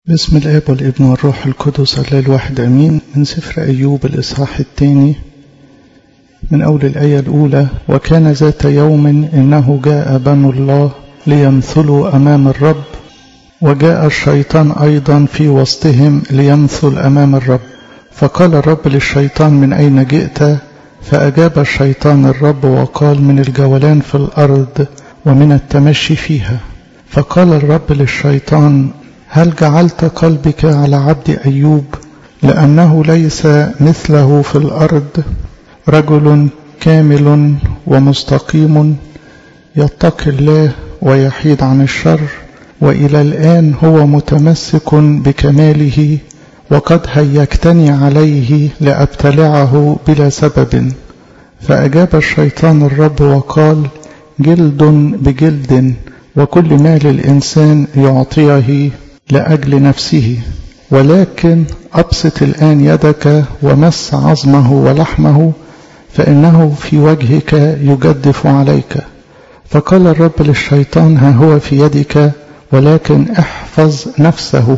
بسم الاب والابن والروح القدس الله الواحد امين من سفر ايوب الاصحاح الثاني من اول الايه الاولى وكان ذات يوم انه جاء بنو الله ليمثلوا امام الرب وجاء الشيطان ايضا في وسطهم ليمثل امام الرب فقال الرب للشيطان من اين جئت فاجاب الشيطان الرب وقال من الجولان في الارض ومن التمشي فيها فقال الرب للشيطان هل جعلت قلبك على عبد أيوب لأنه ليس مثله في الأرض رجل كامل ومستقيم يتقي الله ويحيد عن الشر وإلى الآن هو متمسك بكماله وقد هيجتني عليه لأبتلعه بلا سبب فأجاب الشيطان الرب وقال جلد بجلد وكل ما للإنسان يعطيه لأجل نفسه ولكن أبسط الآن يدك ومس عظمه ولحمه فإنه في وجهك يجدف عليك فقال الرب للشيطان ها هو في يدك ولكن احفظ نفسه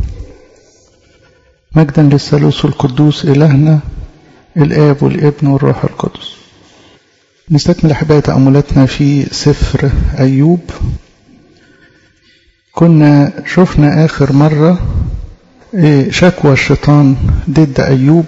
مجدا للثالوث القدوس إلهنا الآب والابن والروح القدس نستكمل أحبائي تأملاتنا في سفر أيوب كنا شفنا آخر مرة شكوى الشيطان ضد أيوب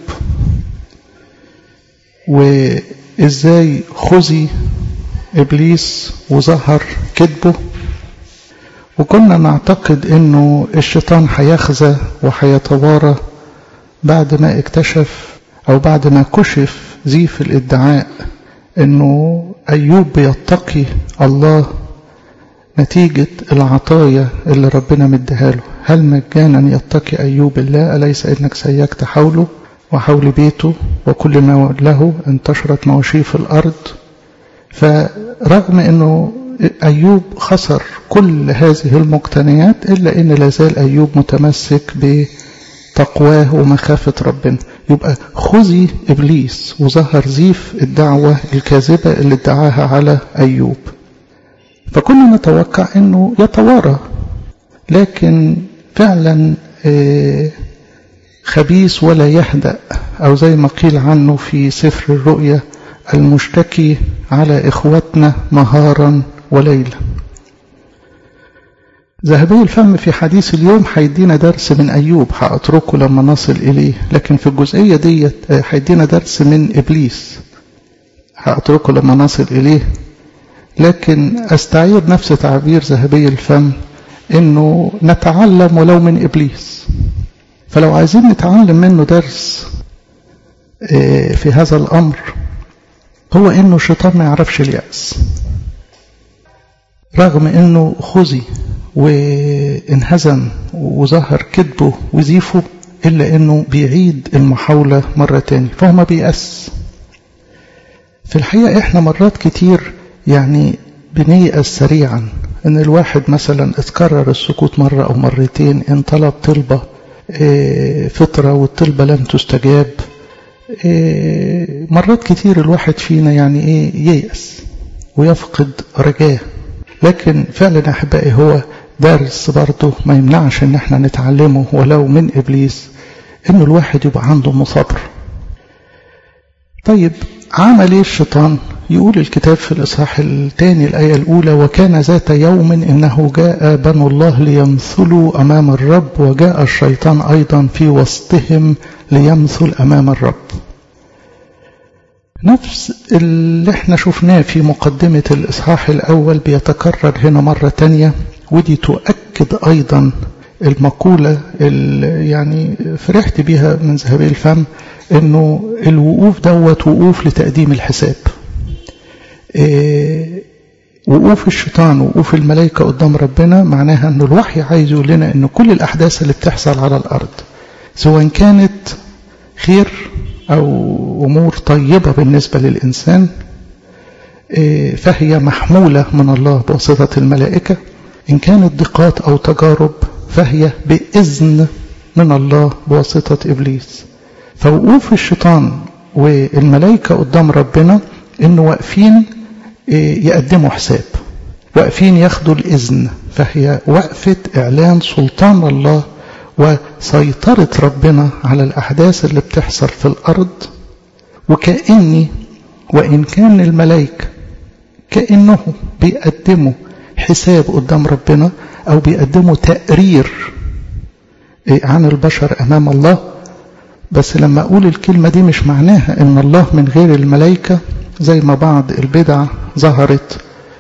وإزاي خزي إبليس وظهر كذبه وكنا نعتقد إنه الشيطان هيخزى وهيتوارى بعد ما اكتشف أو بعد ما كشف زيف الادعاء إنه أيوب بيتقي الله نتيجة العطايا اللي ربنا مديها له هل مجانا يتقي أيوب الله أليس إنك سيكت حوله وحول بيته وكل ما له انتشرت مواشيه في الأرض فرغم أنه أيوب خسر كل هذه المقتنيات إلا أن لازال أيوب متمسك بتقواه ومخافة ربنا يبقى خزي إبليس وظهر زيف الدعوة الكاذبة اللي ادعاها على أيوب فكنا نتوقع انه يتوارى لكن فعلا خبيث ولا يهدأ او زي ما قيل عنه في سفر الرؤيا المشتكي على اخوتنا نهارا وليلا ذهبي الفم في حديث اليوم هيدينا درس من ايوب هاتركه لما نصل اليه لكن في الجزئيه ديت هيدينا درس من ابليس هاتركه لما نصل اليه لكن استعير نفس تعبير ذهبي الفم انه نتعلم ولو من ابليس فلو عايزين نتعلم منه درس في هذا الامر هو انه الشيطان ما يعرفش اليأس رغم انه خزي وانهزم وظهر كذبه وزيفه الا انه بيعيد المحاولة مرة تاني فهو ما بيأس في الحقيقة احنا مرات كتير يعني بنيأس سريعا ان الواحد مثلا اتكرر السكوت مرة او مرتين ان طلب طلبة فطرة والطلبة لم تستجاب مرات كتير الواحد فينا يعني ايه ييأس ويفقد رجاه لكن فعلا احبائي هو درس برضه ما يمنعش ان احنا نتعلمه ولو من ابليس انه الواحد يبقى عنده مصابر طيب عمل ايه الشيطان يقول الكتاب في الإصحاح الثاني الآية الأولى وكان ذات يوم إنه جاء بنو الله ليمثلوا أمام الرب وجاء الشيطان أيضا في وسطهم ليمثل أمام الرب نفس اللي احنا شفناه في مقدمة الإصحاح الأول بيتكرر هنا مرة تانية ودي تؤكد أيضا المقولة اللي يعني فرحت بيها من ذهبي الفم انه الوقوف دوت وقوف لتقديم الحساب إيه وقوف الشيطان وقوف الملائكة قدام ربنا معناها أن الوحي عايز يقول لنا أن كل الأحداث اللي بتحصل على الأرض سواء كانت خير أو أمور طيبة بالنسبة للإنسان إيه فهي محمولة من الله بواسطة الملائكة إن كانت ضيقات أو تجارب فهي بإذن من الله بواسطة إبليس فوقوف الشيطان والملائكة قدام ربنا إنه واقفين يقدموا حساب واقفين ياخدوا الإذن فهي وقفة إعلان سلطان الله وسيطرة ربنا على الأحداث اللي بتحصل في الأرض وكأني وإن كان الملائكة كأنه بيقدموا حساب قدام ربنا أو بيقدموا تقرير عن البشر أمام الله بس لما أقول الكلمة دي مش معناها إن الله من غير الملائكة زي ما بعض البدع ظهرت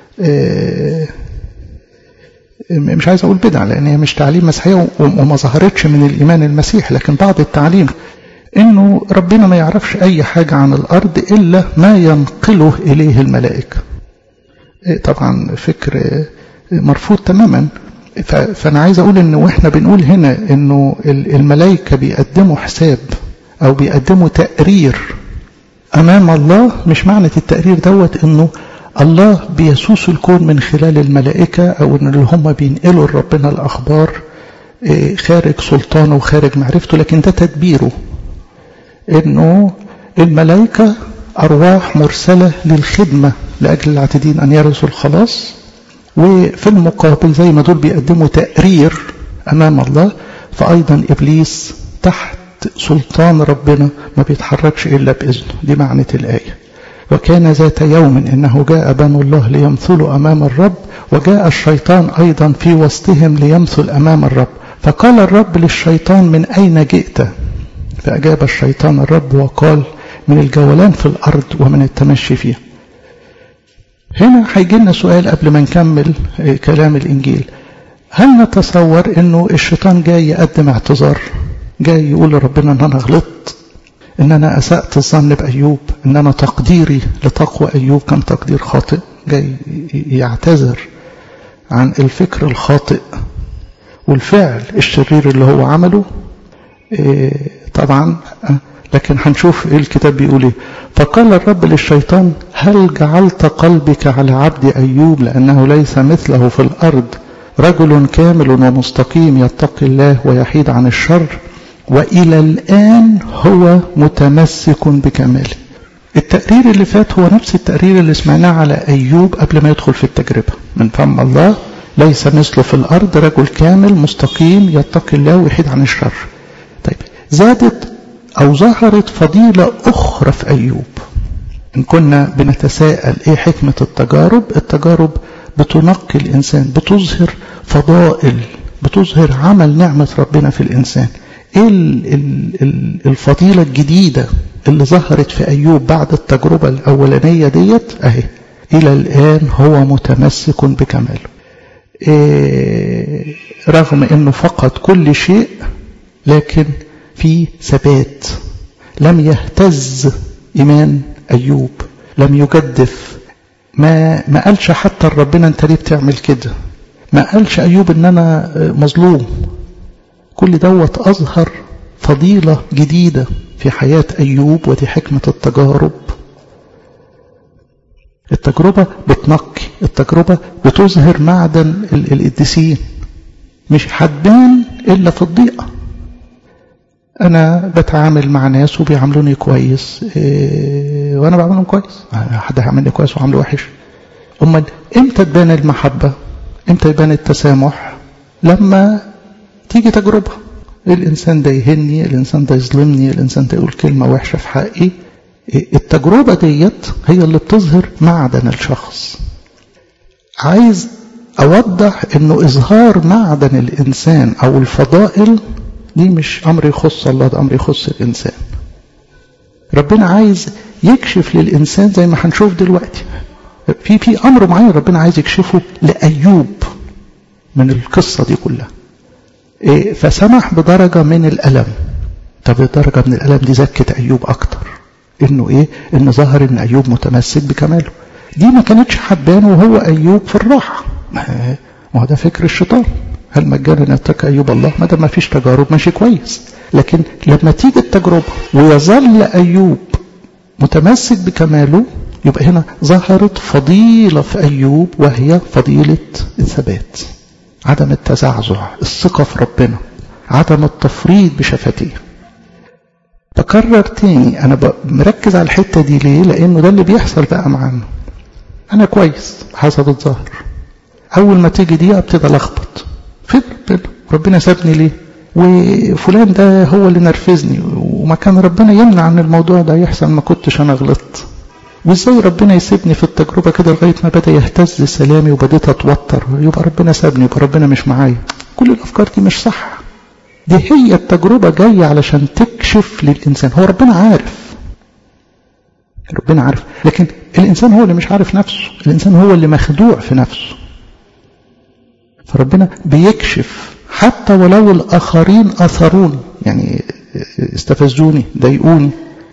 مش عايز أقول بدع لأن هي مش تعليم مسيحية وما ظهرتش من الإيمان المسيح لكن بعض التعليم إنه ربنا ما يعرفش أي حاجة عن الأرض إلا ما ينقله إليه الملائكة طبعا فكر مرفوض تماما فأنا عايز أقول إنه وإحنا بنقول هنا إنه الملائكة بيقدموا حساب أو بيقدموا تقرير أمام الله مش معنى التقرير دوت إنه الله بيسوس الكون من خلال الملائكة أو إن اللي هم بينقلوا لربنا الأخبار خارج سلطانه وخارج معرفته لكن ده تدبيره إنه الملائكة أرواح مرسلة للخدمة لأجل العاتدين أن يرثوا الخلاص وفي المقابل زي ما دول بيقدموا تقرير أمام الله فأيضا إبليس تحت سلطان ربنا ما بيتحركش إلا بإذنه دي معنى الآية وكان ذات يوم إنه جاء بنو الله ليمثلوا أمام الرب وجاء الشيطان أيضا في وسطهم ليمثل أمام الرب فقال الرب للشيطان من أين جئت فأجاب الشيطان الرب وقال من الجولان في الأرض ومن التمشي فيها هنا هيجي لنا سؤال قبل ما نكمل كلام الإنجيل هل نتصور أنه الشيطان جاي يقدم اعتذار جاي يقول لربنا أن أنا غلطت أن أنا أسأت الظن بأيوب أن أنا تقديري لتقوى أيوب كان تقدير خاطئ جاي يعتذر عن الفكر الخاطئ والفعل الشرير اللي هو عمله طبعا لكن هنشوف ايه الكتاب بيقول ايه فقال الرب للشيطان هل جعلت قلبك على عبد ايوب لانه ليس مثله في الارض رجل كامل ومستقيم يتقي الله ويحيد عن الشر والى الان هو متمسك بكماله التقرير اللي فات هو نفس التقرير اللي سمعناه على ايوب قبل ما يدخل في التجربه من فم الله ليس مثله في الارض رجل كامل مستقيم يتقي الله ويحيد عن الشر طيب زادت أو ظهرت فضيلة أخرى في أيوب إن كنا بنتساءل إيه حكمة التجارب التجارب بتنقي الإنسان بتظهر فضائل بتظهر عمل نعمة ربنا في الإنسان إيه الفضيلة الجديدة اللي ظهرت في أيوب بعد التجربة الأولانية ديت أهي إلى الآن هو متمسك بكماله إيه رغم أنه فقد كل شيء لكن في ثبات لم يهتز إيمان أيوب لم يجدف ما ما قالش حتى ربنا أنت ليه بتعمل كده ما قالش أيوب إن أنا مظلوم كل دوت أظهر فضيلة جديدة في حياة أيوب ودي حكمة التجارب التجربة بتنقي التجربة بتظهر معدن القديسين مش هتبان إلا في الضيقة أنا بتعامل مع ناس وبيعاملوني كويس إيه وأنا بعملهم كويس حد هيعاملني كويس وعامله وحش أمال إمتى تبان المحبة إمتى يبان التسامح لما تيجي تجربة الإنسان ده يهني الإنسان ده يظلمني الإنسان ده يقول كلمة وحشة في حقي التجربة ديت هي اللي بتظهر معدن الشخص عايز أوضح أنه إظهار معدن الإنسان أو الفضائل دي مش أمر يخص الله ده أمر يخص الإنسان ربنا عايز يكشف للإنسان زي ما هنشوف دلوقتي في في أمر معين ربنا عايز يكشفه لأيوب من القصة دي كلها إيه فسمح بدرجة من الألم طب الدرجة من الألم دي زكت أيوب أكتر إنه إيه إن ظهر إن أيوب متمسك بكماله دي ما كانتش حبانه وهو أيوب في الراحة ما هو ده فكر الشيطان هل مجانا يتقى أيوب الله ما دام ما فيش تجارب ماشي كويس لكن لما تيجي التجربة ويظل أيوب متمسك بكماله يبقى هنا ظهرت فضيلة في أيوب وهي فضيلة الثبات عدم التزعزع الثقة في ربنا عدم التفريط بشفتيه بكرر تاني أنا مركز على الحتة دي ليه لأنه ده اللي بيحصل بقى معانا أنا كويس حسب الظاهر أول ما تيجي دي أبتدي ألخبط فين ربنا ربنا سابني ليه وفلان ده هو اللي نرفزني وما كان ربنا يمنع ان الموضوع ده يحصل ما كنتش انا غلطت وازاي ربنا يسيبني في التجربه كده لغايه ما بدا يهتز سلامي وبديت اتوتر يبقى ربنا سابني يبقى ربنا مش معايا كل الافكار دي مش صح دي هي التجربه جايه علشان تكشف للانسان هو ربنا عارف ربنا عارف لكن الانسان هو اللي مش عارف نفسه الانسان هو اللي مخدوع في نفسه فربنا بيكشف حتى ولو الاخرين اثرون يعني استفزوني ضايقوني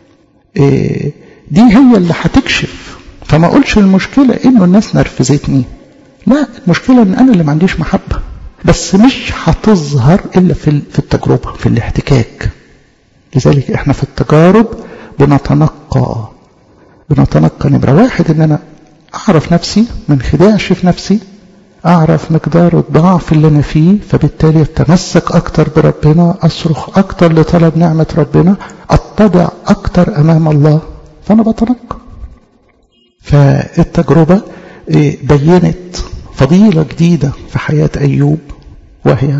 دي هي اللي هتكشف فما اقولش المشكله انه الناس نرفزتني لا المشكله ان انا اللي ما عنديش محبه بس مش هتظهر الا في في التجربه في الاحتكاك لذلك احنا في التجارب بنتنقى بنتنقى نمره واحد ان انا اعرف نفسي ما انخدعش في نفسي اعرف مقدار الضعف اللي انا فيه فبالتالي اتمسك اكتر بربنا اصرخ اكتر لطلب نعمه ربنا اتضع اكتر امام الله فانا بتنقى فالتجربه بينت فضيله جديده في حياه ايوب وهي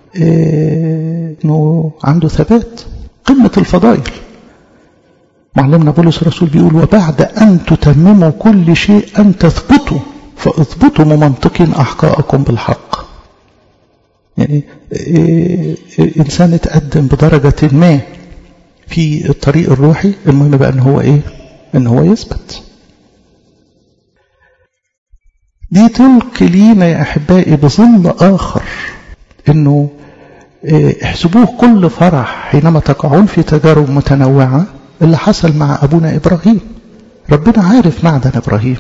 انه عنده ثبات قمه الفضائل معلمنا بولس الرسول بيقول وبعد ان تتمموا كل شيء ان تثبتوا فاثبتوا ممنطقين احقائكم بالحق يعني انسان اتقدم بدرجه ما في الطريق الروحي المهم بقى ان هو ايه ان هو يثبت دي تلقي لينا يا احبائي بظل اخر انه احسبوه كل فرح حينما تقعون في تجارب متنوعه اللي حصل مع ابونا ابراهيم ربنا عارف معدن ابراهيم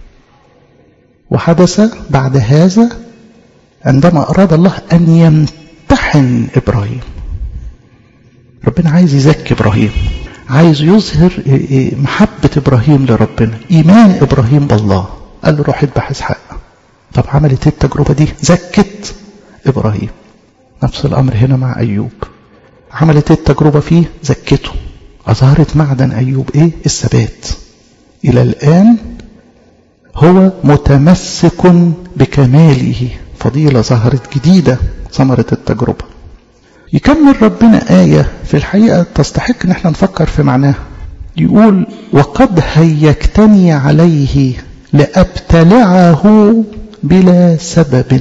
وحدث بعد هذا عندما اراد الله ان يمتحن ابراهيم ربنا عايز يزكي ابراهيم عايز يظهر محبة ابراهيم لربنا ايمان ابراهيم بالله قال له روح اذبح اسحاق طب عملت التجربة دي زكت ابراهيم نفس الامر هنا مع ايوب عملت التجربة فيه زكته اظهرت معدن ايوب ايه الثبات الى الان هو متمسك بكماله فضيلة ظهرت جديدة ثمرة التجربة يكمل ربنا آية في الحقيقة تستحق ان احنا نفكر في معناها يقول وقد هيجتني عليه لأبتلعه بلا سبب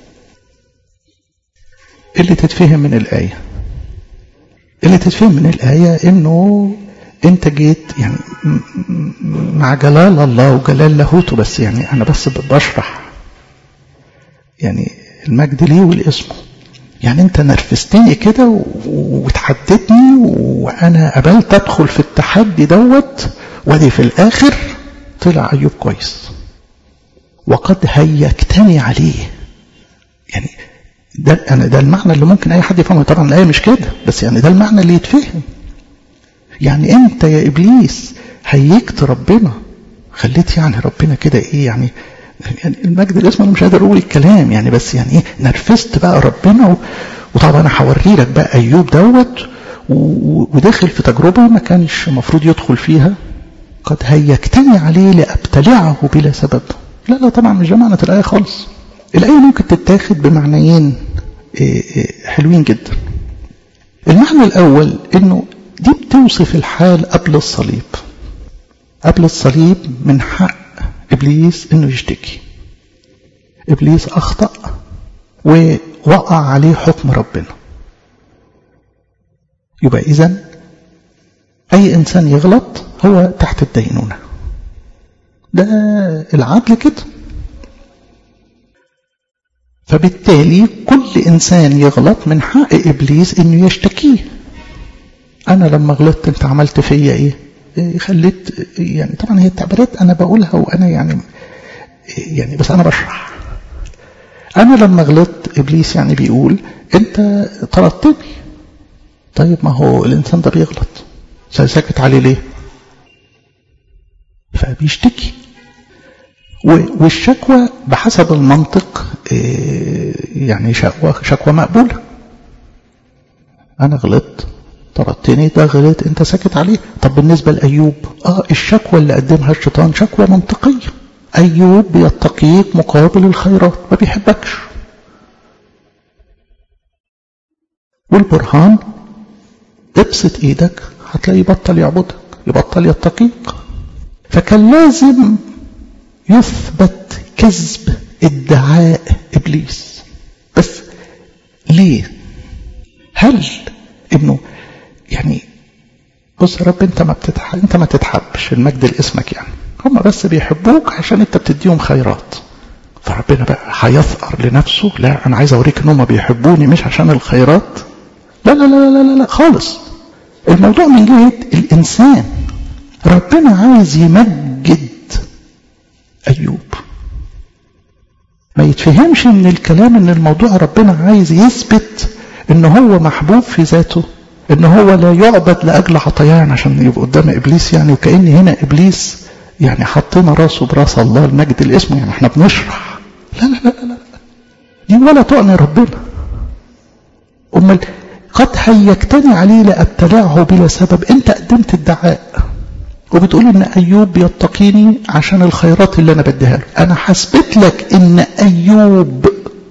اللي تتفهم من الآية اللي تتفهم من الآية انه انت جيت يعني مع جلال الله وجلال لاهوته بس يعني انا بس بشرح يعني المجد ليه والاسمه يعني انت نرفزتني كده وتحددني وانا قبلت ادخل في التحدي دوت وادي في الاخر طلع ايوب كويس وقد هيجتني عليه يعني ده انا ده المعنى اللي ممكن اي حد يفهمه طبعا الايه مش كده بس يعني ده المعنى اللي يتفهم يعني انت يا ابليس هيجت ربنا خليت يعني ربنا كده ايه يعني يعني المجد الاسم انا مش قادر اقول الكلام يعني بس يعني ايه نرفزت بقى ربنا و... وطبعا انا هوري لك بقى ايوب دوت و... وداخل في تجربه ما كانش المفروض يدخل فيها قد هيجتني عليه لابتلعه بلا سبب لا لا طبعا مش ده معنى الايه خالص الايه ممكن تتاخد بمعنيين حلوين جدا المعنى الاول انه دي بتوصف الحال قبل الصليب قبل الصليب من حق ابليس انه يشتكي ابليس اخطا ووقع عليه حكم ربنا يبقى اذا اي انسان يغلط هو تحت الدينونه ده العدل كده فبالتالي كل انسان يغلط من حق ابليس انه يشتكيه انا لما غلطت انت عملت فيا ايه خليت يعني طبعا هي التعبيرات انا بقولها وانا يعني يعني بس انا بشرح انا لما غلطت ابليس يعني بيقول انت طردتني طيب ما هو الانسان ده بيغلط ساكت عليه ليه فبيشتكي والشكوى بحسب المنطق يعني شكوى شكوى مقبوله انا غلطت طردتني ده غلط انت ساكت عليه طب بالنسبة لأيوب اه الشكوى اللي قدمها الشيطان شكوى منطقية أيوب بيتقيك مقابل الخيرات ما بيحبكش والبرهان ابسط ايدك هتلاقيه يبطل يعبدك يبطل يتقيك فكان لازم يثبت كذب ادعاء ابليس بس ليه هل انه يعني بص يا رب انت ما بتتح... انت ما تتحبش المجد لاسمك يعني هم بس بيحبوك عشان انت بتديهم خيرات فربنا بقى هيثأر لنفسه لا انا عايز اوريك ان هم بيحبوني مش عشان الخيرات لا لا لا لا لا, لا خالص الموضوع من جهة الانسان ربنا عايز يمجد ايوب ما يتفهمش من الكلام ان الموضوع ربنا عايز يثبت ان هو محبوب في ذاته ان هو لا يعبد لاجل عطيان عشان يبقى قدام ابليس يعني وكأن هنا ابليس يعني حطينا راسه براس الله المجد الاسم يعني احنا بنشرح لا لا لا لا دي ولا تعني ربنا امال قد هيجتني عليه لابتلعه بلا سبب انت قدمت ادعاء وبتقول ان ايوب بيتقيني عشان الخيرات اللي انا بديها له انا حسبت لك ان ايوب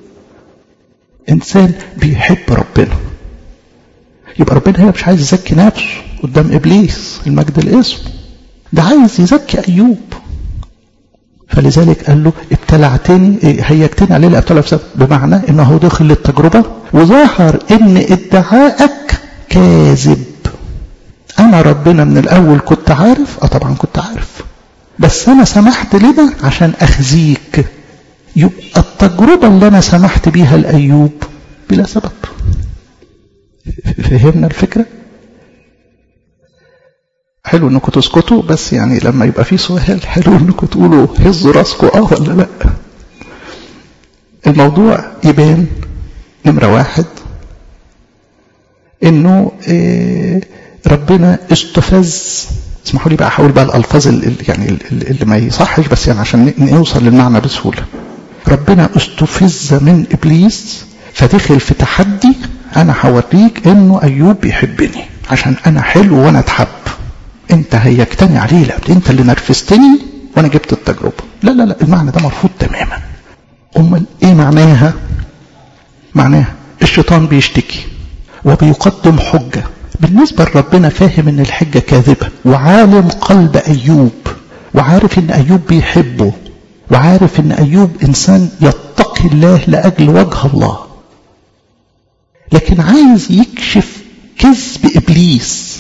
انسان بيحب ربنا يبقى ربنا هنا مش عايز يزكي نفسه قدام ابليس المجد الاسم ده عايز يزكي ايوب فلذلك قال له ابتلعتني هيجتني عليه لابتلع بسبب بمعنى انه دخل للتجربه وظهر ان ادعائك كاذب انا ربنا من الاول كنت عارف اه طبعا كنت عارف بس انا سمحت لده عشان اخزيك يبقى التجربة اللي انا سمحت بيها لايوب بلا سبب فهمنا الفكرة حلو انكم تسكتوا بس يعني لما يبقى في سؤال حلو انكم تقولوا هزوا راسكم اه ولا لا الموضوع يبان نمرة واحد انه إيه ربنا استفز اسمحوا لي بقى احاول بقى الالفاظ اللي يعني اللي ما يصحش بس يعني عشان نوصل للمعنى بسهوله ربنا استفز من ابليس فدخل في تحدي انا هوريك انه ايوب بيحبني عشان انا حلو وانا اتحب انت هيجتني عليه لا انت اللي نرفزتني وانا جبت التجربه لا لا لا المعنى ده مرفوض تماما امال ايه معناها معناها الشيطان بيشتكي وبيقدم حجه بالنسبة لربنا فاهم ان الحجة كاذبة وعالم قلب ايوب وعارف ان ايوب بيحبه وعارف ان ايوب انسان يتقي الله لاجل وجه الله لكن عايز يكشف كذب ابليس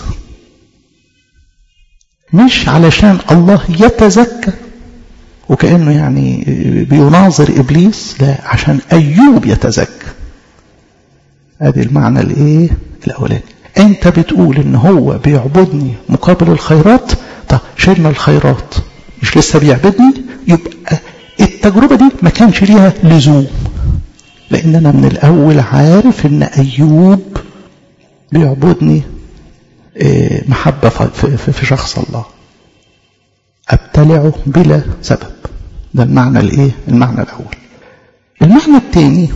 مش علشان الله يتزكى وكأنه يعني بيناظر ابليس لا عشان ايوب يتزكى ادي المعنى الايه الاولاني انت بتقول ان هو بيعبدني مقابل الخيرات طب شلنا الخيرات مش لسه بيعبدني يبقى التجربة دي ما كانش ليها لزوم لان انا من الاول عارف ان ايوب بيعبدني محبة في شخص الله ابتلعه بلا سبب ده المعنى الايه المعنى الاول المعنى الثاني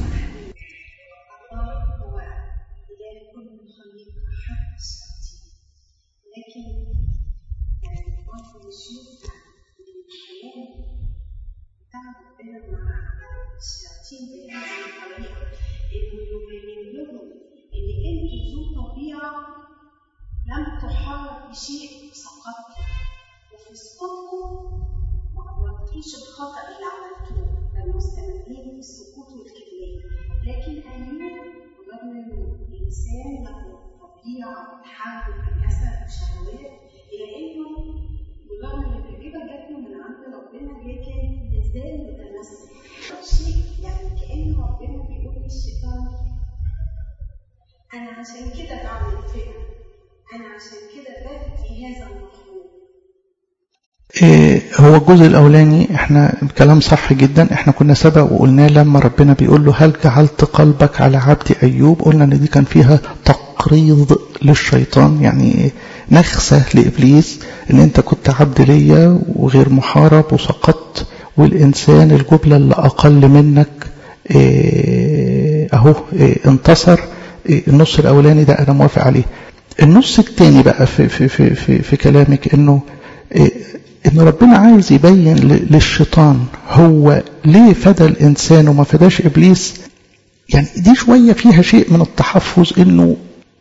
لم تحرك بشيء سقطت وفي سقوطكم ما عملتوش الخطا اللي عملتوه بل مستمرين في السقوط والكبرياء لكن ايوب رغم انه انسان له طبيعه بتحارب الجسد وشهوات الا انه بالرغم ان التجربه جات له من عند ربنا لكن مازال متمسك شيء يعني كان ربنا بيقول للشيطان انا عشان كده بعمل فكره أنا عشان كده ببكي هذا المخلوق إيه هو الجزء الأولاني احنا كلام صح جدا احنا كنا سبق وقلنا لما ربنا بيقول له هل جعلت قلبك على عبد أيوب قلنا ان دي كان فيها تقريض للشيطان يعني نخسة لإبليس ان انت كنت عبد ليا وغير محارب وسقطت والإنسان الجبلة اللي أقل منك إيه اهو إيه انتصر إيه النص الأولاني ده أنا موافق عليه النص الثاني بقى في, في, في, في, في كلامك انه إيه ان ربنا عايز يبين للشيطان هو ليه فدى الانسان وما فداش ابليس يعني دي شوية فيها شيء من التحفظ إنه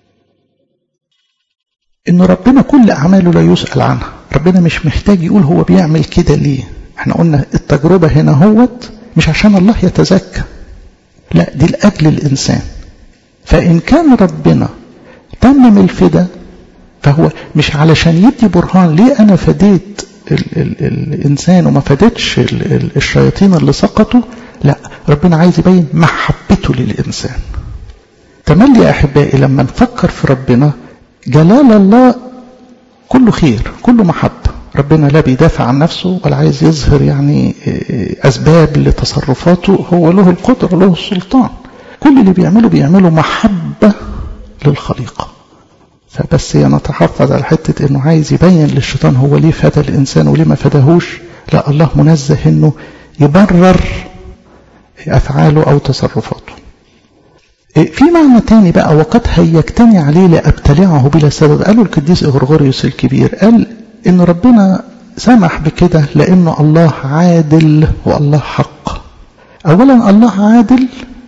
إنه ربنا كل أعماله لا يسأل عنها ربنا مش محتاج يقول هو بيعمل كده ليه احنا قلنا التجربة هنا هوت مش عشان الله يتزكى لا دي لأجل الإنسان فإن كان ربنا تمم الفدا فهو مش علشان يدي برهان ليه أنا فديت ال ال الإنسان وما فدتش ال ال الشياطين اللي سقطوا لا ربنا عايز يبين محبته للإنسان تملي يا أحبائي لما نفكر في ربنا جلال الله كله خير كله محبة ربنا لا بيدافع عن نفسه ولا عايز يظهر يعني أسباب لتصرفاته هو له القدرة له السلطان كل اللي بيعمله بيعمله محبة للخليقة فبس نتحفظ على حتة انه عايز يبين للشيطان هو ليه فدى الانسان وليه ما فداهوش لا الله منزه انه يبرر افعاله او تصرفاته في معنى تاني بقى وقد هيجتني عليه لابتلعه بلا سبب قالوا القديس اغرغوريوس الكبير قال ان ربنا سمح بكده لانه الله عادل والله حق اولا الله عادل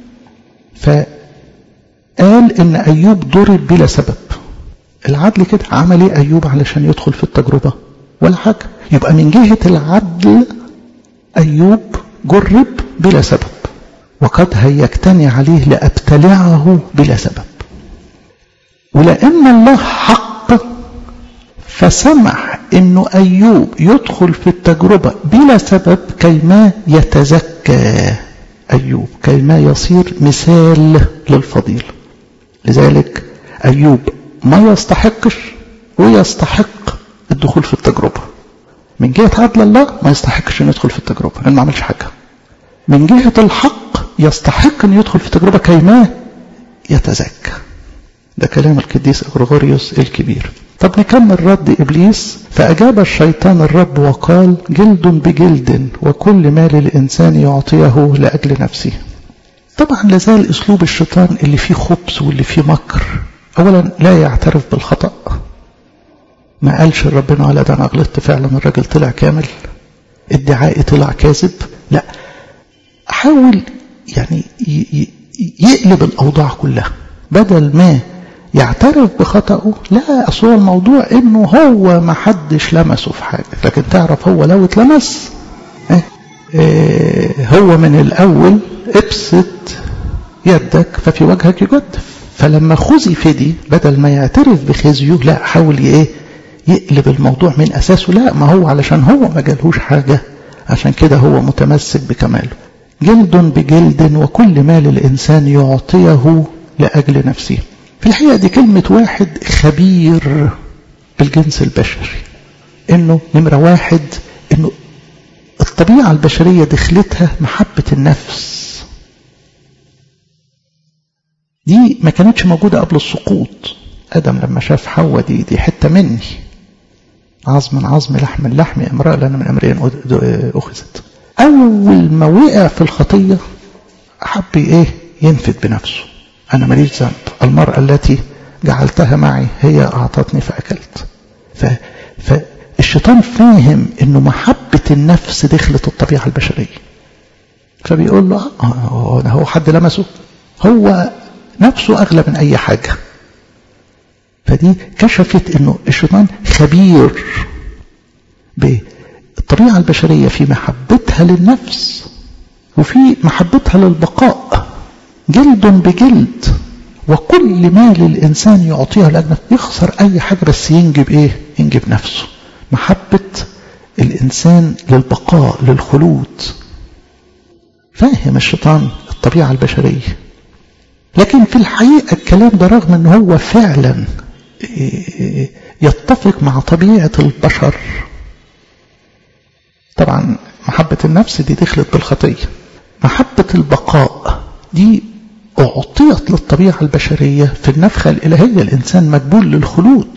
فقال ان ايوب ضرب بلا سبب العدل كده عمل ايه ايوب علشان يدخل في التجربه ولا حاجه يبقى من جهه العدل ايوب جرب بلا سبب وقد هيجتني عليه لابتلعه بلا سبب ولان الله حق فسمح انه ايوب يدخل في التجربه بلا سبب كيما يتزكى ايوب كيما يصير مثال للفضيله لذلك ايوب ما يستحقش ويستحق الدخول في التجربة من جهة عدل الله ما يستحقش أن يدخل في التجربة لأنه ما عملش حاجة من جهة الحق يستحق أن يدخل في التجربة كيما يتزكى ده كلام القديس أغرغوريوس الكبير طب نكمل رد إبليس فأجاب الشيطان الرب وقال جلد بجلد وكل ما للإنسان يعطيه لأجل نفسه طبعا لازال أسلوب الشيطان اللي فيه خبث واللي فيه مكر أولا لا يعترف بالخطأ ما قالش ربنا على ده أنا غلطت فعلا الراجل طلع كامل ادعائي طلع كاذب لا حاول يعني يقلب الأوضاع كلها بدل ما يعترف بخطأه لا أصل هو الموضوع إنه هو ما حدش لمسه في حاجة لكن تعرف هو لو اتلمس اه اه هو من الأول ابسط يدك ففي وجهك يجدف فلما خزي فدي بدل ما يعترف بخزيه لا حاول ايه يقلب الموضوع من اساسه لا ما هو علشان هو ما جالهوش حاجة عشان كده هو متمسك بكماله جلد بجلد وكل ما للإنسان يعطيه لأجل نفسه في الحقيقة دي كلمة واحد خبير بالجنس البشري انه نمرة واحد انه الطبيعة البشرية دخلتها محبة النفس دي ما كانتش موجودة قبل السقوط آدم لما شاف حواء دي دي حتة مني عظم من عظم لحم من لحم امرأة لنا من أمرين أخذت أول ما وقع في الخطية حب إيه ينفد بنفسه أنا ماليش ذنب المرأة التي جعلتها معي هي أعطتني فأكلت ف... فالشيطان فاهم إنه محبة النفس دخلت الطبيعة البشرية فبيقول له آه هو حد لمسه هو نفسه أغلى من أي حاجة فدي كشفت أنه الشيطان خبير بالطبيعة البشرية في محبتها للنفس وفي محبتها للبقاء جلد بجلد وكل ما للإنسان يعطيها لأجنة يخسر أي حاجة بس ينجب إيه ينجب نفسه محبة الإنسان للبقاء للخلود فاهم الشيطان الطبيعة البشرية لكن في الحقيقة الكلام ده رغم ان هو فعلا يتفق مع طبيعة البشر طبعا محبة النفس دي دخلت بالخطية محبة البقاء دي أعطيت للطبيعة البشرية في النفخة الإلهية الإنسان مجبول للخلود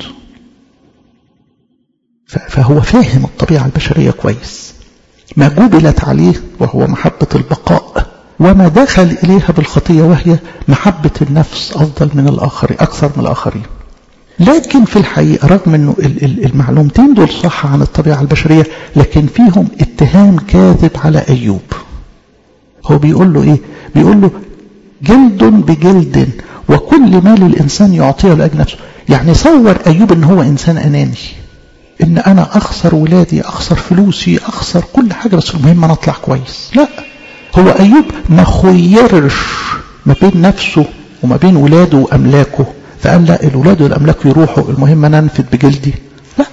فهو فاهم الطبيعة البشرية كويس ما جبلت عليه وهو محبة البقاء وما دخل إليها بالخطية وهي محبة النفس أفضل من الآخرين أكثر من الآخرين لكن في الحقيقة رغم أنه المعلومتين دول صح عن الطبيعة البشرية لكن فيهم اتهام كاذب على أيوب هو بيقول له إيه بيقول له جلد بجلد وكل ما للإنسان يعطيه لأجل نفسه يعني صور أيوب أن هو إنسان أناني ان انا اخسر ولادي اخسر فلوسي اخسر كل حاجة بس المهم انا اطلع كويس لا هو ايوب ما خيرش ما بين نفسه وما بين ولاده واملاكه فقال لا الولاد والاملاك يروحوا المهم انا انفد بجلدي لا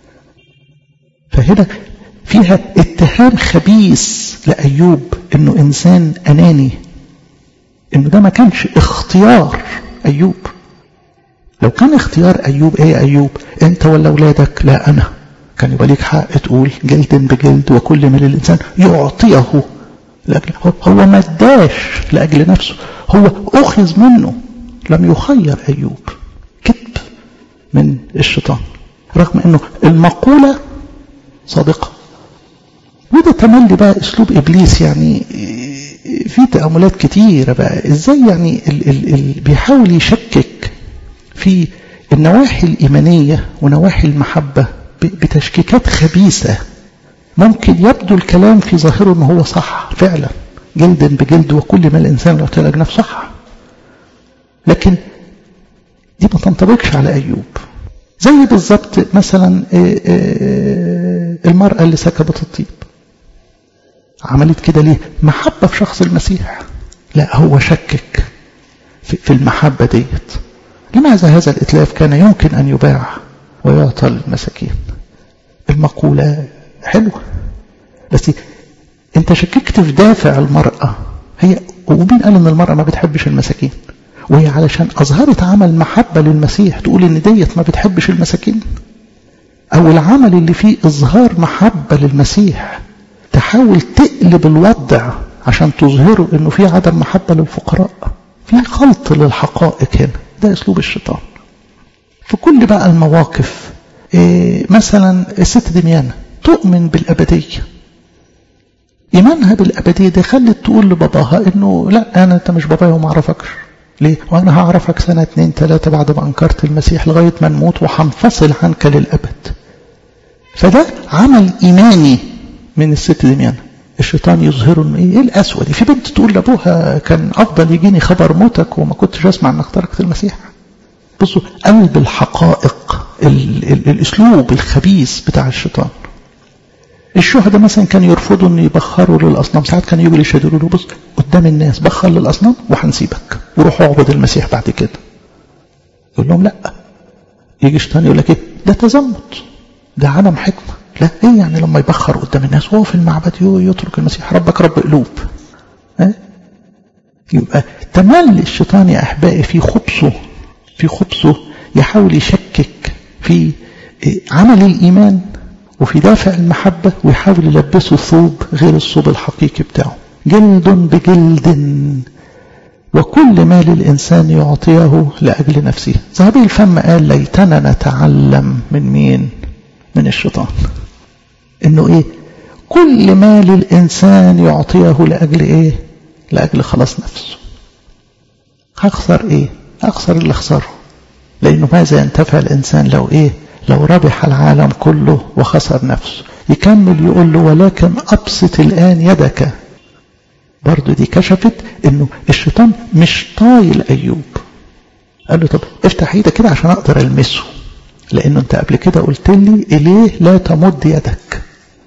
فهنا فيها اتهام خبيث لايوب انه انسان اناني انه ده ما كانش اختيار ايوب لو كان اختيار أيوب إيه أيوب أنت ولا أولادك لا أنا كان يبقى ليك حق تقول جلد بجلد وكل ما للإنسان يعطيه لأجل هو ما اداش لأجل نفسه هو أخذ منه لم يخير أيوب كذب من الشيطان رغم أنه المقولة صادقة وده تملي بقى أسلوب إبليس يعني في تأملات كتيرة بقى إزاي يعني ال ال ال بيحاول يشكك في النواحي الإيمانية ونواحي المحبة بتشكيكات خبيثة ممكن يبدو الكلام في ظاهره أنه هو صح فعلا جلد بجلد وكل ما الإنسان لو تلقى نفسه صح لكن دي ما تنطبقش على أيوب زي بالظبط مثلا المرأة اللي سكبت الطيب عملت كده ليه محبة في شخص المسيح لا هو شكك في المحبة ديت لماذا هذا الإتلاف كان يمكن أن يباع ويعطى للمساكين المقولة حلوة بس انت شككت في دافع المرأة هي ومين قال ان المرأة ما بتحبش المساكين وهي علشان أظهرت عمل محبة للمسيح تقول ان ديت ما بتحبش المساكين أو العمل اللي فيه إظهار محبة للمسيح تحاول تقلب الوضع عشان تظهره انه في عدم محبة للفقراء في خلط للحقائق هنا ده اسلوب الشيطان في كل بقى المواقف إيه مثلا الست دميانة تؤمن بالأبدية إيمانها بالأبدية دي خلت تقول لباباها إنه لا أنا أنت مش بابايا وما أعرفكش ليه؟ وأنا هعرفك سنة اتنين تلاتة بعد ما أنكرت المسيح لغاية ما نموت وهنفصل عنك للأبد فده عمل إيماني من الست دميانة الشيطان يظهر انه ايه الاسود في بنت تقول لابوها كان افضل يجيني خبر موتك وما كنتش اسمع انك تركت المسيح بصوا قلب الحقائق ال ال الاسلوب الخبيث بتاع الشيطان الشهداء مثلا كانوا يرفضوا ان يبخروا للاصنام ساعات كانوا يجوا يشهدوا له بص قدام الناس بخر للاصنام وهنسيبك وروح اعبد المسيح بعد كده يقول لهم لا يجي الشيطان يقول لك ايه ده تزمت ده عدم حكمه لا ايه يعني لما يبخر قدام الناس وهو في المعبد يترك المسيح ربك رب قلوب اه؟ يبقى تملي الشيطان يا احبائي في خبصه في خبصه يحاول يشكك في عمل الايمان وفي دافع المحبة ويحاول يلبسه ثوب غير الثوب الحقيقي بتاعه جلد بجلد وكل ما للإنسان يعطيه لأجل نفسه ذهبي الفم قال ليتنا نتعلم من مين من الشيطان انه ايه كل ما للانسان يعطيه لاجل ايه لاجل خلاص نفسه هخسر ايه هخسر اللي اخسره لانه ماذا ينتفع الانسان لو ايه لو ربح العالم كله وخسر نفسه يكمل يقول له ولكن ابسط الان يدك برضه دي كشفت انه الشيطان مش طايل ايوب قال له طب افتح ايدك كده عشان اقدر المسه لانه انت قبل كده قلت لي اليه لا تمد يدك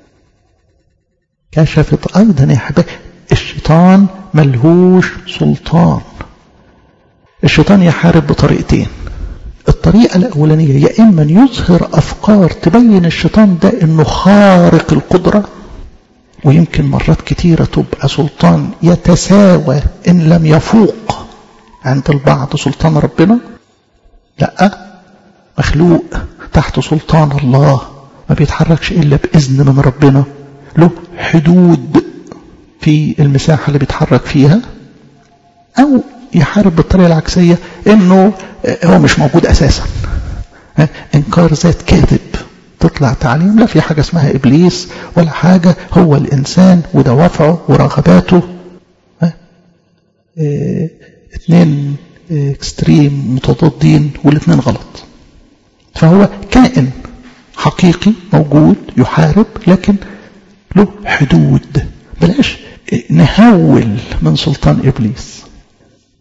كشفت ايضا يا حبايبي الشيطان ملهوش سلطان الشيطان يحارب بطريقتين الطريقة الأولانية يا إما يظهر أفكار تبين الشيطان ده إنه خارق القدرة ويمكن مرات كتيرة تبقى سلطان يتساوى إن لم يفوق عند البعض سلطان ربنا لا مخلوق تحت سلطان الله ما بيتحركش إلا بإذن من ربنا له حدود في المساحة اللي بيتحرك فيها أو يحارب بالطريقة العكسية إنه هو مش موجود أساسا إنكار ذات كاذب تطلع تعليم لا في حاجة اسمها إبليس ولا حاجة هو الإنسان ودوافعه ورغباته اه اتنين اكستريم متضادين والاثنين غلط فهو كائن حقيقي موجود يحارب لكن له حدود بلاش نهول من سلطان إبليس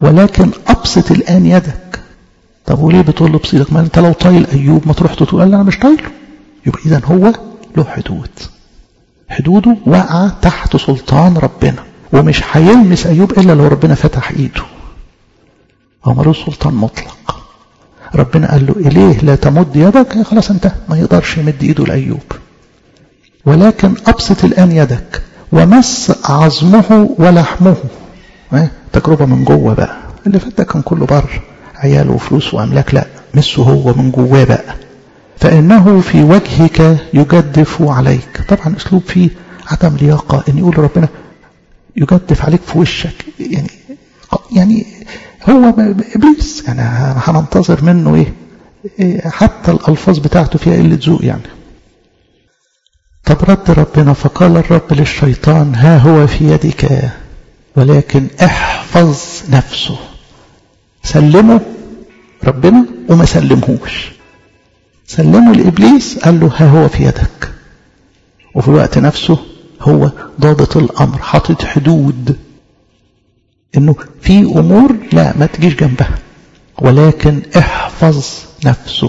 ولكن أبسط الآن يدك طب وليه بتقول له بصيدك ما انت لو طايل أيوب ما تروح تقول لا أنا مش طايله يبقى إذا هو له حدود حدوده واقعة تحت سلطان ربنا ومش هيلمس أيوب إلا لو ربنا فتح إيده هو ملوش سلطان مطلق ربنا قال له إليه لا تمد يدك خلاص انت ما يقدرش يمد إيده لأيوب ولكن أبسط الآن يدك ومس عظمه ولحمه تجربة من جوه بقى اللي فات ده كان كله بر عياله وفلوس وأملاك لا مسه هو من جواه بقى فإنه في وجهك يجدف عليك طبعا أسلوب فيه عدم لياقة إن يقول ربنا يجدف عليك في وشك يعني يعني هو إبليس يعني هننتظر منه إيه حتى الألفاظ بتاعته فيها قلة ذوق يعني طب رد ربنا فقال الرب للشيطان ها هو في يدك ولكن احفظ نفسه سلمه ربنا وما سلمهوش سلمه لإبليس قال له ها هو في يدك وفي الوقت نفسه هو ضابط الأمر حاطط حدود انه في امور لا ما تجيش جنبها ولكن احفظ نفسه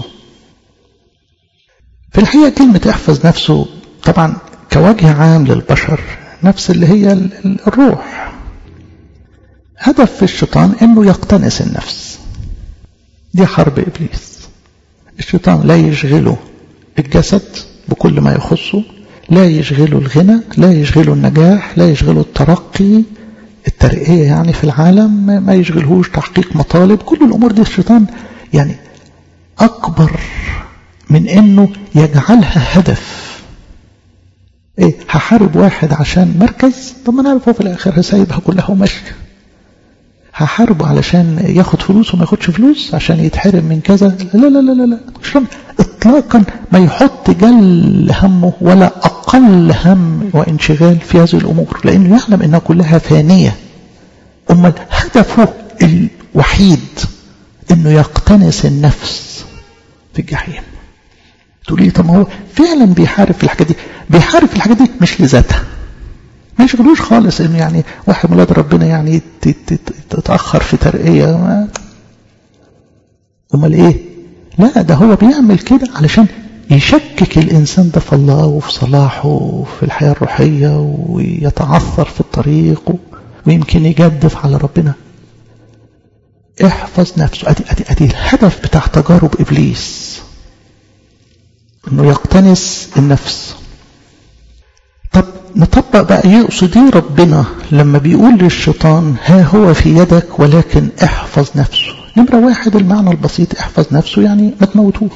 في الحقيقة كلمة احفظ نفسه طبعا كوجه عام للبشر نفس اللي هي الروح هدف الشيطان انه يقتنس النفس دي حرب ابليس الشيطان لا يشغله الجسد بكل ما يخصه لا يشغله الغنى لا يشغله النجاح لا يشغله الترقي الترقية يعني في العالم ما يشغلهوش تحقيق مطالب كل الأمور دي الشيطان يعني أكبر من أنه يجعلها هدف إيه هحارب واحد عشان مركز طب ما نعرف هو في الآخر هسايبها كلها وماشي هحاربه علشان ياخد فلوس وما ياخدش فلوس عشان يتحرم من كذا لا لا لا لا لا الشيطان اطلاقا ما يحط جل همه ولا اقل هم وانشغال في هذه الامور لانه يعلم انها كلها فانيه امال هدفه الوحيد انه يقتنس النفس في الجحيم تقول لي طب ما هو فعلا بيحارب في الحاجات دي بيحارب في الحاجات دي مش لذاتها ما يشغلوش خالص انه يعني واحد مولاد ربنا يعني تتاخر في ترقيه ما امال ايه لا ده هو بيعمل كده علشان يشكك الانسان ده في الله وفي صلاحه وفي الحياه الروحيه ويتعثر في الطريق ويمكن يجدف على ربنا احفظ نفسه ادي ادي ادي الهدف بتاع تجارب ابليس انه يقتنس النفس طب نطبق بقى يقصد ايه ربنا لما بيقول للشيطان ها هو في يدك ولكن احفظ نفسه نمرة واحد المعنى البسيط احفظ نفسه يعني ما تموتوش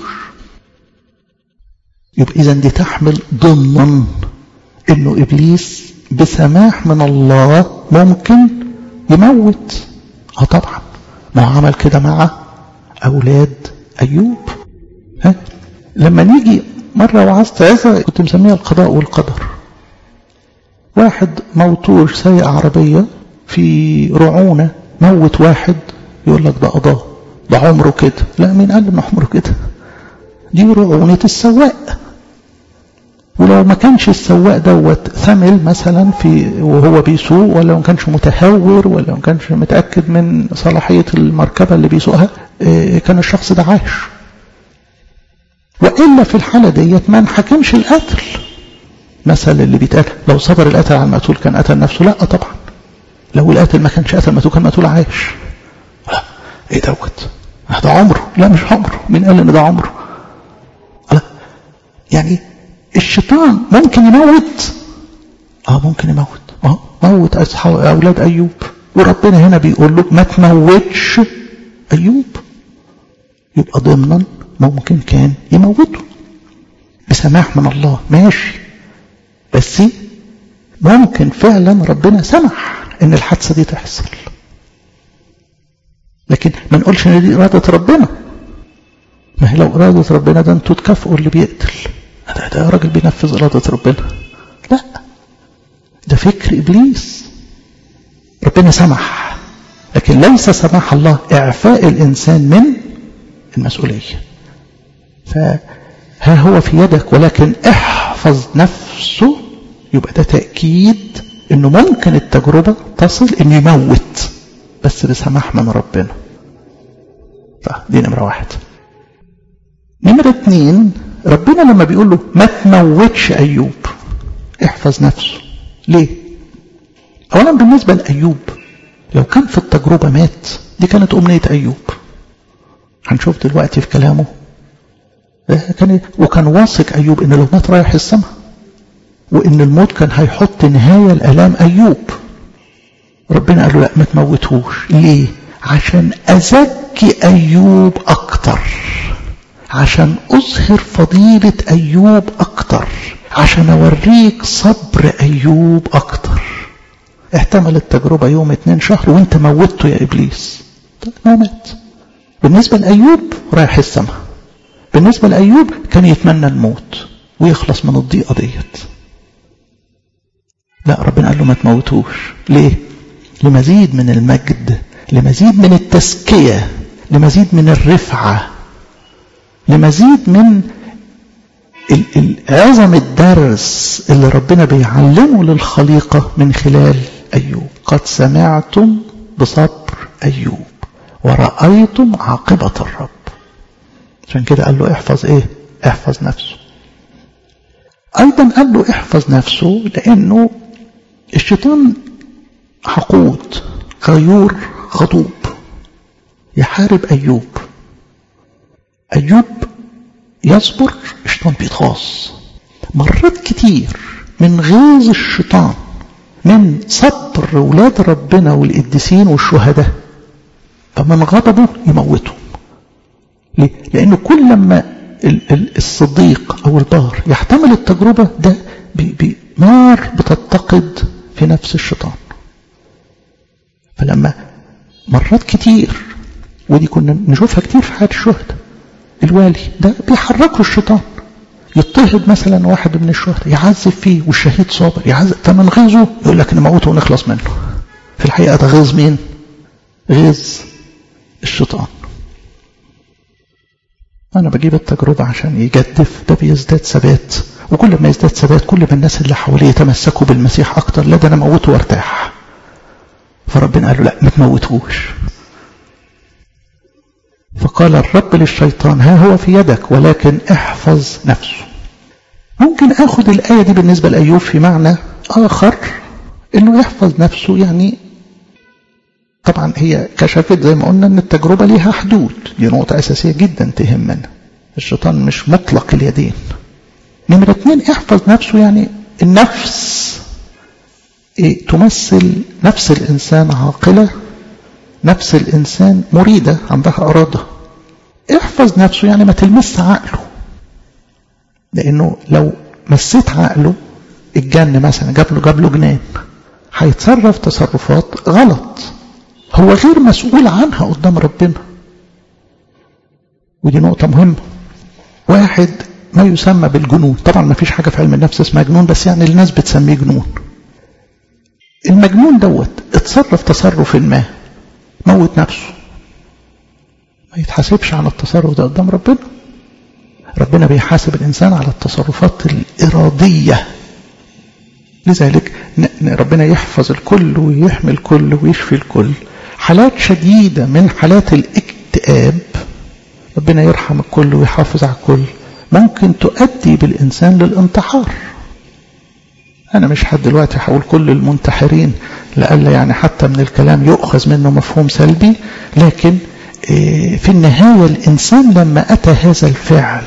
يبقى اذا دي تحمل ضمنا انه ابليس بسماح من الله ممكن يموت اه طبعا ما هو عمل كده مع اولاد ايوب ها لما نيجي مرة وعظت عظة كنت مسميها القضاء والقدر واحد موتور سايق عربية في رعونة موت واحد يقول لك ده قضاء ده عمره كده لا مين قال ان عمره كده دي رعونة السواق ولو ما كانش السواق دوت ثمل مثلا في وهو بيسوق ولا ما كانش متهور ولا ما كانش متأكد من صلاحية المركبة اللي بيسوقها كان الشخص ده عايش وإلا في الحالة ديت ما نحكمش القتل مثل اللي بيتقال لو صبر القتل على المقتول كان قتل نفسه لا طبعا لو القاتل ما كانش قتل المقتول كان المقتول عايش لا ايه دوت ده عمره لا مش عمره مين قال ان ده عمره لا يعني الشيطان ممكن يموت اه ممكن يموت اه موت اصحاب اولاد ايوب وربنا هنا بيقول له ما تموتش ايوب يبقى ضمنا ممكن كان يموته بسماح من الله ماشي بس ممكن فعلا ربنا سمح ان الحادثه دي تحصل لكن ما نقولش ان دي اراده ربنا ما هي لو اراده ربنا ده انتوا تكافئوا اللي بيقتل ده, ده راجل بينفذ اراده ربنا لا ده فكر ابليس ربنا سمح لكن ليس سماح الله اعفاء الانسان من المسؤوليه فها هو في يدك ولكن احفظ نفسه يبقى ده تأكيد انه ممكن التجربة تصل انه يموت بس بسماح من ربنا دي نمرة واحد نمرة اتنين ربنا لما بيقول له ما تموتش أيوب احفظ نفسه ليه أولا بالنسبة لأيوب لو كان في التجربة مات دي كانت أمنية أيوب هنشوف دلوقتي في كلامه كان وكان واثق أيوب إن لو مات رايح السماء وإن الموت كان هيحط نهاية لآلام أيوب ربنا قال له لا ما تموتهوش ليه عشان أزكي أيوب أكتر عشان أظهر فضيلة أيوب أكتر عشان أوريك صبر أيوب أكتر احتمل التجربة يوم اتنين شهر وانت موته يا إبليس طيب ما مات بالنسبة لأيوب رايح السماء بالنسبة لأيوب كان يتمنى الموت ويخلص من الضيقة ديت لا ربنا قال له ما تموتوش ليه لمزيد من المجد لمزيد من التزكية لمزيد من الرفعة لمزيد من عظم الدرس اللي ربنا بيعلمه للخليقة من خلال أيوب قد سمعتم بصبر أيوب ورأيتم عاقبة الرب عشان كده قال له احفظ ايه احفظ نفسه ايضا قال له احفظ نفسه لانه الشيطان حقود غيور غضوب يحارب ايوب ايوب يصبر الشيطان بيتغاظ مرات كتير من غيظ الشيطان من صبر ولاد ربنا والقديسين والشهداء فمن غضبه يموتهم ليه؟ لأنه كل لما الصديق أو البار يحتمل التجربة ده نار بتتقد في نفس الشيطان فلما مرات كتير ودي كنا نشوفها كتير في حياة الشهداء الوالي ده بيحركه الشيطان يضطهد مثلا واحد من الشهداء يعذب فيه والشهيد صابر يعذب فمن غيظه يقول لك نموته ونخلص منه في الحقيقة ده غيظ مين؟ غيظ الشيطان أنا بجيب التجربة عشان يجدف ده بيزداد ثبات وكل ما يزداد ثبات كل ما الناس اللي حواليه يتمسكوا بالمسيح أكتر لا ده أنا موته وارتاح فربنا قال له لا ما تموتهوش فقال الرب للشيطان ها هو في يدك ولكن احفظ نفسه ممكن اخد الآية دي بالنسبة لأيوب في معنى آخر انه يحفظ نفسه يعني طبعا هي كشفت زي ما قلنا ان التجربة ليها حدود دي نقطة أساسية جدا تهمنا الشيطان مش مطلق اليدين نمرة اتنين احفظ نفسه يعني النفس إيه تمثل نفس الإنسان عاقلة نفس الإنسان مريدة عندها إرادة احفظ نفسه يعني ما تلمس عقله لأنه لو مسيت عقله الجن مثلا جاب له جاب له جنان هيتصرف تصرفات غلط هو غير مسؤول عنها قدام ربنا ودي نقطة مهمة واحد ما يسمى بالجنون طبعا ما فيش حاجة في علم النفس اسمها جنون بس يعني الناس بتسميه جنون المجنون دوت اتصرف تصرف ما موت نفسه ما يتحاسبش على التصرف ده قدام ربنا ربنا بيحاسب الإنسان على التصرفات الإرادية لذلك ربنا يحفظ الكل ويحمي الكل ويشفي الكل حالات شديدة من حالات الاكتئاب ربنا يرحم الكل ويحافظ على الكل ممكن تؤدي بالإنسان للانتحار أنا مش حد دلوقتي هقول كل المنتحرين لألا يعني حتى من الكلام يؤخذ منه مفهوم سلبي لكن في النهاية الإنسان لما أتى هذا الفعل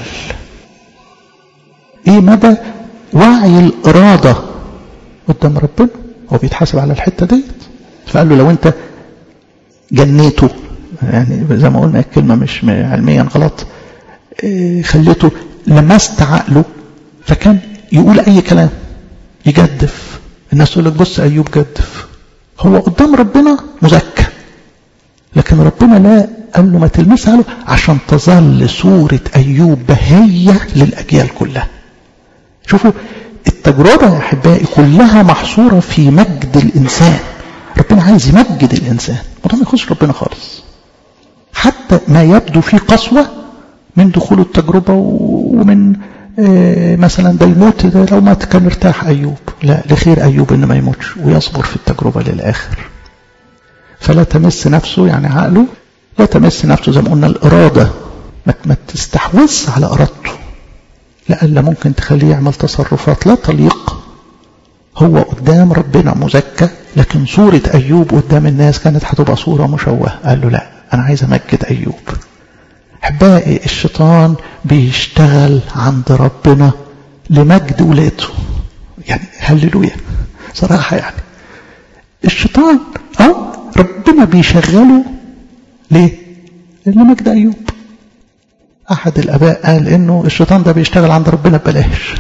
إيه مدى وعي الإرادة قدام ربنا هو بيتحاسب على الحتة ديت فقال له لو أنت جنيته يعني زي ما قلنا الكلمة مش علميا غلط خليته لمست عقله فكان يقول أي كلام يجدف الناس تقول لك بص أيوب جدف هو قدام ربنا مزكى لكن ربنا لا قال له ما تلمسها له عشان تظل صورة أيوب بهية للأجيال كلها شوفوا التجربة يا أحبائي كلها محصورة في مجد الإنسان ربنا عايز يمجد الإنسان وده ما يخص ربنا خالص حتى ما يبدو فيه قسوة من دخول التجربة ومن مثلا ده يموت ده لو مات كان ارتاح أيوب لا لخير أيوب إن ما يموتش ويصبر في التجربة للآخر فلا تمس نفسه يعني عقله لا تمس نفسه زي ما قلنا الإرادة ما تستحوذ على إرادته لألا ممكن تخليه يعمل تصرفات لا تليق هو قدام ربنا مزكى لكن صورة أيوب قدام الناس كانت هتبقى صورة مشوهة قال له لا أنا عايز أمجد أيوب أحبائي الشيطان بيشتغل عند ربنا لمجد ولاده يعني هللويا صراحة يعني الشيطان أو ربنا بيشغله ليه؟ لمجد أيوب أحد الآباء قال إنه الشيطان ده بيشتغل عند ربنا ببلاش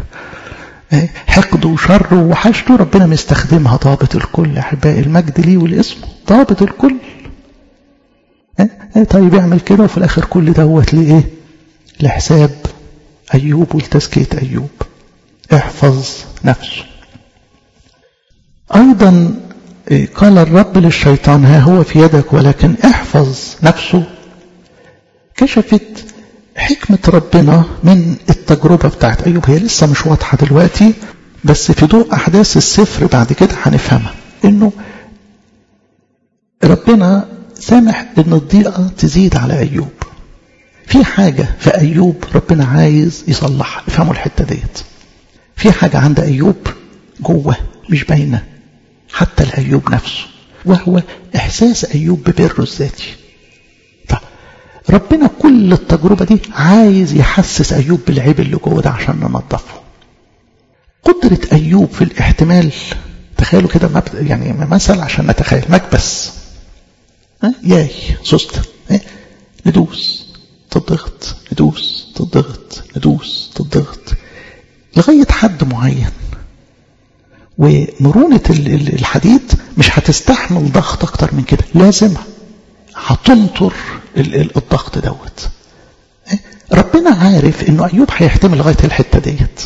حقده وشره وحشته ربنا مستخدمها ضابط الكل أحبائي المجد ليه والاسم ضابط الكل طيب يعمل كده وفي الآخر كل دوت لإيه لحساب أيوب ولتزكية أيوب احفظ نفسه أيضا قال الرب للشيطان ها هو في يدك ولكن احفظ نفسه كشفت حكمة ربنا من التجربة بتاعت أيوب هي لسه مش واضحة دلوقتي بس في ضوء أحداث السفر بعد كده هنفهمها إنه ربنا سامح إن الضيقة تزيد على أيوب في حاجة في أيوب ربنا عايز يصلحها افهموا الحتة ديت في حاجة عند أيوب جوه مش باينة حتى لأيوب نفسه وهو إحساس أيوب ببره الذاتي ربنا كل التجربة دي عايز يحسس أيوب بالعيب اللي جوه ده عشان ننظفه قدرة أيوب في الاحتمال تخيلوا كده يعني مثل عشان نتخيل مكبس ياي سوستة ندوس تضغط ندوس تضغط ندوس تضغط لغاية حد معين ومرونة الحديد مش هتستحمل ضغط أكتر من كده لازم هتنطر الضغط دوت ربنا عارف انه ايوب هيحتمل لغايه الحته ديت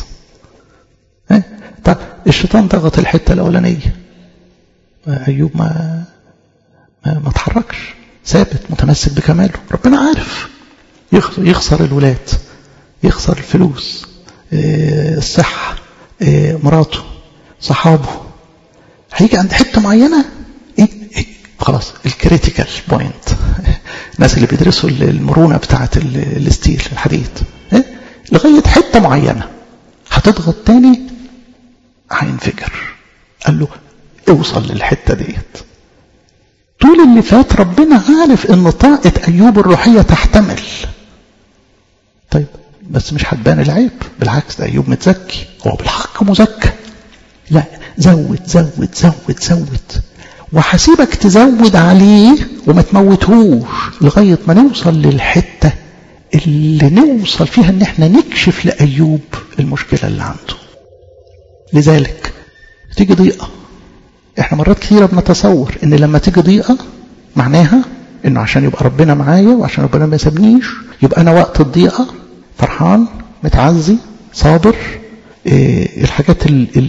طب الشيطان ضغط الحته الاولانيه ايوب ما ما, ما اتحركش ثابت متمسك بكماله ربنا عارف يخسر الولاد يخسر الفلوس الصحه مراته صحابه هيجي عند حته معينه ايه, إيه؟ خلاص الكريتيكال بوينت الناس اللي بيدرسوا المرونة بتاعة الستيل الحديد إيه؟ لغاية حتة معينة هتضغط تاني هينفجر قال له اوصل للحتة ديت طول اللي فات ربنا عارف ان طاقة ايوب الروحية تحتمل طيب بس مش هتبان العيب بالعكس ده ايوب متزكي هو بالحق مزكى لا زود زود زود زود وحسيبك تزود عليه وما تموتهوش لغاية ما نوصل للحتة اللي نوصل فيها ان احنا نكشف لأيوب المشكلة اللي عنده لذلك تيجي ضيقة احنا مرات كثيرة بنتصور ان لما تيجي ضيقة معناها انه عشان يبقى ربنا معايا وعشان ربنا ما يسابنيش يبقى انا وقت الضيقة فرحان متعزي صابر إيه الحاجات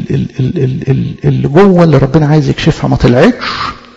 اللي جوه اللي ربنا عايز يكشفها ما طلعتش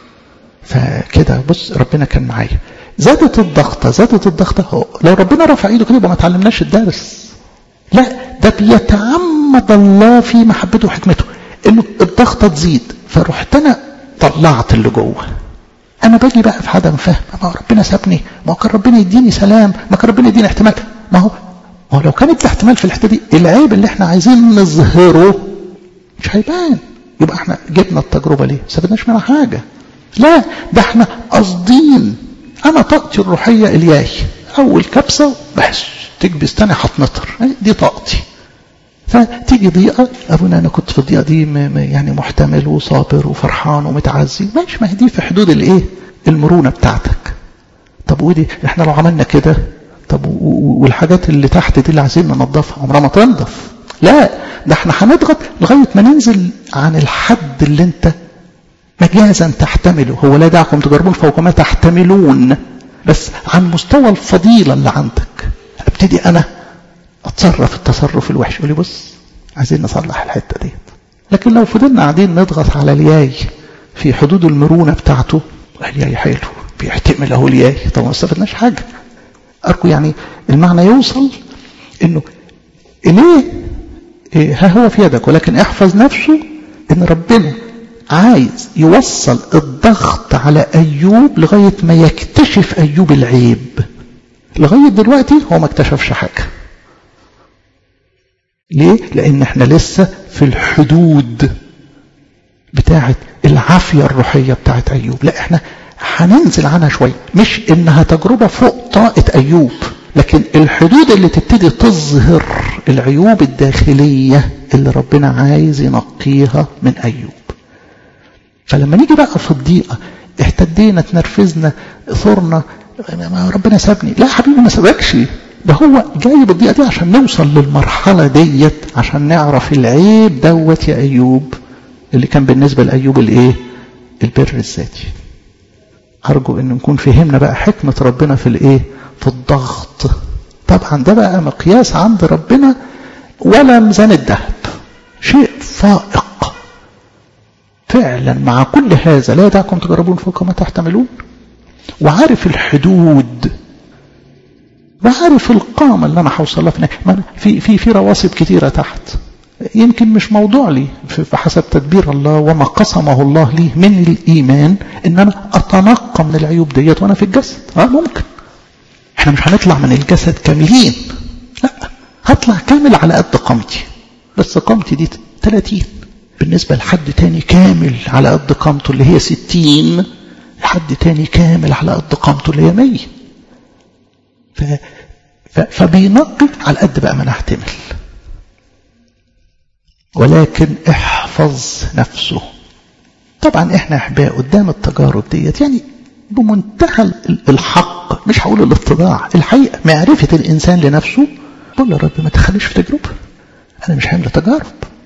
فكده بص ربنا كان معايا زادت الضغطة زادت الضغطة لو ربنا رفع ايده كده يبقى ما تعلمناش الدرس لا ده بيتعمد الله في محبته وحكمته انه الضغطة تزيد فرحت انا طلعت اللي جوه انا باجي بقى في عدم فهم ما هو ربنا سابني ما هو كان ربنا يديني سلام ما كان ربنا يديني احتمال ما هو ما هو لو كانت الاحتمال في الحته دي العيب اللي احنا عايزين نظهره مش هيبان يبقى احنا جبنا التجربه ليه؟ ما استفدناش منها حاجه لا ده احنا قاصدين انا طاقتي الروحيه الياي اول كبسه بس تكبس تاني هتنطر دي طاقتي فتيجي ضيقه ابونا انا كنت في الضيقه دي يعني محتمل وصابر وفرحان ومتعزي ماشي ما هي دي في حدود الايه؟ المرونه بتاعتك طب ودي احنا لو عملنا كده طب والحاجات اللي تحت دي اللي عايزين ننظفها عمرها ما تنضف لا ده احنا هنضغط لغايه ما ننزل عن الحد اللي انت مجازا تحتمله هو لا دعكم تجربون فوق ما تحتملون بس عن مستوى الفضيله اللي عندك ابتدي انا اتصرف التصرف الوحش يقول لي بص عايزين نصلح الحته ديت لكن لو فضلنا قاعدين نضغط على الياي في حدود المرونه بتاعته الياي حلو بيحتمل اهو الياي طب ما استفدناش حاجه أرجو يعني المعنى يوصل إنه إليه إيه ها هو في يدك ولكن احفظ نفسه إن ربنا عايز يوصل الضغط على أيوب لغاية ما يكتشف أيوب العيب لغاية دلوقتي هو ما اكتشفش حاجة ليه؟ لأن احنا لسه في الحدود بتاعة العافية الروحية بتاعة أيوب لا احنا هننزل عنها شوية مش انها تجربة فوق طاقة أيوب لكن الحدود اللي تبتدي تظهر العيوب الداخلية اللي ربنا عايز ينقيها من أيوب فلما نيجي بقى في الضيقة احتدينا تنرفزنا ثورنا ربنا سابني لا حبيبي ما سابكش ده هو جايب الضيقة دي عشان نوصل للمرحلة ديت عشان نعرف العيب دوت يا أيوب اللي كان بالنسبة لأيوب الايه البر الذاتي أرجو أن نكون فهمنا بقى حكمة ربنا في الايه في الضغط طبعا ده بقى مقياس عند ربنا ولا ميزان الذهب شيء فائق فعلا مع كل هذا لا يدعكم تجربون فوق ما تحتملون وعارف الحدود وعارف القامة اللي أنا هوصلها في في في في رواسب كتيرة تحت يمكن مش موضوع لي بحسب تدبير الله وما قسمه الله لي من الإيمان إن أنا أتنقى من العيوب ديت وأنا في الجسد آه ممكن احنا مش هنطلع من الجسد كاملين لا هطلع كامل على قد قامتي بس قامتي دي 30 بالنسبة لحد تاني كامل على قد قامته اللي هي 60 لحد تاني كامل على قد قامته اللي هي 100 ف... ف... فبينقي على قد بقى ما نحتمل ولكن احفظ نفسه طبعا احنا احباء قدام التجارب ديت يعني بمنتهى الحق مش هقول الاتضاع الحقيقة معرفة الإنسان لنفسه بقول يا رب ما تخليش في تجربة أنا مش حامل تجارب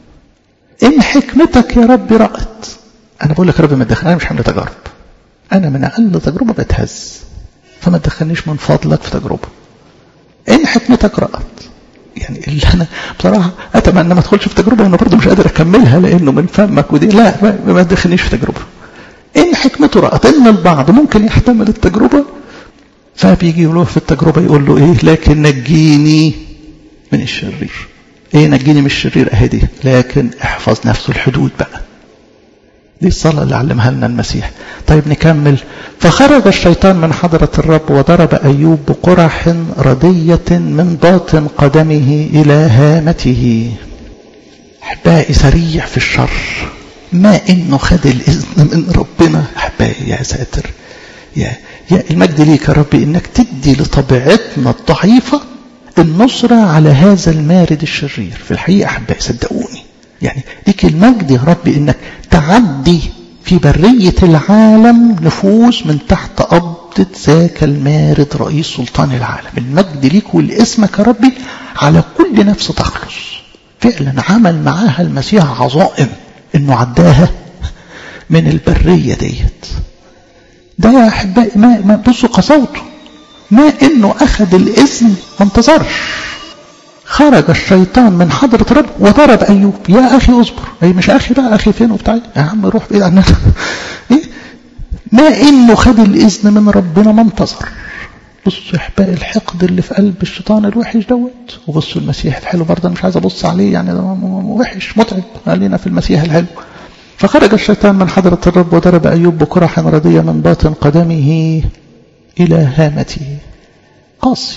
إن حكمتك يا رب رأت أنا بقول لك يا رب ما تدخل أنا مش حامل تجارب أنا من أقل تجربة بتهز فما تدخلنيش من فضلك في تجربة إن حكمتك رأت يعني اللي أنا بصراحة أتمنى ما أدخلش في تجربة وأنا برضه مش قادر أكملها لأنه من فمك ودي لا ما تدخلنيش في تجربة إن حكمته رأت إن البعض ممكن يحتمل التجربة فبيجي له في التجربة يقول له إيه لكن نجيني من الشرير إيه نجيني من الشرير أهدي لكن احفظ نفسه الحدود بقى دي الصلاة اللي علمها لنا المسيح طيب نكمل فخرج الشيطان من حضرة الرب وضرب أيوب بقرح ردية من باطن قدمه إلى هامته أحبائي سريع في الشر ما إنه خد الإذن من ربنا أحبائي يا ساتر يا, يا المجد ليك يا ربي إنك تدي لطبيعتنا الضعيفة النصرة على هذا المارد الشرير في الحقيقة أحبائي صدقوني يعني ليك المجد يا رب انك تعدي في برية العالم نفوس من تحت قبضة ذاك المارد رئيس سلطان العالم المجد ليك ولاسمك يا ربي على كل نفس تخلص فعلا عمل معاها المسيح عظائم انه عداها من البرية ديت ده يا احبائي ما, ما بصوا قسوته ما انه اخذ الاذن ما انتظرش خرج الشيطان من حضرة رب وضرب أيوب يا أخي اصبر أي مش أخي بقى أخي فين وبتاع يا عم روح بعيد عننا إيه؟ ما إنه خد الإذن من ربنا ما انتظر بصوا إحباء الحقد اللي في قلب الشيطان الوحش دوت وبصوا المسيح الحلو برضه مش عايز أبص عليه يعني ده وحش متعب خلينا في المسيح الحلو فخرج الشيطان من حضرة الرب وضرب أيوب بكرة ردية من باطن قدمه إلى هامته قاسي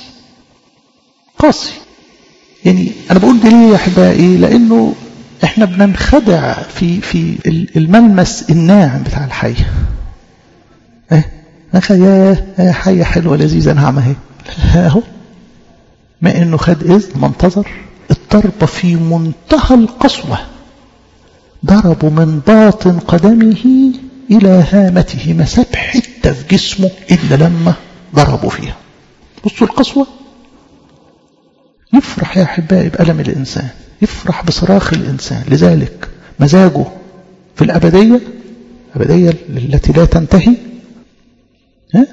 قاسي يعني أنا بقول دي ليه يا أحبائي لأنه إحنا بننخدع في في الملمس الناعم بتاع الحية إيه يا حية حلوة لذيذة ناعمة أهي أهو ما إنه خد إذن ما انتظر الضربة في منتهى القسوة ضربوا من باطن قدمه إلى هامته ما ساب حتة في جسمه إلا لما ضربوا فيها بصوا القسوة يفرح يا أحبائي بألم الإنسان يفرح بصراخ الإنسان لذلك مزاجه في الأبدية الأبدية التي لا تنتهي ها؟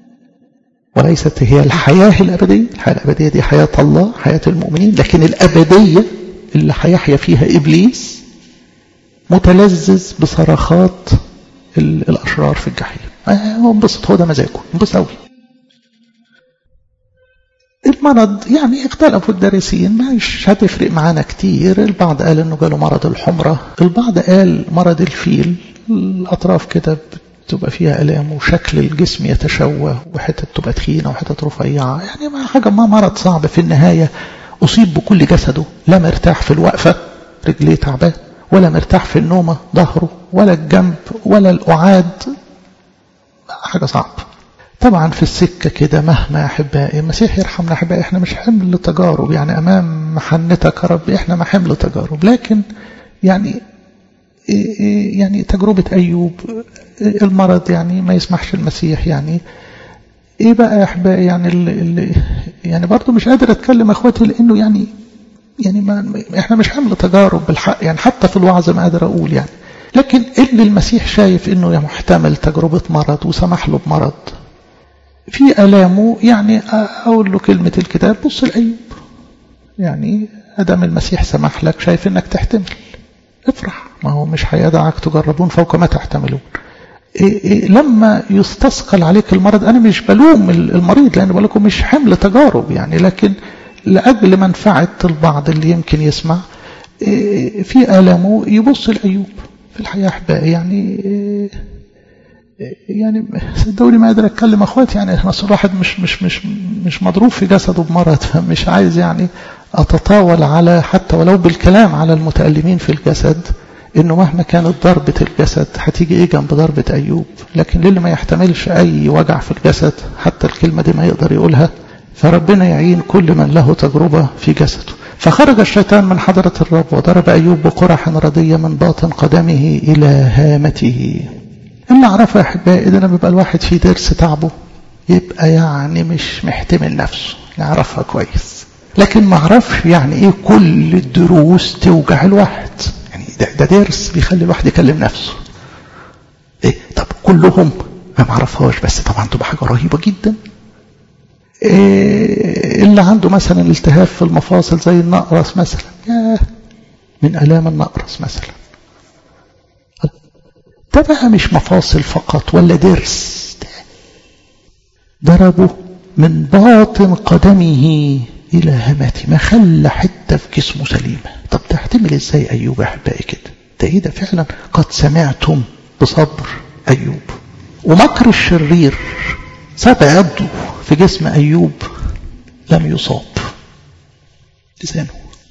وليست هي الحياة الأبدية الحياة الأبدية دي حياة الله حياة المؤمنين لكن الأبدية اللي هيحيا فيها إبليس متلذذ بصرخات الأشرار في الجحيم هو انبسط هو ده مزاجه انبسط قوي المرض يعني اختلفوا الدارسين مش هتفرق معانا كتير البعض قال انه جاله مرض الحمرة البعض قال مرض الفيل الأطراف كده بتبقى فيها ألام وشكل الجسم يتشوه وحتت تبقى تخينة وحتت رفيعة يعني ما حاجة ما مرض صعب في النهاية أصيب بكل جسده لا مرتاح في الوقفة رجليه تعبان ولا مرتاح في النومة ظهره ولا الجنب ولا الأعاد حاجة صعب طبعا في السكة كده مهما أحبائي المسيح يرحمنا أحبائي إحنا مش حمل تجارب يعني أمام محنتك يا رب إحنا ما حمل تجارب لكن يعني يعني تجربة أيوب المرض يعني ما يسمحش المسيح يعني ايه بقى يا احبائي يعني اللي, اللي يعني برضه مش قادر اتكلم اخواتي لانه يعني يعني ما احنا مش حمل تجارب بالحق يعني حتى في الوعظ ما قادر اقول يعني لكن اللي المسيح شايف انه محتمل تجربة مرض وسمح له بمرض في الامه يعني اقول له كلمة الكتاب بص لايوب يعني ادم المسيح سمح لك شايف انك تحتمل افرح ما هو مش هيدعك تجربون فوق ما تحتملون إيه إيه لما يستثقل عليك المرض أنا مش بلوم المريض لأن بقول مش حمل تجارب يعني لكن لأجل منفعة البعض اللي يمكن يسمع إيه في آلامه يبص لأيوب في الحياة أحبائي يعني يعني صدقوني ما قادر اتكلم اخواتي يعني احنا الواحد مش مش مش مش مضروب في جسده بمرض فمش عايز يعني اتطاول على حتى ولو بالكلام على المتألمين في الجسد انه مهما كانت ضربة الجسد هتيجي ايه جنب ضربة ايوب لكن للي ما يحتملش اي وجع في الجسد حتى الكلمة دي ما يقدر يقولها فربنا يعين كل من له تجربة في جسده فخرج الشيطان من حضرة الرب وضرب أيوب بقرح ردية من باطن قدمه إلى هامته اللي أعرفه يا أحبائي إذا لما بيبقى الواحد في درس تعبه يبقى يعني مش محتمل نفسه يعرفها كويس لكن ما اعرفش يعني ايه كل الدروس توجع الواحد يعني ده, ده درس بيخلي الواحد يكلم نفسه ايه طب كلهم ما اعرفهاش بس طبعا تبقى حاجه رهيبه جدا إيه اللي عنده مثلا التهاب في المفاصل زي النقرس مثلا ياه من الام النقرس مثلا ده بقى مش مفاصل فقط ولا درس ضربه من باطن قدمه إلى همتي ما خلى حتة في جسمه سليمة طب تحتمل ازاي أيوب أحبائي كده ده إيه ده فعلا قد سمعتم بصبر أيوب ومكر الشرير ساب يده في جسم أيوب لم يصاب لسانه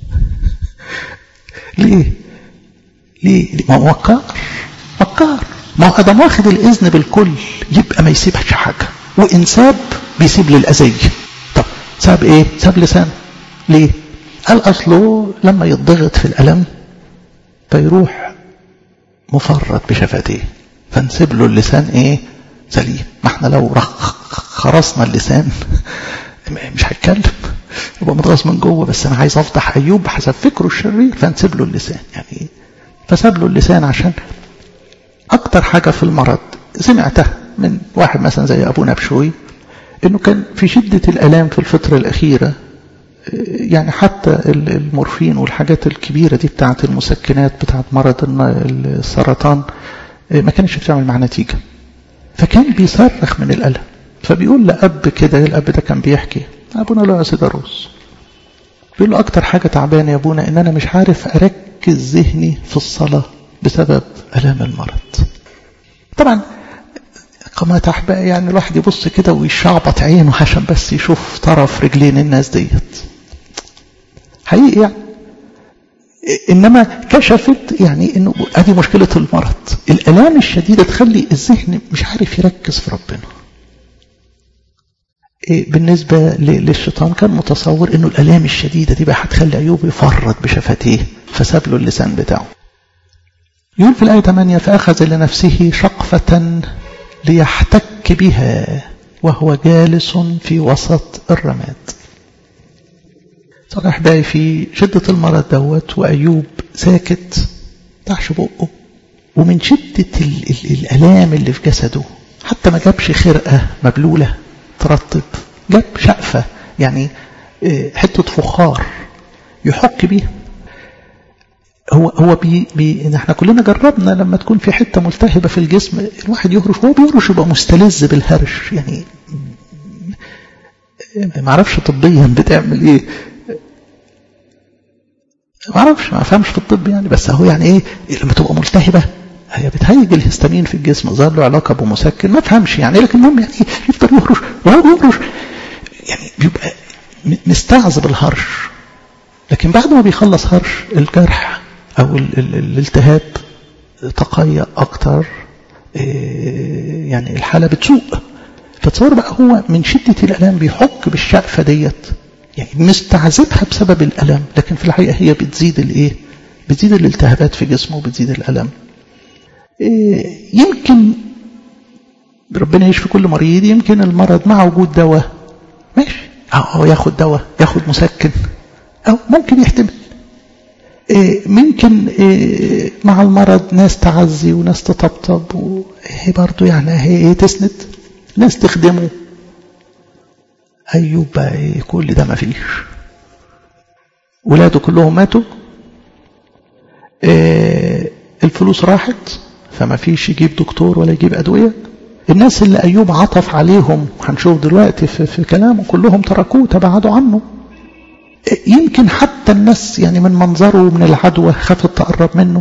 ليه ليه ما هو مكار مكار ما هو ادم واخد الاذن بالكل يبقى ما يسيبش حاجه وان ساب بيسيب للاذيه طب ساب ايه ساب لسانه ليه قال اصله لما يضغط في الالم فيروح مفرط بشفتيه فنسيب له اللسان ايه سليم ما احنا لو خرصنا اللسان مش هيتكلم يبقى متغاظ من جوه بس انا عايز افضح ايوب بحسب فكره الشرير فنسيب له اللسان يعني فساب له اللسان عشان اكتر حاجه في المرض سمعتها من واحد مثلا زي ابونا بشوي انه كان في شده الالام في الفتره الاخيره يعني حتى المورفين والحاجات الكبيره دي بتاعه المسكنات بتاعه مرض السرطان ما كانش بتعمل معاه نتيجه فكان بيصرخ من الالم فبيقول لأب كده الأب ده كان بيحكي أبونا له سيداروس بيقول له أكتر حاجة تعبانة يا أبونا إن أنا مش عارف أركز ذهني في الصلاة بسبب ألام المرض طبعا قامات أحباء يعني الواحد يبص كده ويشعبط عينه عشان بس يشوف طرف رجلين الناس ديت حقيقي يعني إنما كشفت يعني إنه هذه مشكلة المرض الآلام الشديدة تخلي الذهن مش عارف يركز في ربنا بالنسبة للشيطان كان متصور انه الالام الشديدة دي بقى هتخلي ايوب يفرط بشفتيه فساب له اللسان بتاعه يقول في الآية 8 فأخذ لنفسه شقفة ليحتك بها وهو جالس في وسط الرماد صراحة بقى في شدة المرض دوت وأيوب ساكت تحش بقه ومن شدة ال ال الألام اللي في جسده حتى ما جابش خرقة مبلولة ترطب جاب شقفة يعني حتة فخار يحك بيها هو هو بي, بي احنا كلنا جربنا لما تكون في حته ملتهبه في الجسم الواحد يهرش هو بيهرش يبقى مستلذ بالهرش يعني ما اعرفش طبيا بتعمل ايه ما اعرفش ما فهمش في الطب يعني بس هو يعني ايه لما تبقى ملتهبه هي بتهيج الهستامين في الجسم ظهر له علاقه بمسكن ما فهمش يعني لكن المهم يعني يفضل يهرش يهرش يعني بيبقى مستعذب الهرش لكن بعد ما بيخلص هرش الجرح او ال ال الالتهاب تقيأ اكتر يعني الحاله بتسوء فتصور بقى هو من شده الالام بيحك بالشقفه ديت يعني مستعذبها بسبب الالم لكن في الحقيقه هي بتزيد الايه بتزيد الالتهابات في جسمه وبتزيد الالم يمكن ربنا يشفي كل مريض يمكن المرض مع وجود دواء ماشي أو ياخد دواء ياخد مسكن أو ممكن يحتمل ممكن مع المرض ناس تعزي وناس تطبطب وهي برضو يعني هي تسند ناس تخدمه أيوب بقى كل ده ما فيش ولاده كلهم ماتوا الفلوس راحت فما فيش يجيب دكتور ولا يجيب أدوية الناس اللي أيوب عطف عليهم هنشوف دلوقتي في, في كلامه كلهم تركوه تبعدوا عنه يمكن حتى الناس يعني من منظره ومن العدوى خافت تقرب منه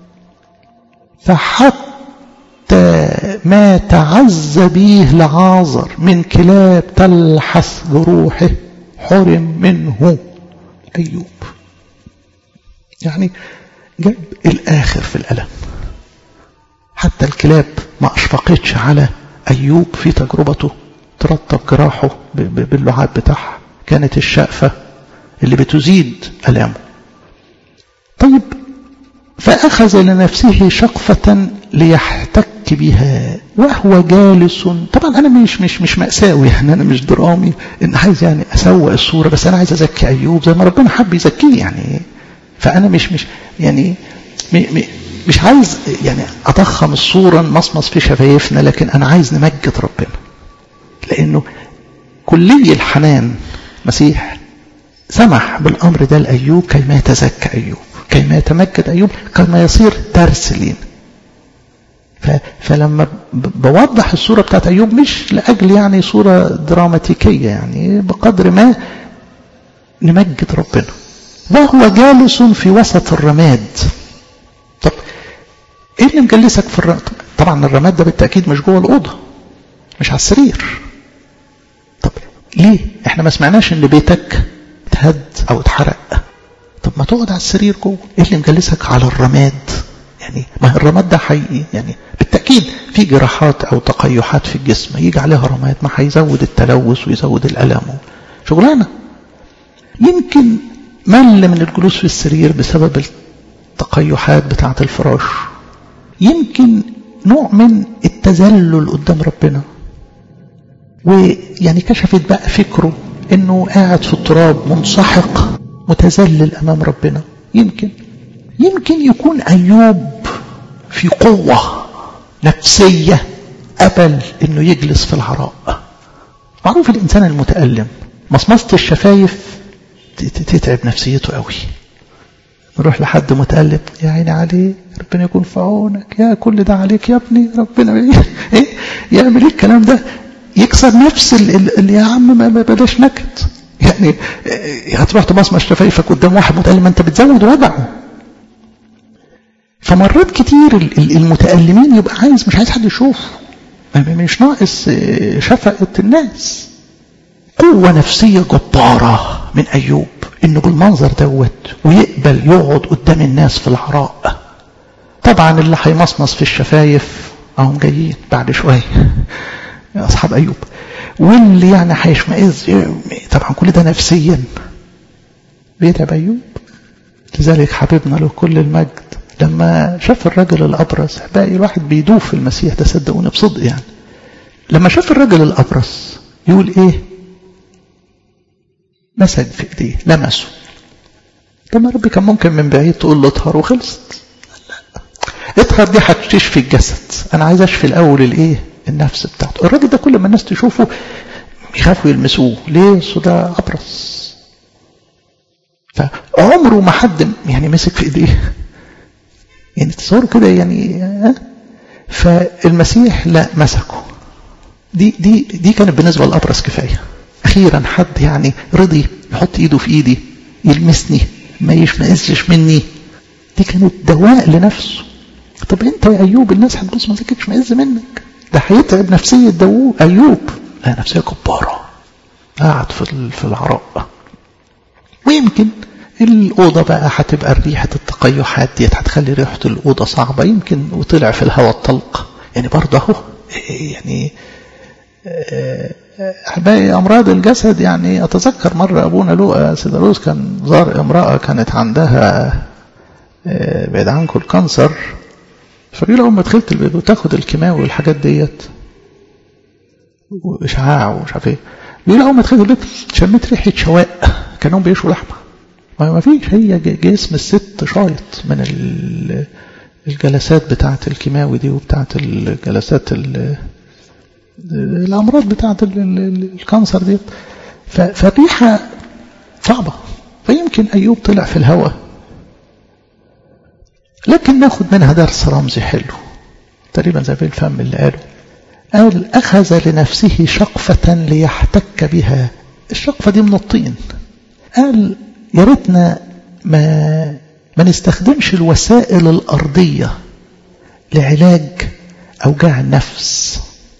فحتى ما تعز به لعازر من كلاب تلحس جروحه حرم منه أيوب يعني جاب الآخر في الألم حتى الكلاب ما أشفقتش على أيوب في تجربته ترطب جراحه باللعاب بتاعها كانت الشقفة اللي بتزيد ألامه طيب فأخذ لنفسه شقفة ليحتك بها وهو جالس طبعا أنا مش مش مش مأساوي يعني أنا مش درامي إن عايز يعني أسوق الصورة بس أنا عايز أزكي أيوب زي ما ربنا حب يزكيه يعني فأنا مش مش يعني مش عايز يعني أضخم الصورة نمصمص في شفايفنا لكن أنا عايز نمجد ربنا لأنه كلي الحنان مسيح سمح بالأمر ده لأيوب كيما يتزكى أيوب كيما يتمجد أيوب كما يصير درس لينا فلما بوضح الصورة بتاعت أيوب مش لأجل يعني صورة دراماتيكية يعني بقدر ما نمجد ربنا وهو جالس في وسط الرماد طب ايه اللي مجلسك في الرماد طبعا الرماد ده بالتأكيد مش جوه الأوضة مش على السرير طب ليه احنا ما سمعناش ان بيتك اتهد او اتحرق طب ما تقعد على السرير جوه ايه اللي مجلسك على الرماد يعني ما الرماد ده حقيقي يعني بالتأكيد في جراحات او تقيحات في الجسم يجي عليها رماد ما هيزود التلوث ويزود الألم شغلانة يمكن مل من الجلوس في السرير بسبب التقيحات بتاعة الفراش يمكن نوع من التذلل قدام ربنا ويعني كشفت بقى فكره انه قاعد في التراب منسحق متذلل امام ربنا يمكن يمكن يكون ايوب في قوة نفسية قبل انه يجلس في العراء معروف الانسان المتألم مصمصة الشفايف تتعب نفسيته قوي نروح لحد متألم يا عيني عليك ربنا يكون في عونك يا كل ده عليك يا ابني ربنا ايه يعمل ايه الكلام ده يكسر نفس اللي يا عم ما بلاش نكد يعني هتروح تمصمص شفايفك قدام واحد متألم انت بتزود وجعه فمرات كتير المتألمين يبقى عايز مش عايز حد يشوفه مش ناقص شفقة الناس قوة نفسية جبارة من أيوب إنه بالمنظر دوت ويقبل يقعد قدام الناس في العراء طبعا اللي هيمصمص في الشفايف اهم جايين بعد شوية يا أصحاب أيوب واللي يعني هيشمئز طبعا كل ده نفسيا بيتعب أيوب لذلك حبيبنا له كل المجد لما شاف الرجل الأبرص باقي الواحد بيدوب في المسيح ده صدقوني بصدق يعني لما شاف الرجل الأبرص يقول إيه مسك في ايديه لمسه طب ما ربي كان ممكن من بعيد تقول له اطهر وخلصت لا اطهر دي هتشفي الجسد انا عايز اشفي الاول الايه النفس بتاعته الراجل ده كل ما الناس تشوفه يخافوا يلمسوه ليه اصل ده ابرص فعمره ما حد يعني مسك في ايديه يعني تصوروا كده يعني ها فالمسيح لا مسكه دي دي دي كانت بالنسبه للابرص كفايه اخيرا حد يعني رضي يحط ايده في ايدي يلمسني ما يشمئزش مني دي كانت دواء لنفسه طب انت يا ايوب الناس هتبص ما تكتش معز منك ده هيتعب نفسيه داوود ايوب لا نفسيه كباره قاعد في في العراء ويمكن الأوضة بقى هتبقى ريحة التقيحات ديت هتخلي ريحة الأوضة صعبة يمكن وطلع في الهواء الطلق يعني برضه أهو يعني أحبائي أمراض الجسد يعني أتذكر مرة أبونا لوقا سيداروس كان زار امرأة كانت عندها بعيد عنكم الكانسر فبيقول أول ما دخلت البيت وتاخد الكيماوي والحاجات ديت وإشعاع ومش عارف إيه بيقول أول ما دخلت البيت شميت ريحة شواء كانهم بيشوا لحمة ما فيش هي جسم الست شايط من الجلسات بتاعة الكيماوي دي وبتاعة الجلسات الأمراض بتاعة الكانسر دي فالريحة صعبة فيمكن أيوب طلع في الهواء لكن ناخد منها درس رمزي حلو تقريبا زي في الفم اللي قاله قال أخذ لنفسه شقفة ليحتك بها الشقفة دي من الطين قال يا ريتنا ما ما نستخدمش الوسائل الأرضية لعلاج أوجاع النفس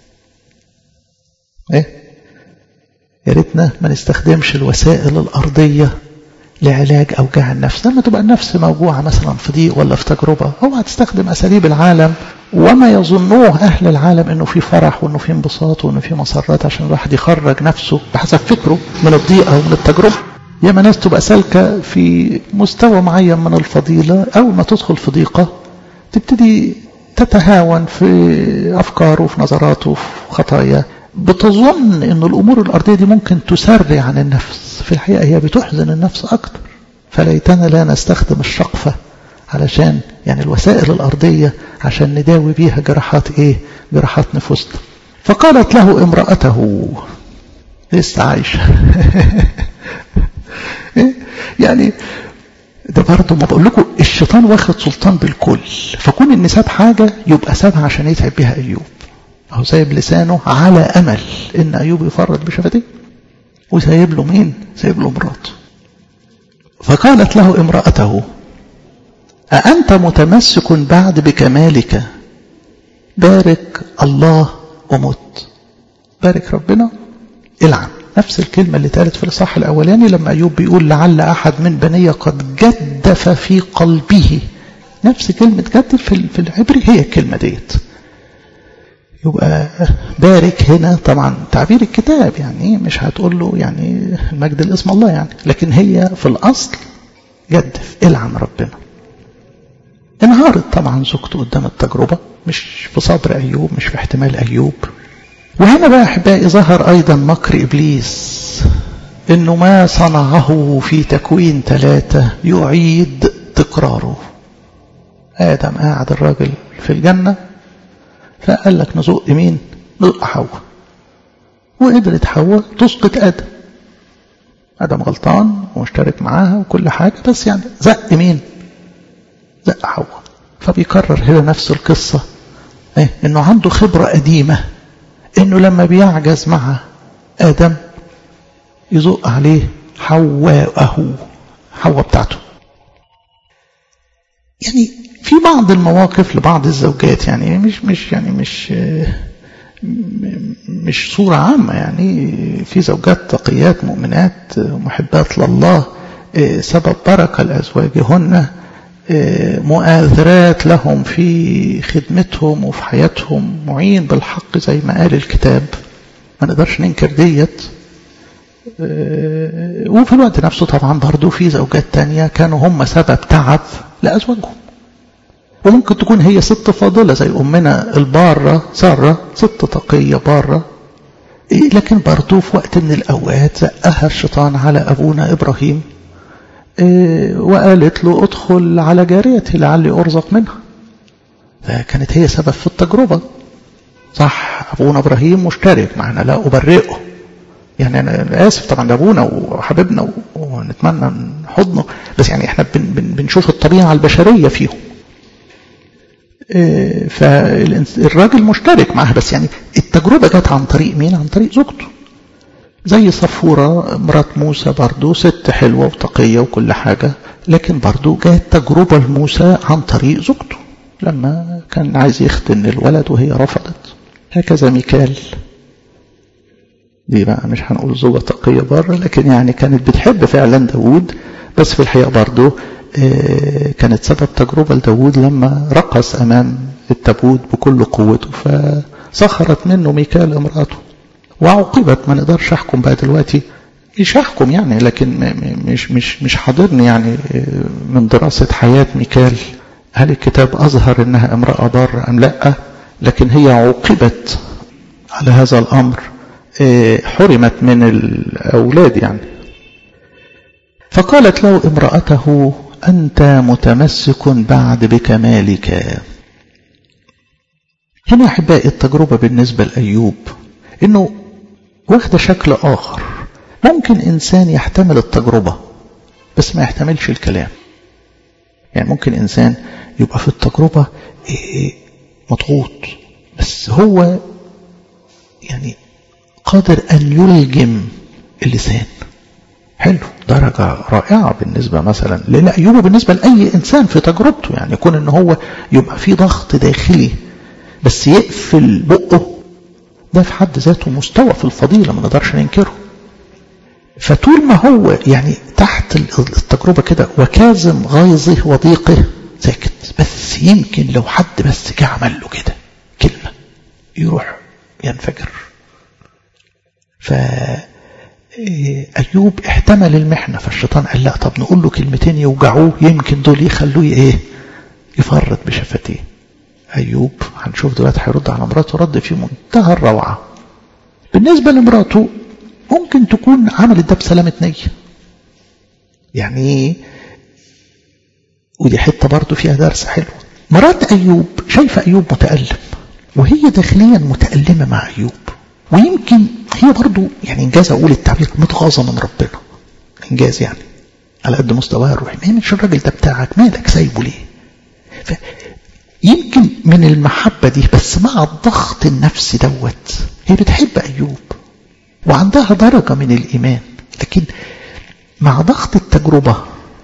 إيه؟ يا ريتنا ما نستخدمش الوسائل الأرضية لعلاج أوجاع النفس لما تبقى النفس موجوعة مثلا في ضيق ولا في تجربة أو هتستخدم أساليب العالم وما يظنوه أهل العالم أنه في فرح وأنه في انبساط وأنه في مسرات عشان الواحد يخرج نفسه بحسب فكره من الضيق أو من التجربة ياما ناس تبقى سالكة في مستوى معين من الفضيلة أول ما تدخل في ضيقة تبتدي تتهاون في أفكاره وفي نظراته وفي خطايا بتظن أن الأمور الأرضية دي ممكن تسرع عن النفس في الحقيقة هي بتحزن النفس أكتر فليتنا لا نستخدم الشقفة علشان يعني الوسائل الأرضية عشان نداوي بيها جراحات إيه جراحات نفوسنا فقالت له امرأته لسه عايشة يعني ده برضه ما بقول لكم الشيطان واخد سلطان بالكل فكون ان ساب حاجه يبقى سابها عشان يتعب بها ايوب اهو سايب لسانه على امل ان ايوب يفرط بشفتيه وسايب له مين سايب له مراته فقالت له امراته أأنت متمسك بعد بكمالك بارك الله ومت بارك ربنا العن نفس الكلمة اللي اتقالت في الإصحاح الأولاني لما أيوب بيقول لعل أحد من بني قد جدف في قلبه نفس كلمة جدف في العبري هي الكلمة ديت يبقى بارك هنا طبعا تعبير الكتاب يعني مش هتقول له يعني المجد الاسم الله يعني لكن هي في الأصل جدف العن ربنا انهارت طبعا زوجته قدام التجربة مش في صبر أيوب مش في احتمال أيوب وهنا بقى أحبائي ظهر أيضا مكر إبليس إنه ما صنعه في تكوين ثلاثة يعيد تكراره آدم قاعد الراجل في الجنة فقال لك نزق مين نزق حواء وقدرت حواء تسقط آدم آدم غلطان ومشترك معاها وكل حاجة بس يعني زق مين زق حواء فبيكرر هنا نفس القصة إيه؟ إنه عنده خبرة قديمة إنه لما بيعجز مع آدم يزق عليه حواءه حواء بتاعته يعني في بعض المواقف لبعض الزوجات يعني مش مش يعني مش مش صورة عامة يعني في زوجات تقيات مؤمنات محبات لله سبب بركة لأزواجهن مؤاثرات لهم في خدمتهم وفي حياتهم معين بالحق زي ما قال الكتاب ما نقدرش ننكر ديت وفي الوقت نفسه طبعا برضو في زوجات تانية كانوا هم سبب تعب لأزواجهم وممكن تكون هي ست فاضلة زي أمنا البارة سارة ست تقية بارة لكن برضو في وقت من الأوقات زقها الشيطان على أبونا إبراهيم وقالت له ادخل على جاريتي لعلي أرزق منها فكانت هي سبب في التجربة صح أبونا إبراهيم مشترك معنا لا أبرئه يعني أنا آسف طبعا ده أبونا وحبيبنا ونتمنى حضنه بس يعني احنا بن بن بنشوف الطبيعة البشرية فيهم فالراجل مشترك معها بس يعني التجربة جت عن طريق مين عن طريق زوجته زي صفورة مرات موسى برضو ست حلوة وتقية وكل حاجة لكن برضو جاءت تجربة لموسى عن طريق زوجته لما كان عايز يختن الولد وهي رفضت هكذا ميكال دي بقى مش هنقول زوجة تقية بره لكن يعني كانت بتحب فعلا داود بس في الحقيقة برضه كانت سبب تجربة لداود لما رقص أمام التابوت بكل قوته فسخرت منه ميكال امرأته وعوقبت ما نقدرش أحكم بقى دلوقتي مش أحكم يعني لكن مش مش مش حاضرني يعني من دراسة حياة ميكال هل الكتاب أظهر أنها امرأة بارة أم لا لكن هي عوقبت على هذا الأمر حرمت من الأولاد يعني فقالت له امرأته أنت متمسك بعد بكمالك هنا أحبائي التجربة بالنسبة لأيوب إنه واخد شكل آخر ممكن إنسان يحتمل التجربة بس ما يحتملش الكلام يعني ممكن إنسان يبقى في التجربة مضغوط بس هو يعني قادر أن يلجم اللسان حلو درجة رائعة بالنسبة مثلا لأيوب بالنسبة لأي إنسان في تجربته يعني يكون إن هو يبقى في ضغط داخلي بس يقفل بقه ده في حد ذاته مستوى في الفضيلة ما نقدرش ننكره فطول ما هو يعني تحت التجربة كده وكاظم غيظه وضيقه ساكت بس يمكن لو حد بس جه عمل له كده كلمة يروح ينفجر ف أيوب احتمل المحنة فالشيطان قال لا طب نقول له كلمتين يوجعوه يمكن دول يخلوه ايه يفرط بشفتيه أيوب هنشوف دلوقتي هيرد على مراته رد في منتهى الروعة بالنسبة لمراته ممكن تكون عملت ده بسلامة نية يعني ودي حتة برضه فيها درس حلو مرات أيوب شايفة أيوب متألم وهي داخليا متألمة مع أيوب ويمكن هي برضو يعني إنجاز أقول التعبير متغاظة من ربنا إنجاز يعني على قد مستواها الروحي ما مش الراجل ده بتاعك مالك سايبه ليه يمكن من المحبة دي بس مع الضغط النفسي دوت هي بتحب أيوب وعندها درجة من الإيمان لكن مع ضغط التجربة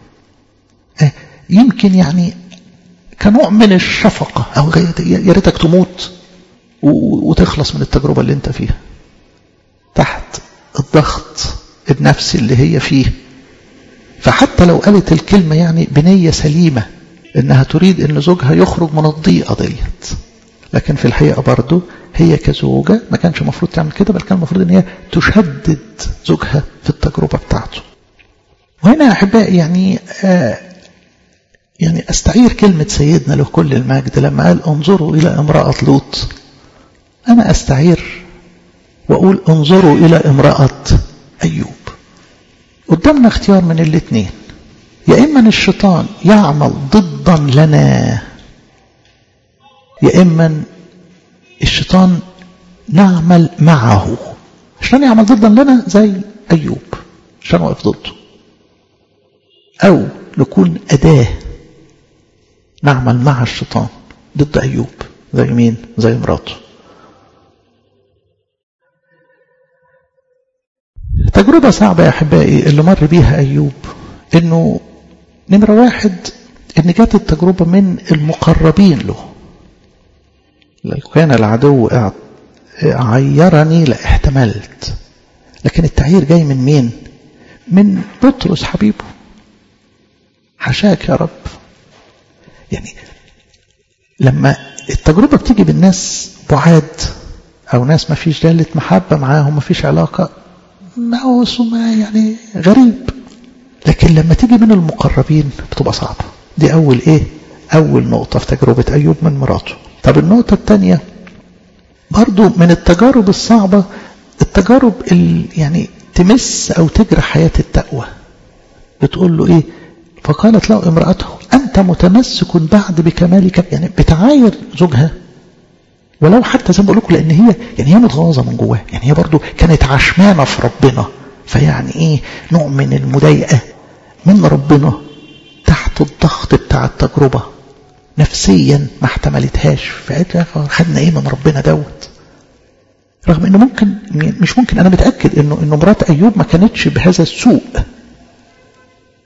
يمكن يعني كنوع من الشفقة أو يا ريتك تموت وتخلص من التجربة اللي انت فيها تحت الضغط النفسي اللي هي فيه فحتى لو قالت الكلمة يعني بنية سليمة انها تريد ان زوجها يخرج من الضيقة ديت لكن في الحقيقة برضه هي كزوجة ما كانش المفروض تعمل كده بل كان المفروض ان هي تشدد زوجها في التجربة بتاعته وهنا احبائي يعني آه يعني استعير كلمة سيدنا له كل المجد لما قال انظروا الى امرأة لوط أنا أستعير وأقول انظروا إلى امرأة أيوب قدامنا اختيار من الاثنين يا إما الشيطان يعمل ضدا لنا يا إما الشيطان نعمل معه الشيطان يعمل ضدا لنا زي أيوب الشيطان واقف ضده أو نكون أداة نعمل مع الشيطان ضد أيوب زي مين زي مراته تجربة صعبة يا أحبائي اللي مر بيها أيوب إنه نمرة واحد إن جات التجربة من المقربين له لو كان العدو عيرني لاحتملت لكن التعيير جاي من مين من بطرس حبيبه حشاك يا رب يعني لما التجربة بتيجي بالناس بعاد أو ناس ما فيش دالة محبة معاهم ما فيش علاقة ما هو يعني غريب لكن لما تيجي من المقربين بتبقى صعبة دي أول إيه أول نقطة في تجربة أيوب من مراته طب النقطة الثانية برضو من التجارب الصعبة التجارب اللي يعني تمس أو تجرح حياة التقوى بتقول له إيه فقالت له امرأته أنت متمسك بعد بكمالك يعني بتعاير زوجها ولو حتى زي ما بقول لكم لان هي يعني هي متغاظه من جواها يعني هي برضو كانت عشمانه في ربنا فيعني ايه نوع من المضايقه من ربنا تحت الضغط بتاع التجربه نفسيا ما احتملتهاش فقالت خدنا ايه من ربنا دوت رغم انه ممكن مش ممكن انا متاكد انه انه مرات ايوب ما كانتش بهذا السوء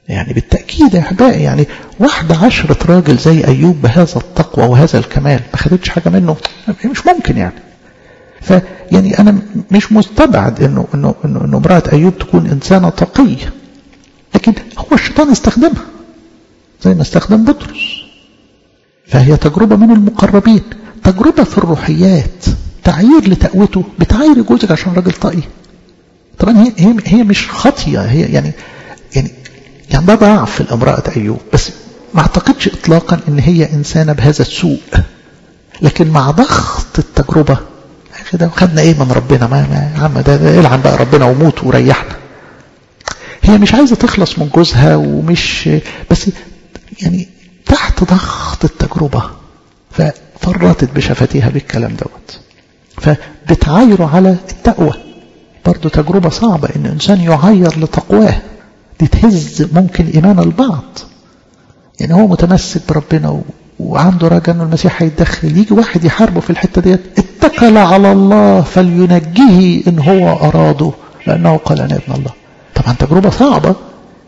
يعني بالتأكيد يا أحبائي يعني واحدة عشرة راجل زي أيوب بهذا التقوى وهذا الكمال ما خدتش حاجة منه مش ممكن يعني فيعني أنا مش مستبعد إنه إنه إنه, إنه امرأة أيوب تكون إنسانة تقية لكن هو الشيطان استخدمها زي ما استخدم بطرس فهي تجربة من المقربين تجربة في الروحيات تعيير لتقوته بتعاير جوزك عشان راجل طاقي طبعا هي هي هي مش خطيه هي يعني يعني يعني ده ضعف في امرأة أيوب بس ما اعتقدش إطلاقا إن هي إنسانة بهذا السوء لكن مع ضغط التجربة ده خدنا إيه من ربنا ما, ما يا عم ده, ده العن بقى ربنا وموت وريحنا هي مش عايزة تخلص من جوزها ومش بس يعني تحت ضغط التجربة ففرطت بشفتيها بالكلام دوت فبتعايره على التقوى برضه تجربة صعبة إن إنسان يعير لتقواه دي تهز ممكن إيمان البعض يعني هو متمسك بربنا و... وعنده رجاء أن المسيح هيتدخل يجي واحد يحاربه في الحتة ديت اتكل على الله فلينجيه إن هو أراده لأنه قال أنا ابن الله طبعا تجربة صعبة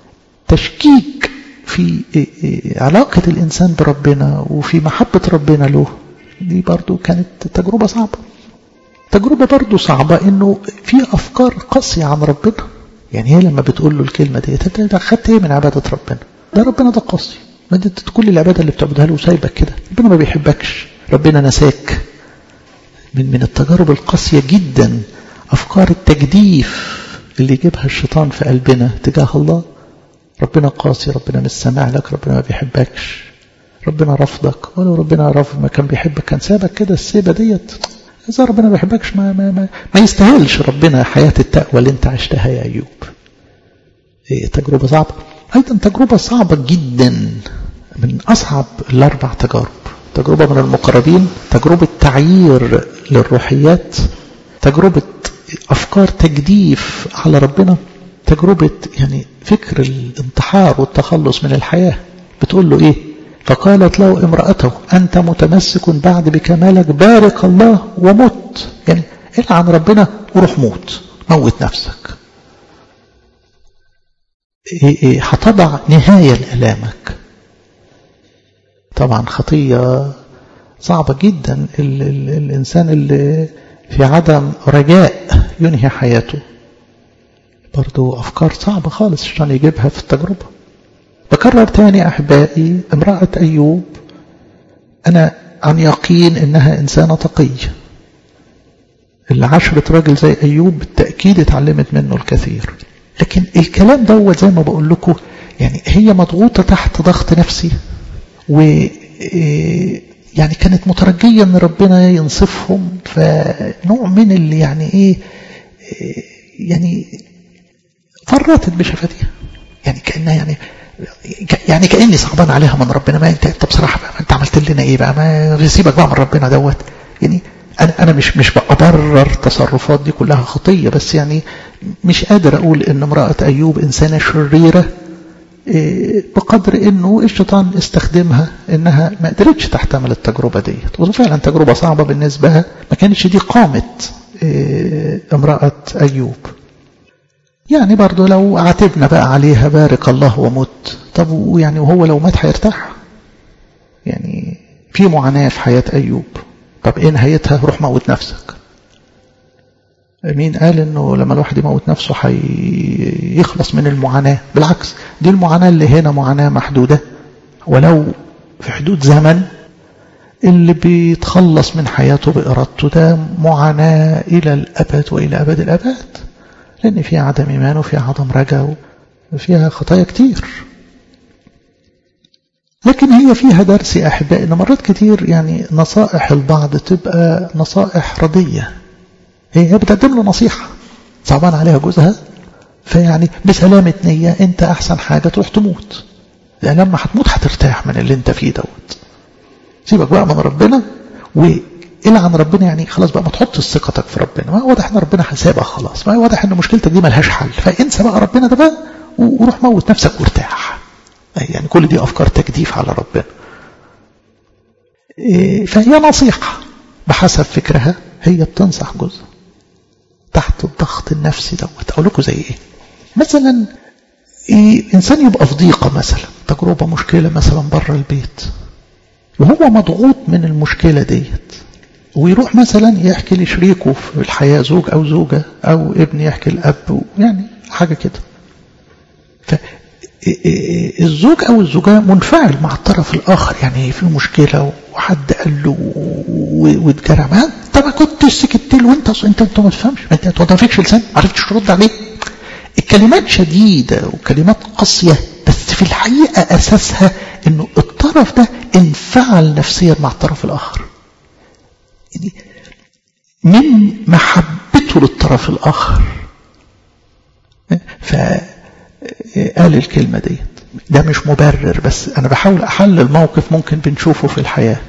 تشكيك في علاقة الإنسان بربنا وفي محبة ربنا له دي برضو كانت تجربة صعبة تجربة برضو صعبة إنه في أفكار قاسية عن ربنا يعني هي لما بتقول له الكلمة دي انت خدت ايه من عبادة ربنا ده ربنا ده قاسي ما انت كل العبادة اللي بتعبدها له وسايبك كده ربنا ما بيحبكش ربنا نساك من من التجارب القاسية جدا أفكار التجديف اللي يجيبها الشيطان في قلبنا تجاه الله ربنا قاسي ربنا مش سامع لك ربنا ما بيحبكش ربنا رفضك ولو ربنا رفض ما كان بيحبك كان سابك كده السيبة ديت إذا ربنا ما بيحبكش ما, ما, ما, ما يستاهلش ربنا حياة التقوى اللي انت عشتها يا أيوب إيه تجربة صعبة أيضا تجربة صعبة جدا من أصعب الأربع تجارب تجربة من المقربين تجربة تعيير للروحيات تجربة أفكار تجديف على ربنا تجربة يعني فكر الانتحار والتخلص من الحياة بتقول له إيه فقالت له امرأته أنت متمسك بعد بكمالك بارك الله ومت يعني العن ربنا وروح موت موت نفسك هتضع نهاية لألامك طبعا خطية صعبة جدا ال ال الإنسان اللي في عدم رجاء ينهي حياته برضو أفكار صعبة خالص عشان يجيبها في التجربة بكرر تاني أحبائي امرأة أيوب أنا عن يقين إنها إنسانة تقية اللي عشرة راجل زي أيوب بالتأكيد اتعلمت منه الكثير لكن الكلام دوت زي ما بقول لكم يعني هي مضغوطة تحت ضغط نفسي و يعني كانت مترجية ان ربنا ينصفهم فنوع من اللي يعني ايه يعني فرطت بشفتها يعني كأنها يعني يعني كأني صعبان عليها من ربنا ما انت انت بصراحة ما انت عملت لنا ايه بقى ما سيبك بقى من ربنا دوت يعني انا انا مش مش بأبرر تصرفات دي كلها خطية بس يعني مش قادر اقول ان امرأة ايوب انسانة شريرة بقدر انه الشيطان استخدمها انها ما قدرتش تحتمل التجربة ديت وفعلا تجربة صعبة بالنسبة لها ما كانتش دي قامة امرأة ايوب يعني برضو لو عاتبنا بقى عليها بارك الله ومت طب ويعني وهو لو مات هيرتاح يعني في معاناة في حياة أيوب طب ايه نهايتها روح موت نفسك مين قال انه لما الواحد يموت نفسه هيخلص من المعاناة بالعكس دي المعاناة اللي هنا معاناة محدودة ولو في حدود زمن اللي بيتخلص من حياته بإرادته ده معاناة إلى الأبد وإلى أبد الأبد لأن فيها عدم إيمان وفيها عدم رجاء وفيها خطايا كتير لكن هي فيها درس يا أحبائي إن مرات كتير يعني نصائح البعض تبقى نصائح رضية هي بتقدم له نصيحة صعبان عليها جوزها فيعني بسلامة نية أنت أحسن حاجة تروح تموت لأن لما هتموت هترتاح من اللي أنت فيه دوت سيبك بقى من ربنا والعن ربنا يعني خلاص بقى ما تحطش ثقتك في ربنا ما واضح ان ربنا حسابك خلاص ما واضح ان مشكلتك دي ملهاش حل فانسى بقى ربنا ده بقى وروح موت نفسك وارتاح يعني كل دي افكار تجديف على ربنا فهي نصيحة بحسب فكرها هي بتنصح جوزها تحت الضغط النفسي دوت اقول لكم زي ايه مثلا إيه إنسان يبقى في ضيقة مثلا تجربة مشكلة مثلا بره البيت وهو مضغوط من المشكلة ديت ويروح مثلا يحكي لشريكه في الحياة زوج أو زوجة أو ابن يحكي الأب يعني حاجة كده فالزوج أو الزوجة منفعل مع الطرف الآخر يعني في مشكلة وحد قال له واتجرى ما انت ما كنتش سكت له وانت انت انت ما تفهمش انت ما فيكش لسان ما عرفتش ترد عليه الكلمات شديدة وكلمات قاسية بس في الحقيقة أساسها أنه الطرف ده انفعل نفسيا مع الطرف الآخر يعني من محبته للطرف الآخر فقال الكلمة دي ده مش مبرر بس أنا بحاول أحلل موقف ممكن بنشوفه في الحياة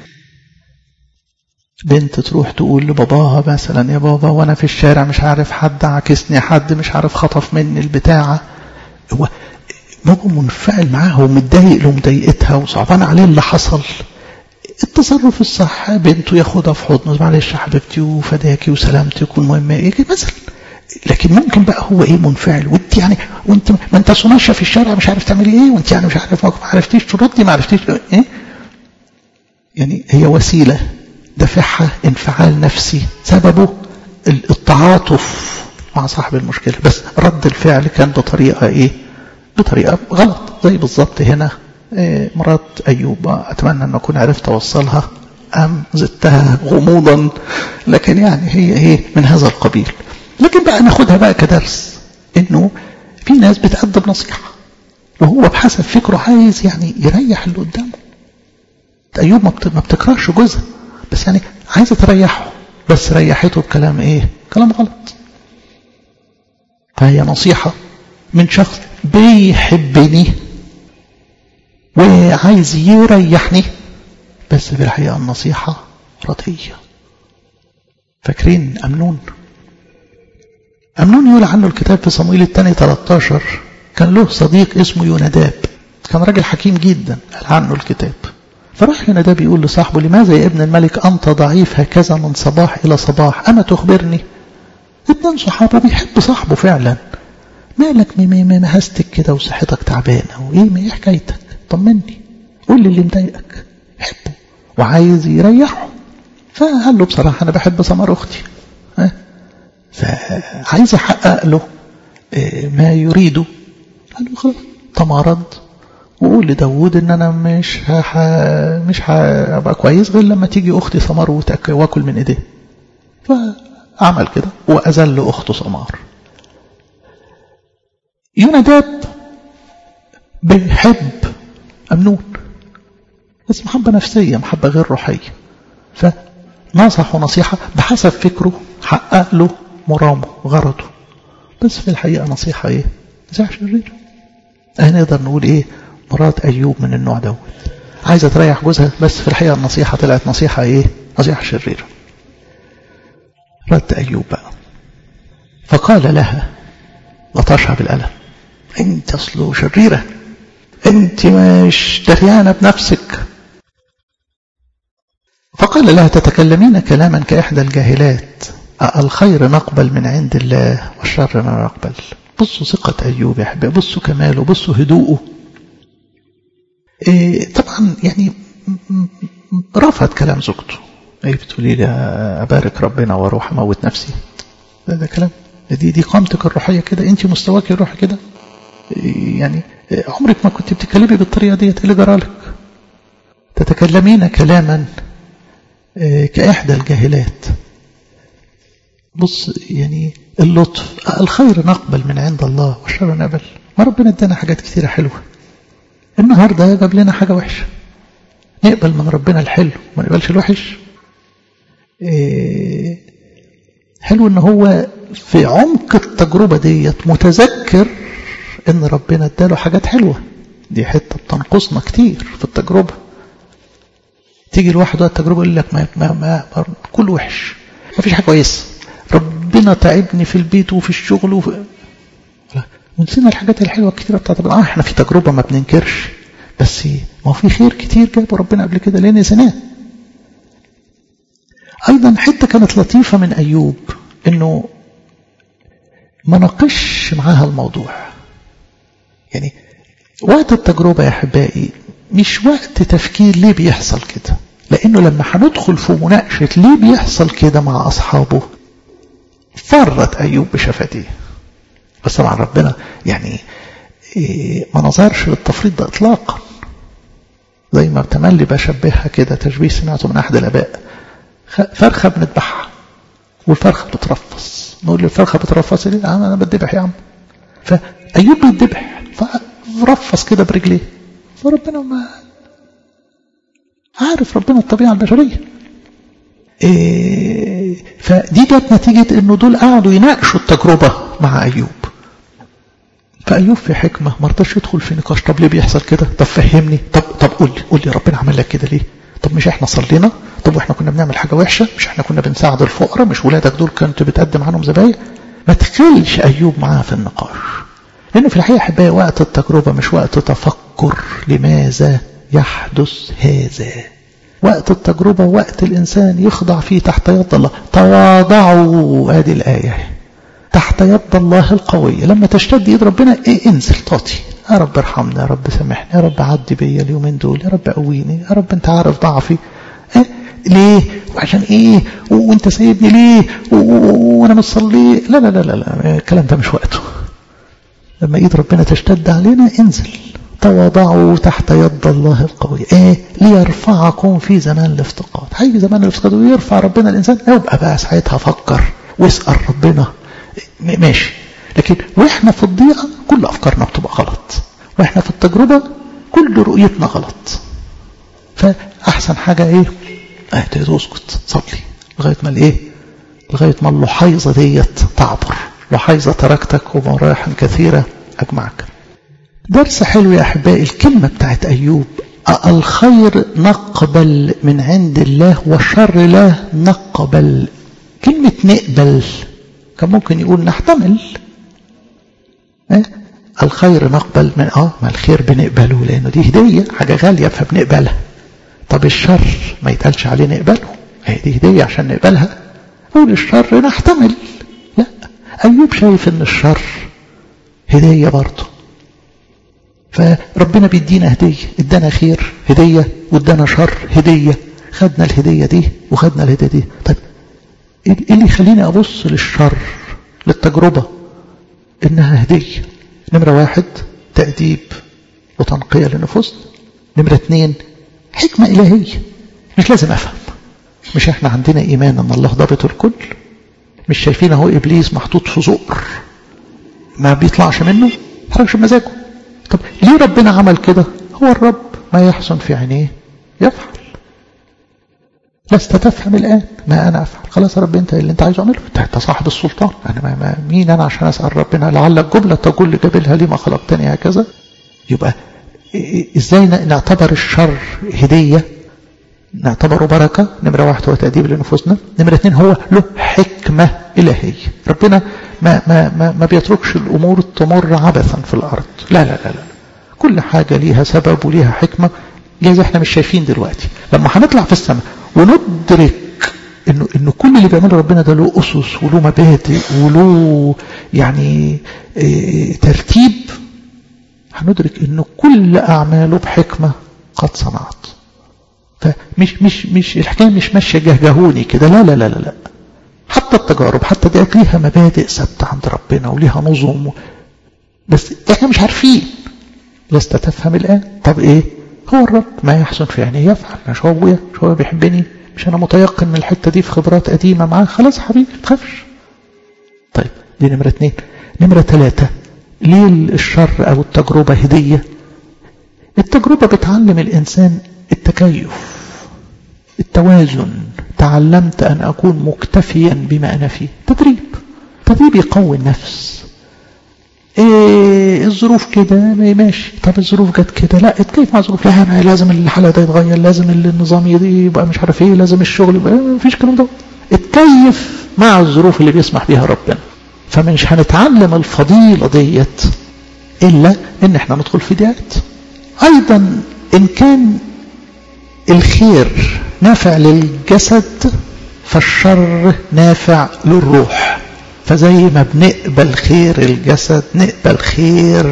بنت تروح تقول لباباها مثلا يا بابا وانا في الشارع مش عارف حد عكسني حد مش عارف خطف مني البتاعة هو بابا منفعل معاها ومتضايق له مضايقتها وصعبان عليه اللي حصل التصرف الصح بنته ياخدها في حضنه معلش يا حبيبتي وفداكي وسلامتك والمهم ايه مثلا لكن ممكن بقى هو ايه منفعل وانت يعني وانت ما انت ماشيه في الشارع مش عارف تعملي ايه وانت يعني مش عارف ما عرفتيش تردي ما عرفتيش ايه يعني هي وسيله دافعها انفعال نفسي سببه التعاطف مع صاحب المشكلة بس رد الفعل كان بطريقة ايه بطريقة غلط زي بالظبط هنا إيه مرات أيوب أتمنى أن أكون عرفت أوصلها أم زدتها غموضا لكن يعني هي ايه من هذا القبيل لكن بقى ناخدها بقى كدرس انه في ناس بتقدم نصيحة وهو بحسب فكره عايز يعني يريح اللي قدامه أيوب ما بتكرهش جوزها بس يعني عايزة تريحه بس ريحته بكلام ايه كلام غلط فهي نصيحة من شخص بيحبني وعايز يريحني بس في الحقيقة النصيحة رضية فاكرين أمنون أمنون يقول عنه الكتاب في صمويل الثاني 13 كان له صديق اسمه يوناداب كان راجل حكيم جدا قال عنه الكتاب فراح يوناداب يقول لصاحبه لماذا يا ابن الملك أنت ضعيف هكذا من صباح إلى صباح أما تخبرني اتنين صحابه بيحب صاحبه فعلا مالك مهستك كده وصحتك تعبانة وإيه ما إيه حكايتك طمني قول لي اللي مضايقك حبه وعايز يريحه فقال له بصراحة أنا بحب سمر أختي ها فعايز أحقق له ما يريده قال له خلاص تمرض وقول لداود ان انا مش هح... مش هبقى كويس غير لما تيجي اختي سمار وتأك... واكل من ايديه فعمل كده واذل اخته سمار يوناداب بيحب امنون بس محبة نفسية محبة غير روحية فنصحه نصيحة بحسب فكره حقق له مرامه غرضه بس في الحقيقة نصيحة ايه نصيحة شريرة نقدر نقول ايه مرات أيوب من النوع دوت عايزة تريح جوزها بس في الحقيقة النصيحة طلعت نصيحة إيه نصيحة شريرة رد أيوب بقى فقال لها لطشها بالألم أنت أصله شريرة أنت مش دريانة بنفسك فقال لها تتكلمين كلاما كإحدى الجاهلات الخير نقبل من عند الله والشر لا نقبل بصوا ثقة أيوب يا حبيبي بصوا كماله بصوا هدوءه إيه طبعا يعني رفض كلام زوجته ايه بتقولي لي ابارك ربنا واروح اموت نفسي ده, ده كلام دي دي قامتك الروحيه كده انت مستواك الروحي كده إيه يعني عمرك ما كنت بتتكلمي بالطريقه ديت اللي جرالك تتكلمين كلاما إيه كاحدى الجاهلات بص يعني اللطف الخير نقبل من عند الله والشر نقبل ما ربنا ادانا حاجات كثيره حلوه النهاردة جاب لنا حاجة وحشة نقبل من ربنا الحلو ما نقبلش الوحش إيه حلو ان هو في عمق التجربة ديت متذكر ان ربنا اداله حاجات حلوة دي حتة بتنقصنا كتير في التجربة تيجي الواحد وقت التجربة يقول لك ما, ما, ما كل وحش ما فيش حاجة كويسة ربنا تعبني في البيت وفي الشغل وفي ونسينا الحاجات الحلوة الكتيرة بتاعت اه احنا في تجربة ما بننكرش بس ما هو في خير كتير جابه ربنا قبل كده ليه نسيناه ايضا حتة كانت لطيفة من ايوب انه ما ناقش معاها الموضوع يعني وقت التجربة يا أحبائي مش وقت تفكير ليه بيحصل كده لأنه لما هندخل في مناقشة ليه بيحصل كده مع أصحابه فرت أيوب بشفتيه بس طبعا ربنا يعني إيه ما نظرش للتفريط ده إطلاقا زي ما تملي بشبهها كده تشبيه سمعته من أحد الآباء فرخة بنذبحها والفرخة بتترفص نقول للفرخة بترفص ليه أنا بتذبح يا عم فأيوب بيتذبح فرفص كده برجليه فربنا ما عارف ربنا الطبيعة البشرية إيه فدي جت نتيجة انه دول قعدوا يناقشوا التجربة مع ايوب فايوب في حكمة ما رضاش يدخل في نقاش طب ليه بيحصل كده طب فهمني طب طب قول لي قول لي ربنا عمل لك كده ليه طب مش احنا صلينا طب واحنا كنا بنعمل حاجة وحشة مش احنا كنا بنساعد الفقراء مش ولادك دول كنت بتقدم عنهم زباين ما تخلش ايوب معاه في النقاش لانه في الحقيقة احبائي وقت التجربة مش وقت تفكر لماذا يحدث هذا وقت التجربة وقت الإنسان يخضع فيه تحت يد الله تواضعوا هذه الآية تحت يد الله القوية لما تشتد يد ربنا إيه انزل طاطي يا رب ارحمنا يا رب سامحني يا رب عدي بيا اليومين دول يا رب قويني يا رب انت عارف ضعفي إيه؟ ليه وعشان ايه وانت سايبني ليه وانا مصلي لا لا لا لا, لا. الكلام ده مش وقته لما ايد ربنا تشتد علينا انزل تواضعوا تحت يد الله القوي ايه ليرفعكم في زمان الافتقاد هيجي زمان الافتقاد ويرفع ربنا الانسان يبقى بقى ساعتها فكر واسال ربنا ماشي لكن واحنا في الضيقه كل افكارنا بتبقى غلط واحنا في التجربه كل رؤيتنا غلط فاحسن حاجه ايه اه تسكت صلي لغايه ما الايه لغايه ما اللحيظه ديت تعبر لحيظه تركتك ومراحم كثيره اجمعك درس حلو يا أحبائي الكلمة بتاعت أيوب الخير نقبل من عند الله والشر لا نقبل كلمة نقبل كان ممكن يقول نحتمل اه؟ الخير نقبل من اه ما الخير بنقبله لأنه دي هدية حاجة غالية فبنقبلها طب الشر ما يتقالش عليه نقبله هي دي هدية عشان نقبلها قول الشر نحتمل لا أيوب شايف ان الشر هدية برضه فربنا بيدينا هدية ادانا خير هدية وادانا شر هدية خدنا الهدية دي وخدنا الهدية دي طيب ايه اللي يخليني ابص للشر للتجربة انها هدية نمرة واحد تأديب وتنقية لنفوسنا نمرة اتنين حكمة إلهية مش لازم أفهم مش احنا عندنا إيمان أن الله ضابط الكل مش شايفين اهو إبليس محطوط في زقر ما بيطلعش منه حركش مزاجه طب ليه ربنا عمل كده هو الرب ما يحسن في عينيه يفعل لست تفهم الآن ما أنا أفعل خلاص يا رب أنت اللي أنت عايز أعمله أنت صاحب السلطان أنا ما ما مين أنا عشان أسأل ربنا لعل الجملة تقول لجبلها لما خلقتني هكذا يبقى إزاي نعتبر الشر هدية نعتبره بركة نمرة واحد هو تأديب لنفوسنا نمرة اثنين هو له حكمة إلهية ربنا ما, ما, ما, ما بيتركش الأمور تمر عبثا في الأرض لا لا لا لا كل حاجة ليها سبب وليها حكمة جايز احنا مش شايفين دلوقتي لما هنطلع في السماء وندرك انه انه كل اللي بيعمله ربنا ده له اسس وله مبادئ وله يعني اه ترتيب هندرك انه كل اعماله بحكمه قد صنعت فمش مش مش الحكايه مش ماشيه جهجهوني كده لا لا لا لا لا حتى التجارب حتى ديت ليها مبادئ ثابته عند ربنا وليها نظم بس احنا مش عارفين لست تفهم الان طب ايه هو الرب ما يحسن في عينيه يفعل مش هو ابويا مش هو بيحبني مش انا متيقن من الحته دي في خبرات قديمه معاه خلاص يا حبيبي ما تخافش طيب دي نمره اثنين نمره ثلاثه ليه الشر او التجربه هديه التجربه بتعلم الانسان التكيف التوازن تعلمت أن أكون مكتفيا بما أنا فيه تدريب تدريب يقوي النفس إيه الظروف كده ماشي طب الظروف جت كده لا اتكيف مع الظروف لا ما لازم الحالة ده يتغير لازم النظام يبقى مش عارف ايه لازم الشغل يبقى مفيش كلام ده اتكيف مع الظروف اللي بيسمح بيها ربنا فمش هنتعلم الفضيلة ديت إلا إن احنا ندخل في ديات أيضا إن كان الخير نافع للجسد فالشر نافع للروح فزي ما بنقبل خير الجسد نقبل خير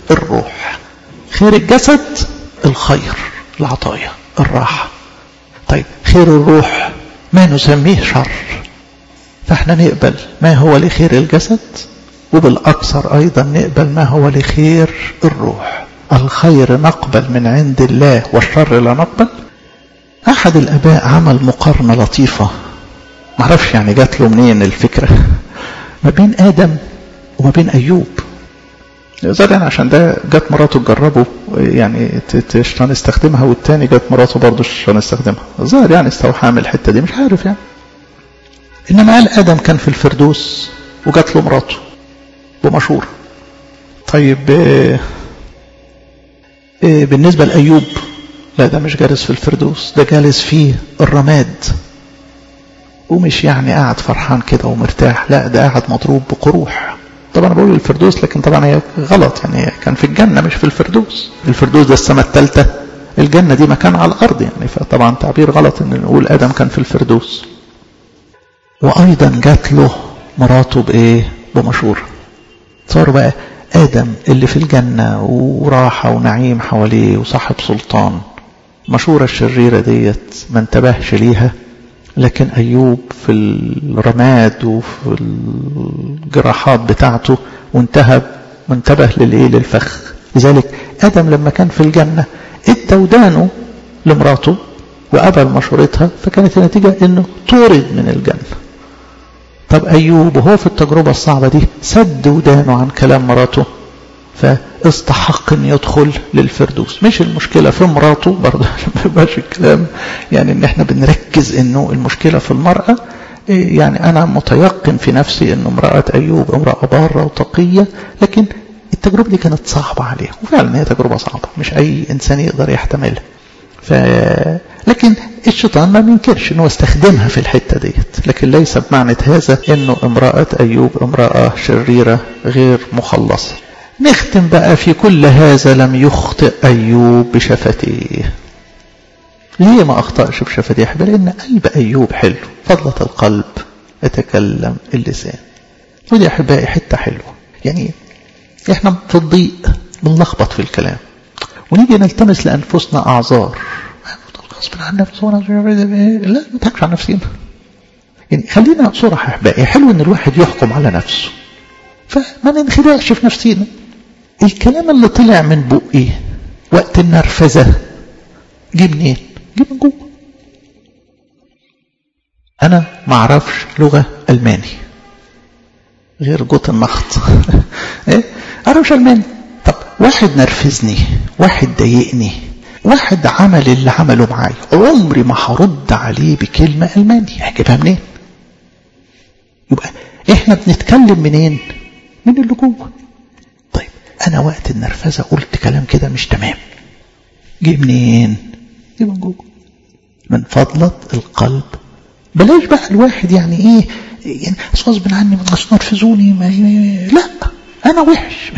الروح خير الجسد الخير العطايا الراحة طيب خير الروح ما نسميه شر فاحنا نقبل ما هو لخير الجسد وبالأكثر أيضا نقبل ما هو لخير الروح الخير نقبل من عند الله والشر لا نقبل أحد الأباء عمل مقارنة لطيفة معرفش يعني جات له منين الفكرة ما بين آدم وما بين أيوب زاد يعني عشان ده جت مراته تجربه يعني عشان يستخدمها والتاني جت مراته برضه عشان يستخدمها ظاهر يعني استوحى من الحته دي مش عارف يعني انما قال ادم كان في الفردوس وجات له مراته بمشوره طيب إيه إيه بالنسبه لايوب لا ده مش جالس في الفردوس ده جالس في الرماد ومش يعني قاعد فرحان كده ومرتاح لا ده قاعد مضروب بقروح طبعا انا بقول الفردوس لكن طبعا هي غلط يعني كان في الجنة مش في الفردوس الفردوس ده السماء الثالثة الجنة دي مكان على الأرض يعني فطبعا تعبير غلط ان نقول آدم كان في الفردوس وأيضا جات له مراته بإيه بمشورة صار بقى آدم اللي في الجنة وراحة ونعيم حواليه وصاحب سلطان مشورة الشريرة ديت ما انتبهش ليها لكن أيوب في الرماد وفي الجراحات بتاعته وانتهى وانتبه للإيه للفخ لذلك آدم لما كان في الجنة ادى ودانه لمراته وقبل مشورتها فكانت النتيجة انه طرد من الجنة طب أيوب وهو في التجربة الصعبة دي سد ودانه عن كلام مراته فاستحق ان يدخل للفردوس مش المشكلة في مراته برضه ما يبقاش الكلام يعني ان احنا بنركز انه المشكلة في المرأة يعني انا متيقن في نفسي ان امرأة ايوب امرأة بارة وتقية لكن التجربة دي كانت صعبة عليه وفعلا هي تجربة صعبة مش اي انسان يقدر يحتملها ف... لكن الشيطان ما بينكرش انه استخدمها في الحتة ديت لكن ليس بمعنى هذا انه امرأة ايوب امرأة شريرة غير مخلصة نختم بقى في كل هذا لم يخطئ أيوب بشفتيه ليه ما أخطأش بشفتيه يا لأن قلب أيوب حلو فضلة القلب يتكلم اللسان ودي أحبائي حتة حلوة يعني إحنا في الضيق بنلخبط في الكلام ونيجي نلتمس لأنفسنا أعذار غصب عن نفسه لا ما تضحكش عن نفسنا يعني خلينا صراحة أحبائي حلو إن الواحد يحكم على نفسه فما ننخدعش في نفسنا الكلام اللي طلع من بقي وقت النرفزة جه منين جه من جوه انا ما اعرفش لغة الماني غير جوت النخط ايه اعرفش الماني طب واحد نرفزني واحد ضايقني واحد عمل اللي عمله معايا عمري ما هرد عليه بكلمة الماني هجيبها منين يبقى احنا بنتكلم منين من اللي جوه طيب انا وقت النرفزه قلت كلام كده مش تمام جه منين جه من جوه من فضلة القلب بلاش بقى الواحد يعني ايه يعني غصب عني من نرفزوني ما لا انا وحش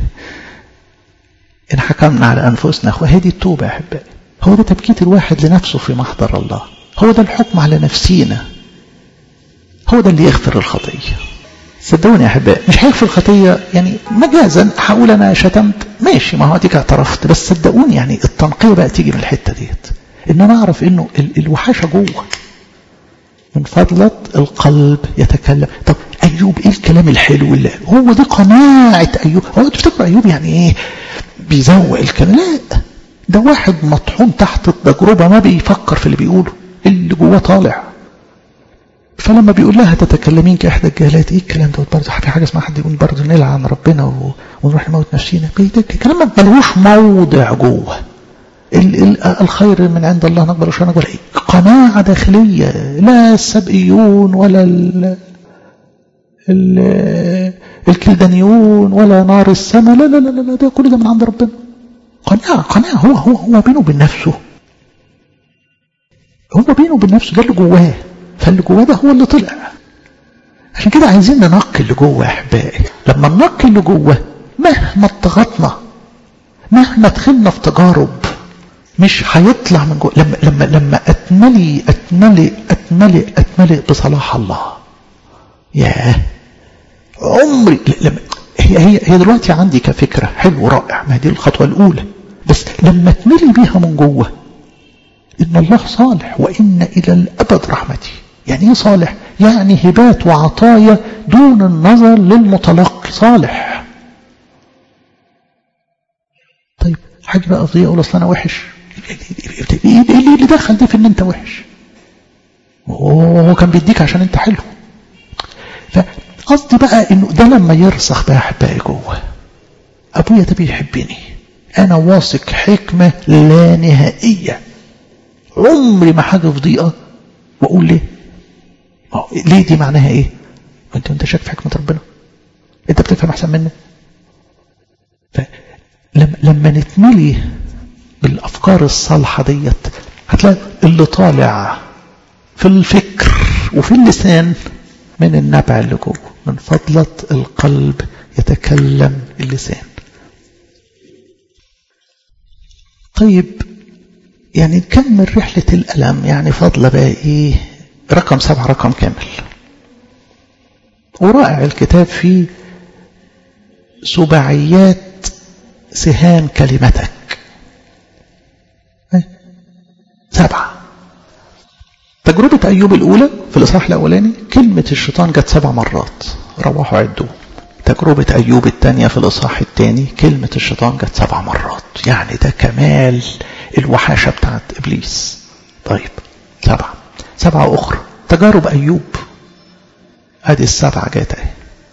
ان حكمنا على انفسنا وهي دي التوبه يا احبائي هو ده تبكيت الواحد لنفسه في محضر الله هو ده الحكم على نفسينا هو ده اللي يغفر الخطيه صدقوني يا احبائي مش هيغفر الخطيه يعني مجازا هقول انا شتمت ماشي ما هو اديك اعترفت بس صدقوني يعني التنقيه بقى تيجي من الحته ديت ان انا اعرف انه الوحاشه جوه من فضلة القلب يتكلم طب أيوب إيه الكلام الحلو اللي هو دي قناعة أيوب هو تفتكر أيوب يعني إيه بيزوق الكلام لا ده واحد مطحون تحت التجربة ما بيفكر في اللي بيقوله اللي جواه طالع فلما بيقول لها تتكلمين كإحدى الجهالات إيه الكلام ده برضه في حاجة اسمها حد يقول برضه نلعن ربنا و... ونروح نموت نفسينا الكلام ملوش موضع جوه ال ال الخير من عند الله نقبل وشو نقبل قناعة داخلية لا السبئيون ولا ال ال الكلدانيون ولا نار السماء لا لا لا لا ده كل ده من عند ربنا قناعة قناعة هو هو هو بينه وبين نفسه هو بينه وبين نفسه ده اللي جواه فاللي جواه ده هو اللي طلع عشان كده عايزين ننقي اللي جوه يا احبائي لما ننقي اللي جوه مهما اتضغطنا مهما دخلنا في تجارب مش هيطلع من جوه لما لما لما اتملي اتملي اتملي اتملي بصلاح الله ياه عمري لما هي هي هي دلوقتي عندي كفكره حلو رائع ما دي الخطوه الاولى بس لما تملي بيها من جوه ان الله صالح وان الى الابد رحمتي يعني ايه صالح يعني هبات وعطايا دون النظر للمتلقي صالح طيب حاجه بقى قضيه اقول اصل انا وحش ايه اللي دخل دي في ان انت وحش هو كان بيديك عشان انت حلو فقصدي بقى انه ده لما يرسخ بقى احبائي جوه ابويا ده بيحبني انا واثق حكمه لا نهائيه عمري ما حاجه في ضيقه واقول ليه ليه دي معناها ايه انت انت شاك في حكمه ربنا انت بتفهم احسن منه فلما لما نتملي بالافكار الصالحه ديت هتلاقي اللي طالع في الفكر وفي اللسان من النبع اللي جوه من فضلة القلب يتكلم اللسان طيب يعني نكمل رحلة الألم يعني فضل بقى إيه رقم سبعة رقم كامل ورائع الكتاب فيه سباعيات سهام كلمتك سبعة تجربة أيوب الأولى في الإصحاح الأولاني كلمة الشيطان جت سبع مرات روحوا عدوا تجربة أيوب الثانية في الإصحاح الثاني كلمة الشيطان جت سبع مرات يعني ده كمال الوحاشة بتاعت إبليس طيب سبعة سبعة أخرى تجارب أيوب أدي السبعة جت أهي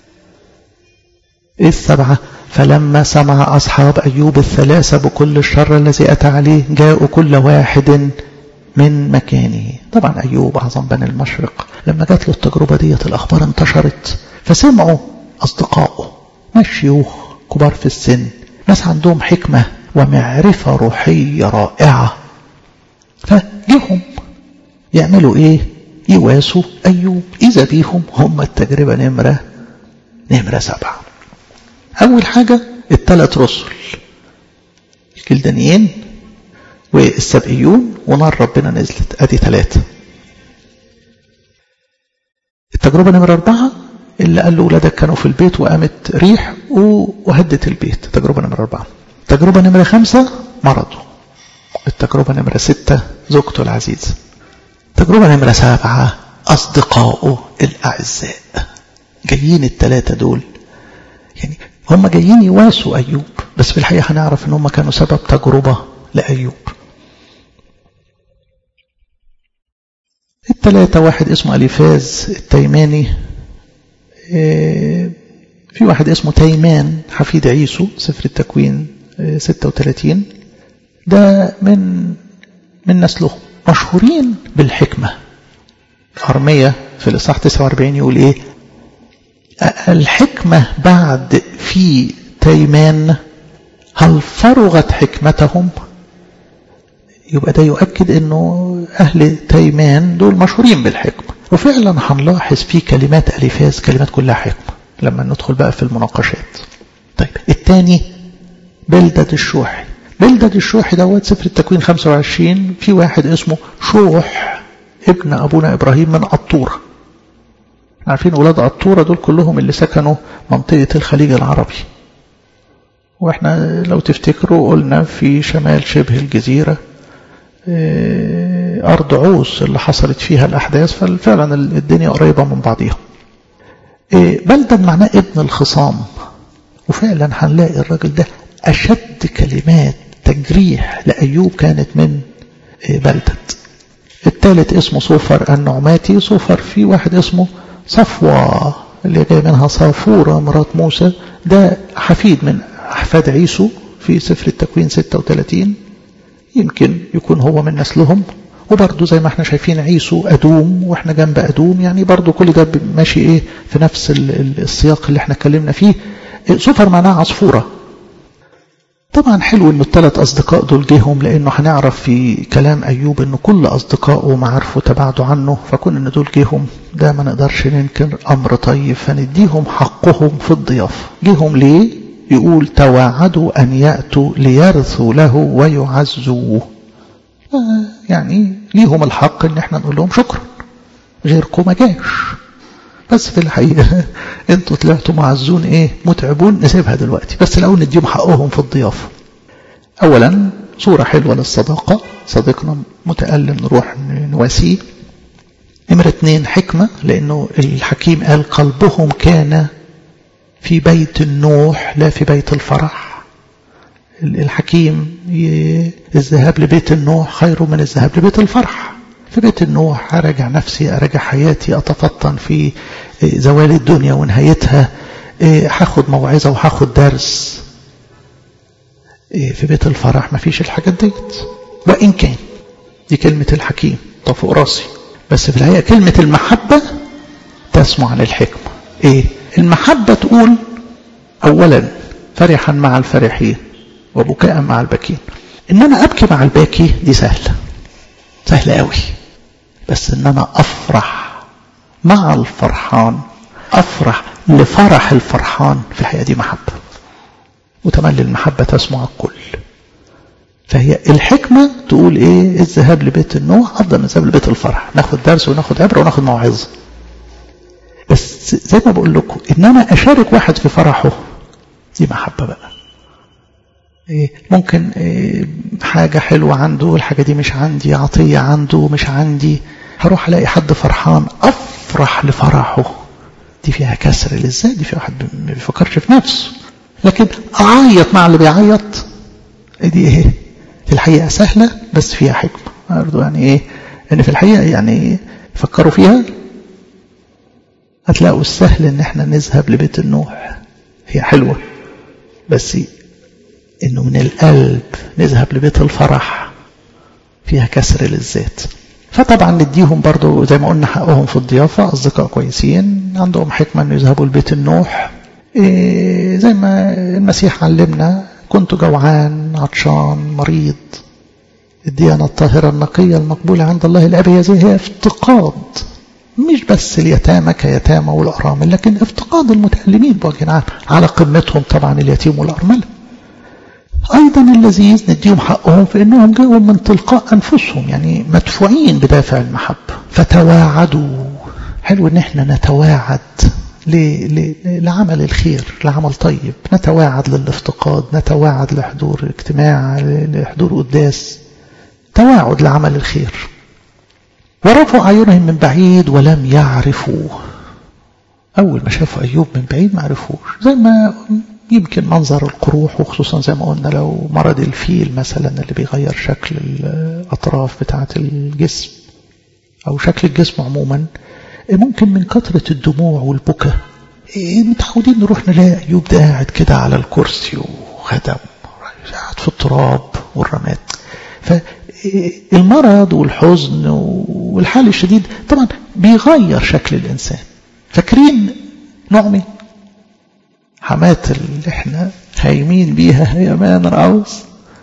إيه السبعة فلما سمع أصحاب أيوب الثلاثة بكل الشر الذي أتى عليه جاءوا كل واحد من مكانه طبعا أيوب أعظم بني المشرق لما جات له التجربة ديت الأخبار انتشرت فسمعوا أصدقائه ناس شيوخ كبار في السن ناس عندهم حكمة ومعرفة روحية رائعة فجيهم يعملوا إيه يواسوا أيوب إذا بيهم هم التجربة نمرة نمرة سبعة أول حاجة الثلاث رسل الكلدانيين والسبئيون ونار ربنا نزلت ادي ثلاثة التجربة نمرة أربعة اللي قال له ولادك كانوا في البيت وقامت ريح وهدت البيت تجربة نمرة أربعة تجربة نمرة خمسة مرضه التجربة نمرة ستة زوجته العزيزة تجربة نمرة سبعة أصدقائه الأعزاء جايين الثلاثة دول يعني هم جايين يواسوا أيوب بس في الحقيقة هنعرف ان هم كانوا سبب تجربة لأيوب الثلاثة واحد اسمه أليفاز التيماني في واحد اسمه تيمان حفيد عيسو سفر التكوين 36 ده من من نسلهم مشهورين بالحكمة أرمية في الإصحاح 49 يقول إيه الحكمة بعد في تيمان هل فرغت حكمتهم يبقى ده يؤكد انه اهل تيمان دول مشهورين بالحكمة وفعلا هنلاحظ في كلمات الفاز كلمات كلها حكمة لما ندخل بقى في المناقشات طيب الثاني بلدة الشوحي بلدة الشوحي دوت سفر التكوين 25 في واحد اسمه شوح ابن ابونا ابراهيم من قطورة عارفين اولاد قطورة دول كلهم اللي سكنوا منطقة الخليج العربي واحنا لو تفتكروا قلنا في شمال شبه الجزيرة أرض عوس اللي حصلت فيها الأحداث ففعلا الدنيا قريبة من بعضيها بلدة معناه ابن الخصام وفعلا هنلاقي الراجل ده أشد كلمات تجريح لأيوب كانت من بلدة الثالث اسمه صوفر النعماتي صوفر في واحد اسمه صفوة اللي جاي منها صافورة مرات موسى ده حفيد من أحفاد عيسو في سفر التكوين 36 يمكن يكون هو من نسلهم وبرضه زي ما احنا شايفين عيسو أدوم واحنا جنب أدوم يعني برضه كل ده ماشي ايه في نفس السياق اللي احنا اتكلمنا فيه سفر معناه عصفورة طبعا حلو ان الثلاث اصدقاء دول جيهم لانه هنعرف في كلام ايوب ان كل اصدقائه ومعارفه تبعدوا عنه فكون ان دول جيهم ده ما نقدرش ننكر امر طيب فنديهم حقهم في الضيافه جيهم ليه يقول توعدوا ان ياتوا ليرثوا له ويعزوه يعني ليهم الحق ان احنا نقول لهم شكرا غيركم ما جاش بس في الحقيقة انتوا طلعتوا معزون ايه متعبون نسيبها دلوقتي بس الأول نديهم حقهم في الضيافة أولا صورة حلوة للصداقة صديقنا متألم نروح نواسيه نمرة اتنين حكمة لأنه الحكيم قال قلبهم كان في بيت النوح لا في بيت الفرح الحكيم الذهاب لبيت النوح خير من الذهاب لبيت الفرح في بيت النوح أراجع نفسي أراجع حياتي أتفطن في زوال الدنيا ونهايتها هاخد موعظة وهاخد درس في بيت الفرح ما فيش الحاجات ديت وإن كان دي كلمة الحكيم طب فوق راسي بس في الحقيقة كلمة المحبة تسمع عن الحكمة ايه المحبة تقول اولا فرحا مع الفرحين وبكاء مع البكين ان انا ابكي مع الباكي دي سهلة سهلة قوي بس ان انا افرح مع الفرحان افرح لفرح الفرحان في الحقيقة دي محبة وتملي المحبة تسمع الكل فهي الحكمة تقول ايه الذهاب لبيت النوح افضل من الذهاب لبيت الفرح ناخد درس وناخد عبرة وناخد موعظة بس زي ما بقول لكم ان انا اشارك واحد في فرحه دي محبة بقى إيه ممكن إيه حاجة حلوة عنده الحاجة دي مش عندي عطية عنده مش عندي هروح الاقي حد فرحان افرح لفرحه دي فيها كسر للذات دي فيها واحد ما بيفكرش في نفسه لكن اعيط مع اللي بيعيط دي ايه في الحقيقة سهلة بس فيها حكمة برضه يعني ايه ان في الحقيقة يعني فكروا فيها هتلاقوا السهل ان احنا نذهب لبيت النوح هي حلوة بس انه من القلب نذهب لبيت الفرح فيها كسر للذات فطبعا نديهم برضو زي ما قلنا حقهم في الضيافة أصدقاء كويسين عندهم حكمة أن يذهبوا لبيت النوح إيه زي ما المسيح علمنا كنت جوعان عطشان مريض الديانة الطاهرة النقية المقبولة عند الله الأب هي زي هي افتقاد مش بس اليتامى كيتامى والأرامل لكن افتقاد المتألمين بوجه عام على قمتهم طبعا اليتيم والأرملة أيضا اللذيذ نديهم حقهم في أنهم جاءوا من تلقاء أنفسهم يعني مدفوعين بدافع المحبة فتواعدوا حلو أن احنا نتواعد لعمل الخير لعمل طيب نتواعد للافتقاد نتواعد لحضور اجتماع لحضور قداس تواعد لعمل الخير ورفعوا أعينهم من بعيد ولم يعرفوا أول ما شافوا أيوب من بعيد ما عرفوش زي ما يمكن منظر القروح وخصوصا زي ما قلنا لو مرض الفيل مثلا اللي بيغير شكل الأطراف بتاعة الجسم أو شكل الجسم عموما ممكن من كثرة الدموع والبكاء متعودين نروح نلاقي أيوب ده قاعد كده على الكرسي وخدم قاعد في التراب والرماد فالمرض والحزن والحال الشديد طبعا بيغير شكل الإنسان فاكرين نعمي حمات اللي احنا هايمين بيها يا مان رعوز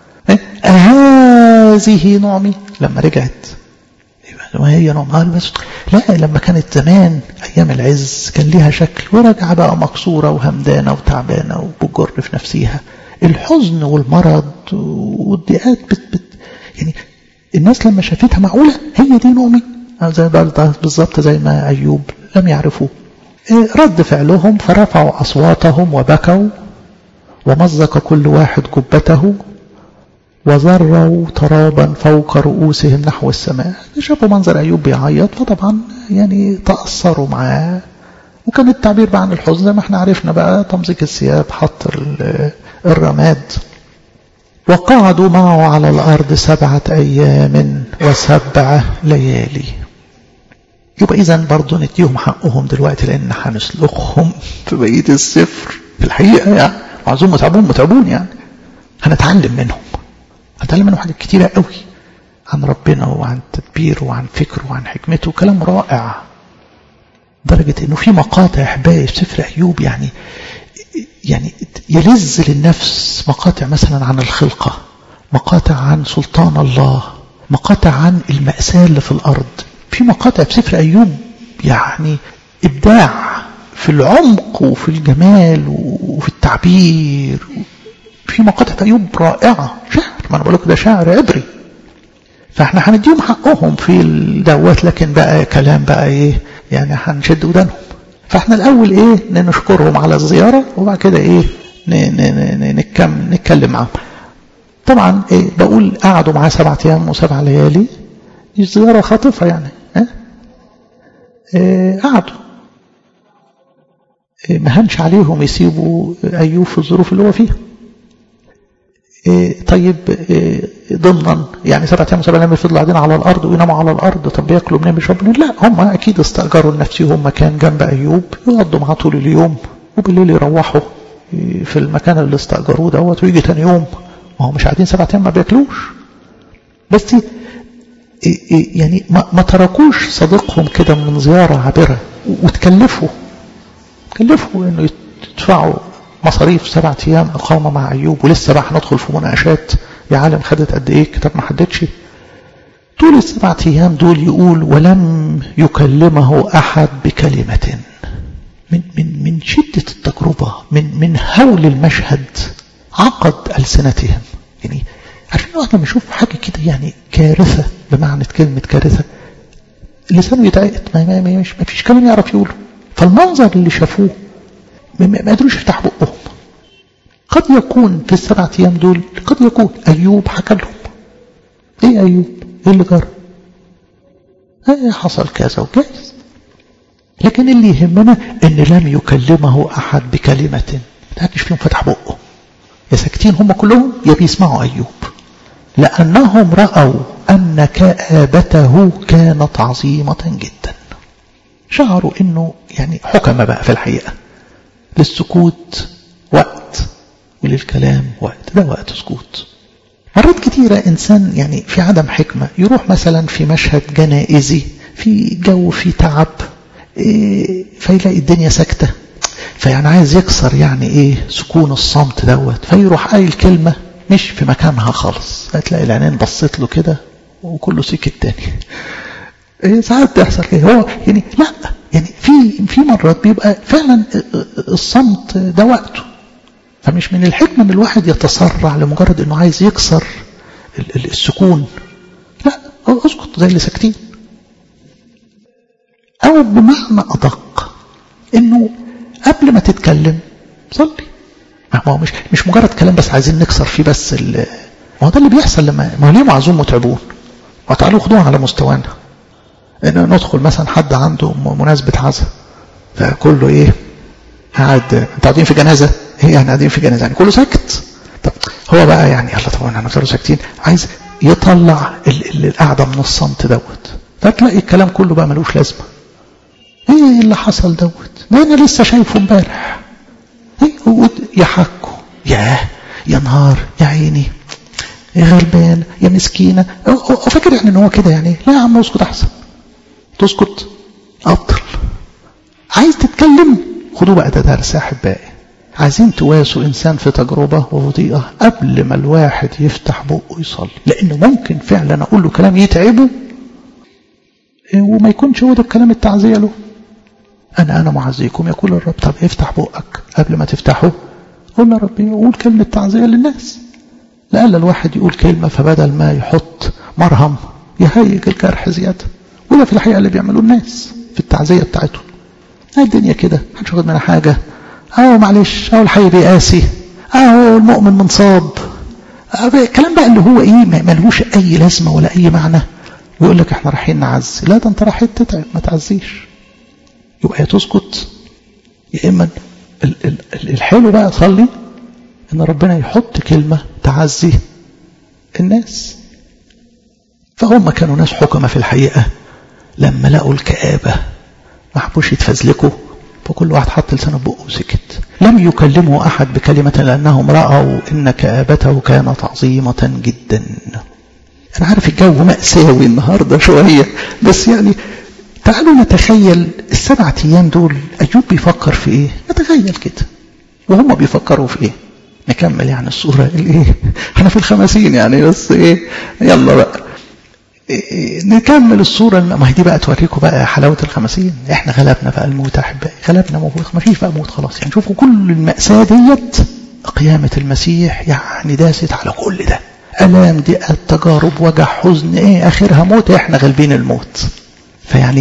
هذه نعمي لما رجعت ما هي نعمال بس لا لما كانت زمان أيام العز كان ليها شكل ورجع بقى مكسورة وهمدانة وتعبانة وبجر في نفسها الحزن والمرض والضيقات بت بت يعني الناس لما شافتها معقولة هي دي نعمي زي بالظبط زي ما أيوب لم يعرفوه رد فعلهم فرفعوا أصواتهم وبكوا ومزق كل واحد جبته وذروا ترابا فوق رؤوسهم نحو السماء شافوا منظر أيوب بيعيط فطبعا يعني تأثروا معاه وكان التعبير بقى عن الحزن زي ما احنا عرفنا بقى تمزيق الثياب حط الرماد وقعدوا معه على الأرض سبعة أيام وسبع ليالي يبقى إذا برضه نديهم حقهم دلوقتي لأن هنسلخهم في بقية السفر في الحقيقة يعني معظم متعبون متعبون يعني هنتعلم منهم هنتعلم منهم حاجات كتيرة قوي عن ربنا وعن تدبيره وعن فكره وعن حكمته كلام رائع درجة انه في مقاطع احبائي في سفر ايوب يعني يعني يلذ للنفس مقاطع مثلا عن الخلقة مقاطع عن سلطان الله مقاطع عن المأساة اللي في الأرض في مقاطع في سفر أيوب يعني إبداع في العمق وفي الجمال وفي التعبير في مقاطع في أيوب رائعة شعر ما أنا بقول لك ده شعر عبري فاحنا هنديهم حقهم في الدوات لكن بقى كلام بقى ايه يعني هنشد ودانهم فاحنا الاول ايه نشكرهم على الزياره وبعد كده ايه نتكلم نتكلم معاهم طبعا إيه بقول قعدوا معاه سبعة ايام وسبع ليالي دي زياره خاطفه يعني ها إيه قعدوا إيه ما هنش عليهم يسيبوا ايوب في الظروف اللي هو فيها إيه طيب إيه ضمنا يعني سبعة ايام وسبع ليالي فضلوا قاعدين على الارض ويناموا على الارض طب بياكلوا منين بيشربوا لا هم اكيد استاجروا لنفسهم مكان جنب ايوب يقضوا معاه طول اليوم وبالليل يروحوا في المكان اللي استاجروه دوت ويجي تاني يوم ما هو مش قاعدين سبعة ايام ما بياكلوش بس يعني ما تركوش صديقهم كده من زيارة عابرة وتكلفوا تكلفوا انه يدفعوا مصاريف سبعة ايام اقامة مع ايوب ولسه بقى هندخل في مناقشات يا عالم خدت قد ايه كتاب ما حددش طول السبعة ايام دول يقول ولم يكلمه احد بكلمة من من من شدة التجربة من من هول المشهد عقد ألسنتهم يعني عارفين واحد لما يشوف حاجة كده يعني كارثة بمعنى كلمة كارثة لسانه يتعقد ما, ما, ما, مش ما فيش كلام يعرف يقوله فالمنظر اللي شافوه ما قدروش يفتح بقهم قد يكون في السبعة أيام دول قد يكون أيوب حكى لهم إيه أيوب إيه اللي جرى إيه حصل كذا وكذا لكن اللي يهمنا ان لم يكلمه احد بكلمة ما حدش فيهم فتح بقه يا ساكتين هم كلهم يا بيسمعوا ايوب لانهم راوا ان كآبته كانت عظيمة جدا شعروا انه يعني حكم بقى في الحقيقة للسكوت وقت وللكلام وقت ده وقت سكوت مرات كتيرة إنسان يعني في عدم حكمة يروح مثلا في مشهد جنائزي في جو في تعب إيه فيلاقي الدنيا ساكتة فيعني عايز يكسر يعني ايه سكون الصمت دوت فيروح قايل كلمة مش في مكانها خالص هتلاقي العينين بصيت له كده وكله سكت تاني إيه ساعات تحصل كده هو يعني لا يعني في في مرات بيبقى فعلا الصمت ده وقته فمش من الحكمة ان الواحد يتسرع لمجرد انه عايز يكسر السكون لا اسكت زي اللي ساكتين أو بمعنى أدق إنه قبل ما تتكلم صلي ما هو مش مش مجرد كلام بس عايزين نكسر فيه بس ما هو ده اللي بيحصل لما ما هو ليه معزوم متعبون وتعالوا خدوها على مستوانا إن ندخل مثلا حد عنده مناسبة عزاء فكله إيه قاعد انتوا قاعدين في جنازة ايه يعني قاعدين في جنازة يعني كله ساكت طب هو بقى يعني يلا طبعا هنفضلوا ساكتين عايز يطلع القعدة من الصمت دوت فتلاقي الكلام كله بقى ملوش لازمه ايه اللي حصل دوت ده انا لسه شايفه امبارح ايه يحكوا ياه يا نهار يا عيني يا غلبان يا مسكينة هو فاكر يعني ان هو كده يعني لا يا عم اسكت احسن تسكت افضل عايز تتكلم خدوا بقى ده درس يا احبائي عايزين تواسوا انسان في تجربة وضيقة قبل ما الواحد يفتح بقه يصلي لانه ممكن فعلا اقول له كلام يتعبه وما يكونش هو ده الكلام التعزية له أنا أنا معزيكم يقول الرب طب افتح بقك قبل ما تفتحه قول يا ربي قول كلمة تعزية للناس لألا الواحد يقول كلمة فبدل ما يحط مرهم يهيج الجرح زيادة وده في الحقيقة اللي بيعملوه الناس في التعزية بتاعتهم الدنيا كده محدش واخد منها حاجة أو معلش أو الحي بيقاسي أو المؤمن منصاب الكلام بقى اللي هو إيه ملهوش أي لازمة ولا أي معنى ويقول لك احنا رايحين نعزي لا ده انت رايحين تتعب ما تعزيش يبقى يا تسكت يا اما الحلو بقى صلي ان ربنا يحط كلمة تعزي الناس فهم كانوا ناس حكمة في الحقيقة لما لقوا الكآبة ما حبوش يتفزلكوا فكل واحد حط لسانه بقه وسكت لم يكلمه أحد بكلمة لأنهم رأوا إن كآبته كانت عظيمة جدا أنا عارف الجو مأساوي النهاردة شوية بس يعني تعالوا نتخيل السبعة أيام دول أيوب بيفكر في إيه نتخيل كده وهم بيفكروا في إيه نكمل يعني الصورة الإيه احنا في الخمسين يعني بس إيه يلا بقى إيه نكمل الصورة ما هي دي بقى توريكم بقى حلاوة الخمسين احنا غلبنا بقى الموت أحبائي غلبنا موت ما فيش بقى موت خلاص يعني شوفوا كل المأساة ديت قيامة المسيح يعني داست على كل ده ألام ضيقات تجارب وجع حزن إيه آخرها موت إحنا غالبين الموت فيعني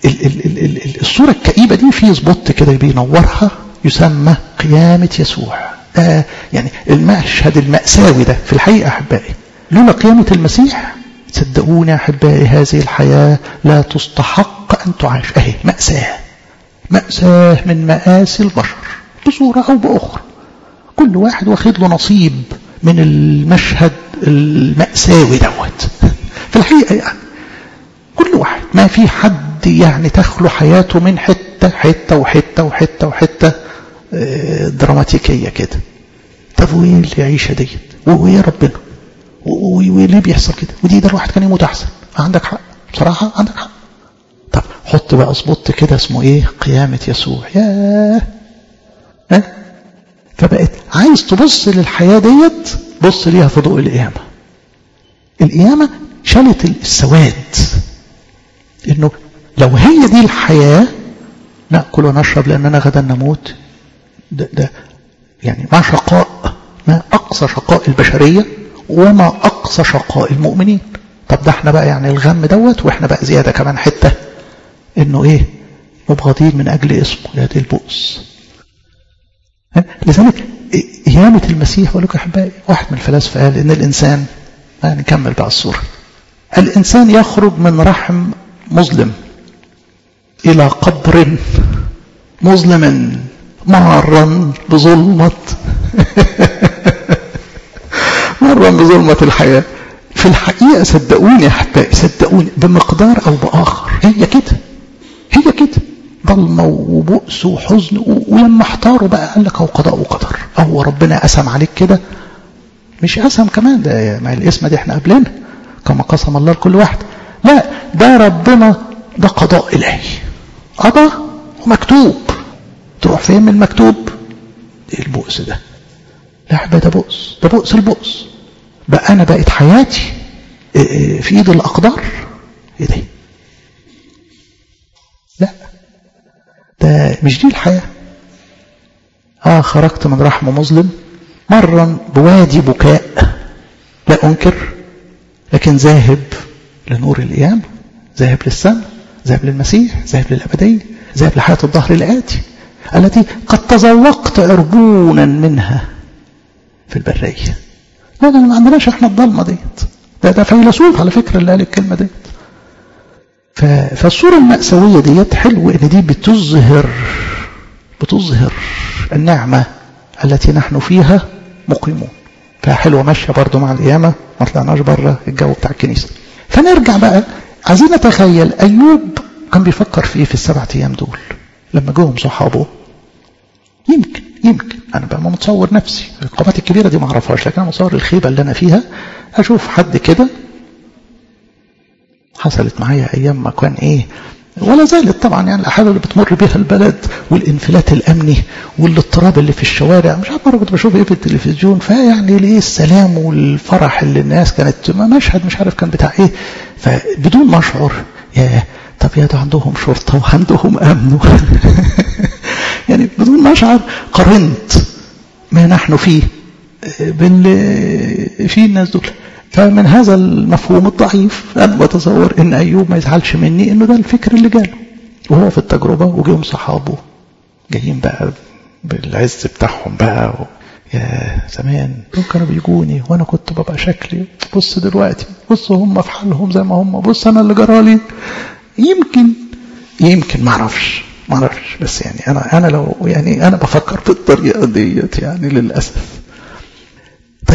ال ال ال ال ال الصورة الكئيبة دي في سبوت كده بينورها يسمى قيامة يسوع آه يعني المشهد المأساوي ده في الحقيقة أحبائي لولا قيامة المسيح صدقوني أحبائي هذه الحياة لا تستحق أن تعاش أهي مأساة مأساة من مآسي البشر بصورة أو بأخرى كل واحد واخد له نصيب من المشهد المأساوي دوت في الحقيقة يعني كل واحد ما في حد يعني تخلو حياته من حتة حتة وحتة وحتة وحتة دراماتيكية كده طب وايه العيشة ديت وايه ربنا وليه بيحصل كده ودي ده الواحد كان يموت احسن عندك حق بصراحة عندك حق طب حط بقى سبوت كده اسمه ايه قيامة يسوع ياه ها فبقت عايز تبص للحياة ديت بص ليها في ضوء القيامة القيامة شالت السواد انه لو هي دي الحياة نأكل ونشرب لأننا غدا نموت ده, ده يعني ما شقاء ما أقصى شقاء البشرية وما أقصى شقاء المؤمنين طب ده احنا بقى يعني الغم دوت واحنا بقى زيادة كمان حتة انه ايه مبغضين من اجل اسمه يا دي البؤس لذلك قيامة المسيح بقول لكم احبائي واحد من الفلاسفة قال ان الانسان نكمل بقى الصورة الانسان يخرج من رحم مظلم الى قبر مظلم مارا بظلمة مارا بظلمة الحياة في الحقيقة صدقوني يا احبائي صدقوني بمقدار او باخر هي كده هي كده ضلمة وبؤس وحزن ولما احتاروا بقى قال لك هو قضاء وقدر هو ربنا قسم عليك كده مش قسم كمان ده ما الاسم دي احنا قبلنا كما قسم الله لكل واحد لا ده ربنا ده قضاء الهي قضى ومكتوب تروح فين من المكتوب ايه البؤس ده لا ده بؤس ده بؤس البؤس بقى انا بقت حياتي في ايد الاقدار ايه ده لا ده مش دي الحياة اه خرجت من رحم مظلم مرا بوادي بكاء لا انكر لكن ذاهب لنور القيامة ذاهب للسماء ذاهب للمسيح ذاهب للأبدية ذاهب لحياة الظهر الآتي التي قد تذوقت عربونا منها في البرية لا لا ما عندناش احنا الضلمة ديت ده ده فيلسوف على فكرة اللي قال الكلمة ديت فالصورة المأساوية ديت حلو ان دي بتظهر بتظهر النعمة التي نحن فيها مقيمون فحلوة ماشية برضو مع القيامة ما طلعناش بره الجو بتاع الكنيسة فنرجع بقى عايزين نتخيل أيوب كان بيفكر في ايه في السبع أيام دول لما جوهم صحابه يمكن يمكن أنا بقى ما متصور نفسي القامات الكبيرة دي ما أعرفهاش لكن أنا متصور الخيبة اللي أنا فيها أشوف حد كده حصلت معايا أيام ما كان إيه ولا زالت طبعا يعني الأحوال اللي بتمر بها البلد والانفلات الأمني والاضطراب اللي في الشوارع مش عارف مرة كنت بشوف إيه في التلفزيون فيعني ليه السلام والفرح اللي الناس كانت مشهد مش عارف كان بتاع إيه فبدون ما أشعر يا طب يا ده عندهم شرطة وعندهم أمن يعني بدون ما أشعر قارنت ما نحن فيه باللي فيه الناس دول فمن هذا المفهوم الضعيف أنا بتصور إن أيوب ما يزعلش مني إنه ده الفكر اللي جاله وهو في التجربة وجيهم صحابه جايين بقى بالعز بتاعهم بقى و... يا زمان دول كانوا بيجوني وانا كنت ببقى شكلي بص دلوقتي بص هم في حالهم زي ما هم بص انا اللي جرالي يمكن يمكن ما اعرفش ما اعرفش بس يعني انا انا لو يعني انا بفكر بالطريقه ديت يعني للاسف طيب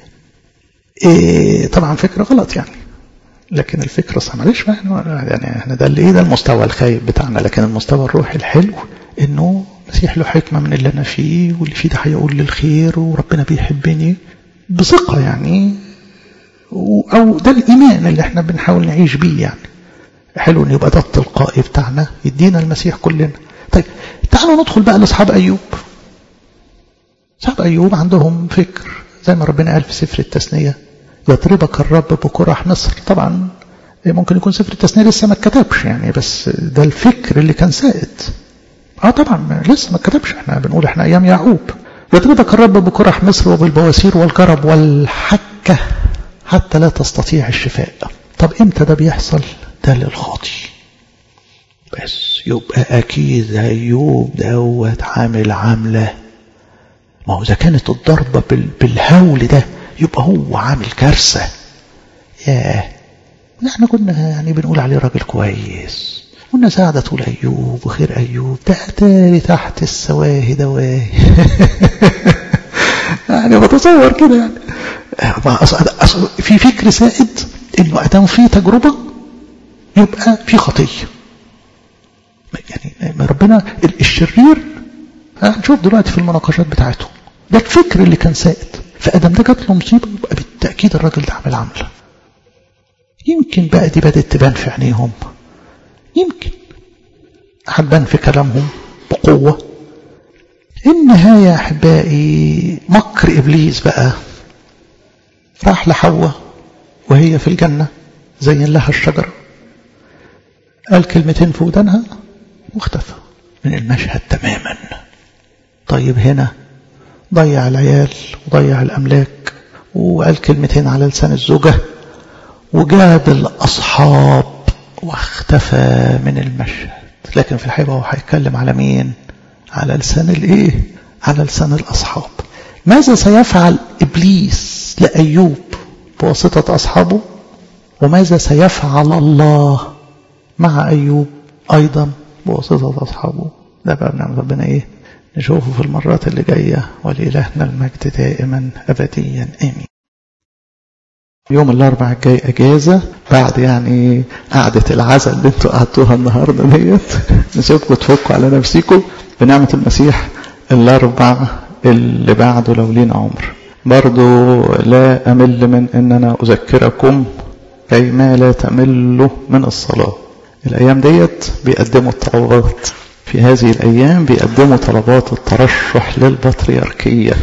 إيه طبعا فكره غلط يعني لكن الفكره صح معلش يعني احنا ده اللي ايه ده المستوى الخايب بتاعنا لكن المستوى الروحي الحلو انه المسيح له حكمه من اللي انا فيه واللي فيه ده هيقول للخير وربنا بيحبني بثقه يعني او ده الايمان اللي احنا بنحاول نعيش بيه يعني حلو ان يبقى ده التلقائي بتاعنا يدينا المسيح كلنا طيب تعالوا ندخل بقى لاصحاب ايوب اصحاب ايوب عندهم فكر زي ما ربنا قال في سفر التثنيه يضربك الرب بكرح مصر طبعا ممكن يكون سفر التثنيه لسه ما اتكتبش يعني بس ده الفكر اللي كان سائد اه طبعا لسه ما اتكتبش احنا بنقول احنا ايام يعقوب يضربك الرب بكرح مصر وبالبواسير والجرب والحكه حتى لا تستطيع الشفاء طب امتى ده بيحصل ده للخاطي بس يبقى أكيد أيوب دوت عامل عاملة ما هو إذا كانت الضربة بالهول ده يبقى هو عامل كارثة ياه احنا كنا يعني بنقول عليه راجل كويس كنا ساعدة تقول أيوب وخير أيوب ده أتاري تحت السواهي دواهي يعني بتصور كده يعني في فكر سائد انه ادام في تجربه يبقى في خطيه يعني ربنا الشرير هنشوف دلوقتي في المناقشات بتاعته ده الفكر اللي كان سائد فادم ده جات له مصيبه يبقى بالتاكيد الراجل ده عامل عمله يمكن بقى دي بدات تبان في عينيهم يمكن هتبان في كلامهم بقوه النهايه يا احبائي مكر ابليس بقى راح لحواء وهي في الجنة زين لها الشجرة قال كلمتين في ودانها واختفى من المشهد تماما طيب هنا ضيع العيال وضيع الأملاك وقال كلمتين على لسان الزوجة وجاب الأصحاب واختفى من المشهد لكن في الحقيقة هو هيتكلم على مين على لسان الايه على لسان الأصحاب ماذا سيفعل إبليس لأيوب بواسطة أصحابه وماذا سيفعل الله مع أيوب أيضا بواسطة أصحابه ده بقى بنعمل ربنا إيه نشوفه في المرات اللي جاية ولإلهنا المجد دائما أبديا آمين يوم الأربعاء الجاي أجازة بعد يعني قعدة العزل اللي انتوا قعدتوها النهاردة ديت نسيبكم تفكوا على نفسيكم بنعمة المسيح الأربع اللي بعده لو لينا عمر برضو لا أمل من أن أنا أذكركم كي ما لا تملوا من الصلاة الأيام ديت بيقدموا الطلبات في هذه الأيام بيقدموا طلبات الترشح للبطريركية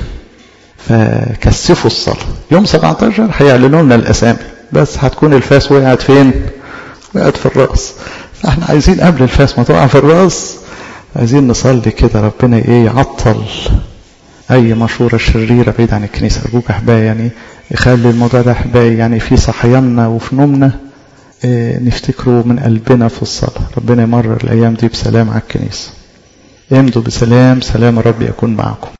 فكثفوا الصلاة يوم 17 هيعلنوا لنا الأسامي بس هتكون الفاس وقعت فين وقعت في الرأس فاحنا عايزين قبل الفاس ما تقع في الرأس عايزين نصلي كده ربنا ايه يعطل اي مشورة شريرة بعيد عن الكنيسة ارجوك احبائي يعني يخلي الموضوع ده احبائي يعني في صحياننا وفي نومنا اه نفتكره من قلبنا في الصلاة ربنا يمرر الايام دي بسلام على الكنيسة امضوا بسلام سلام الرب يكون معكم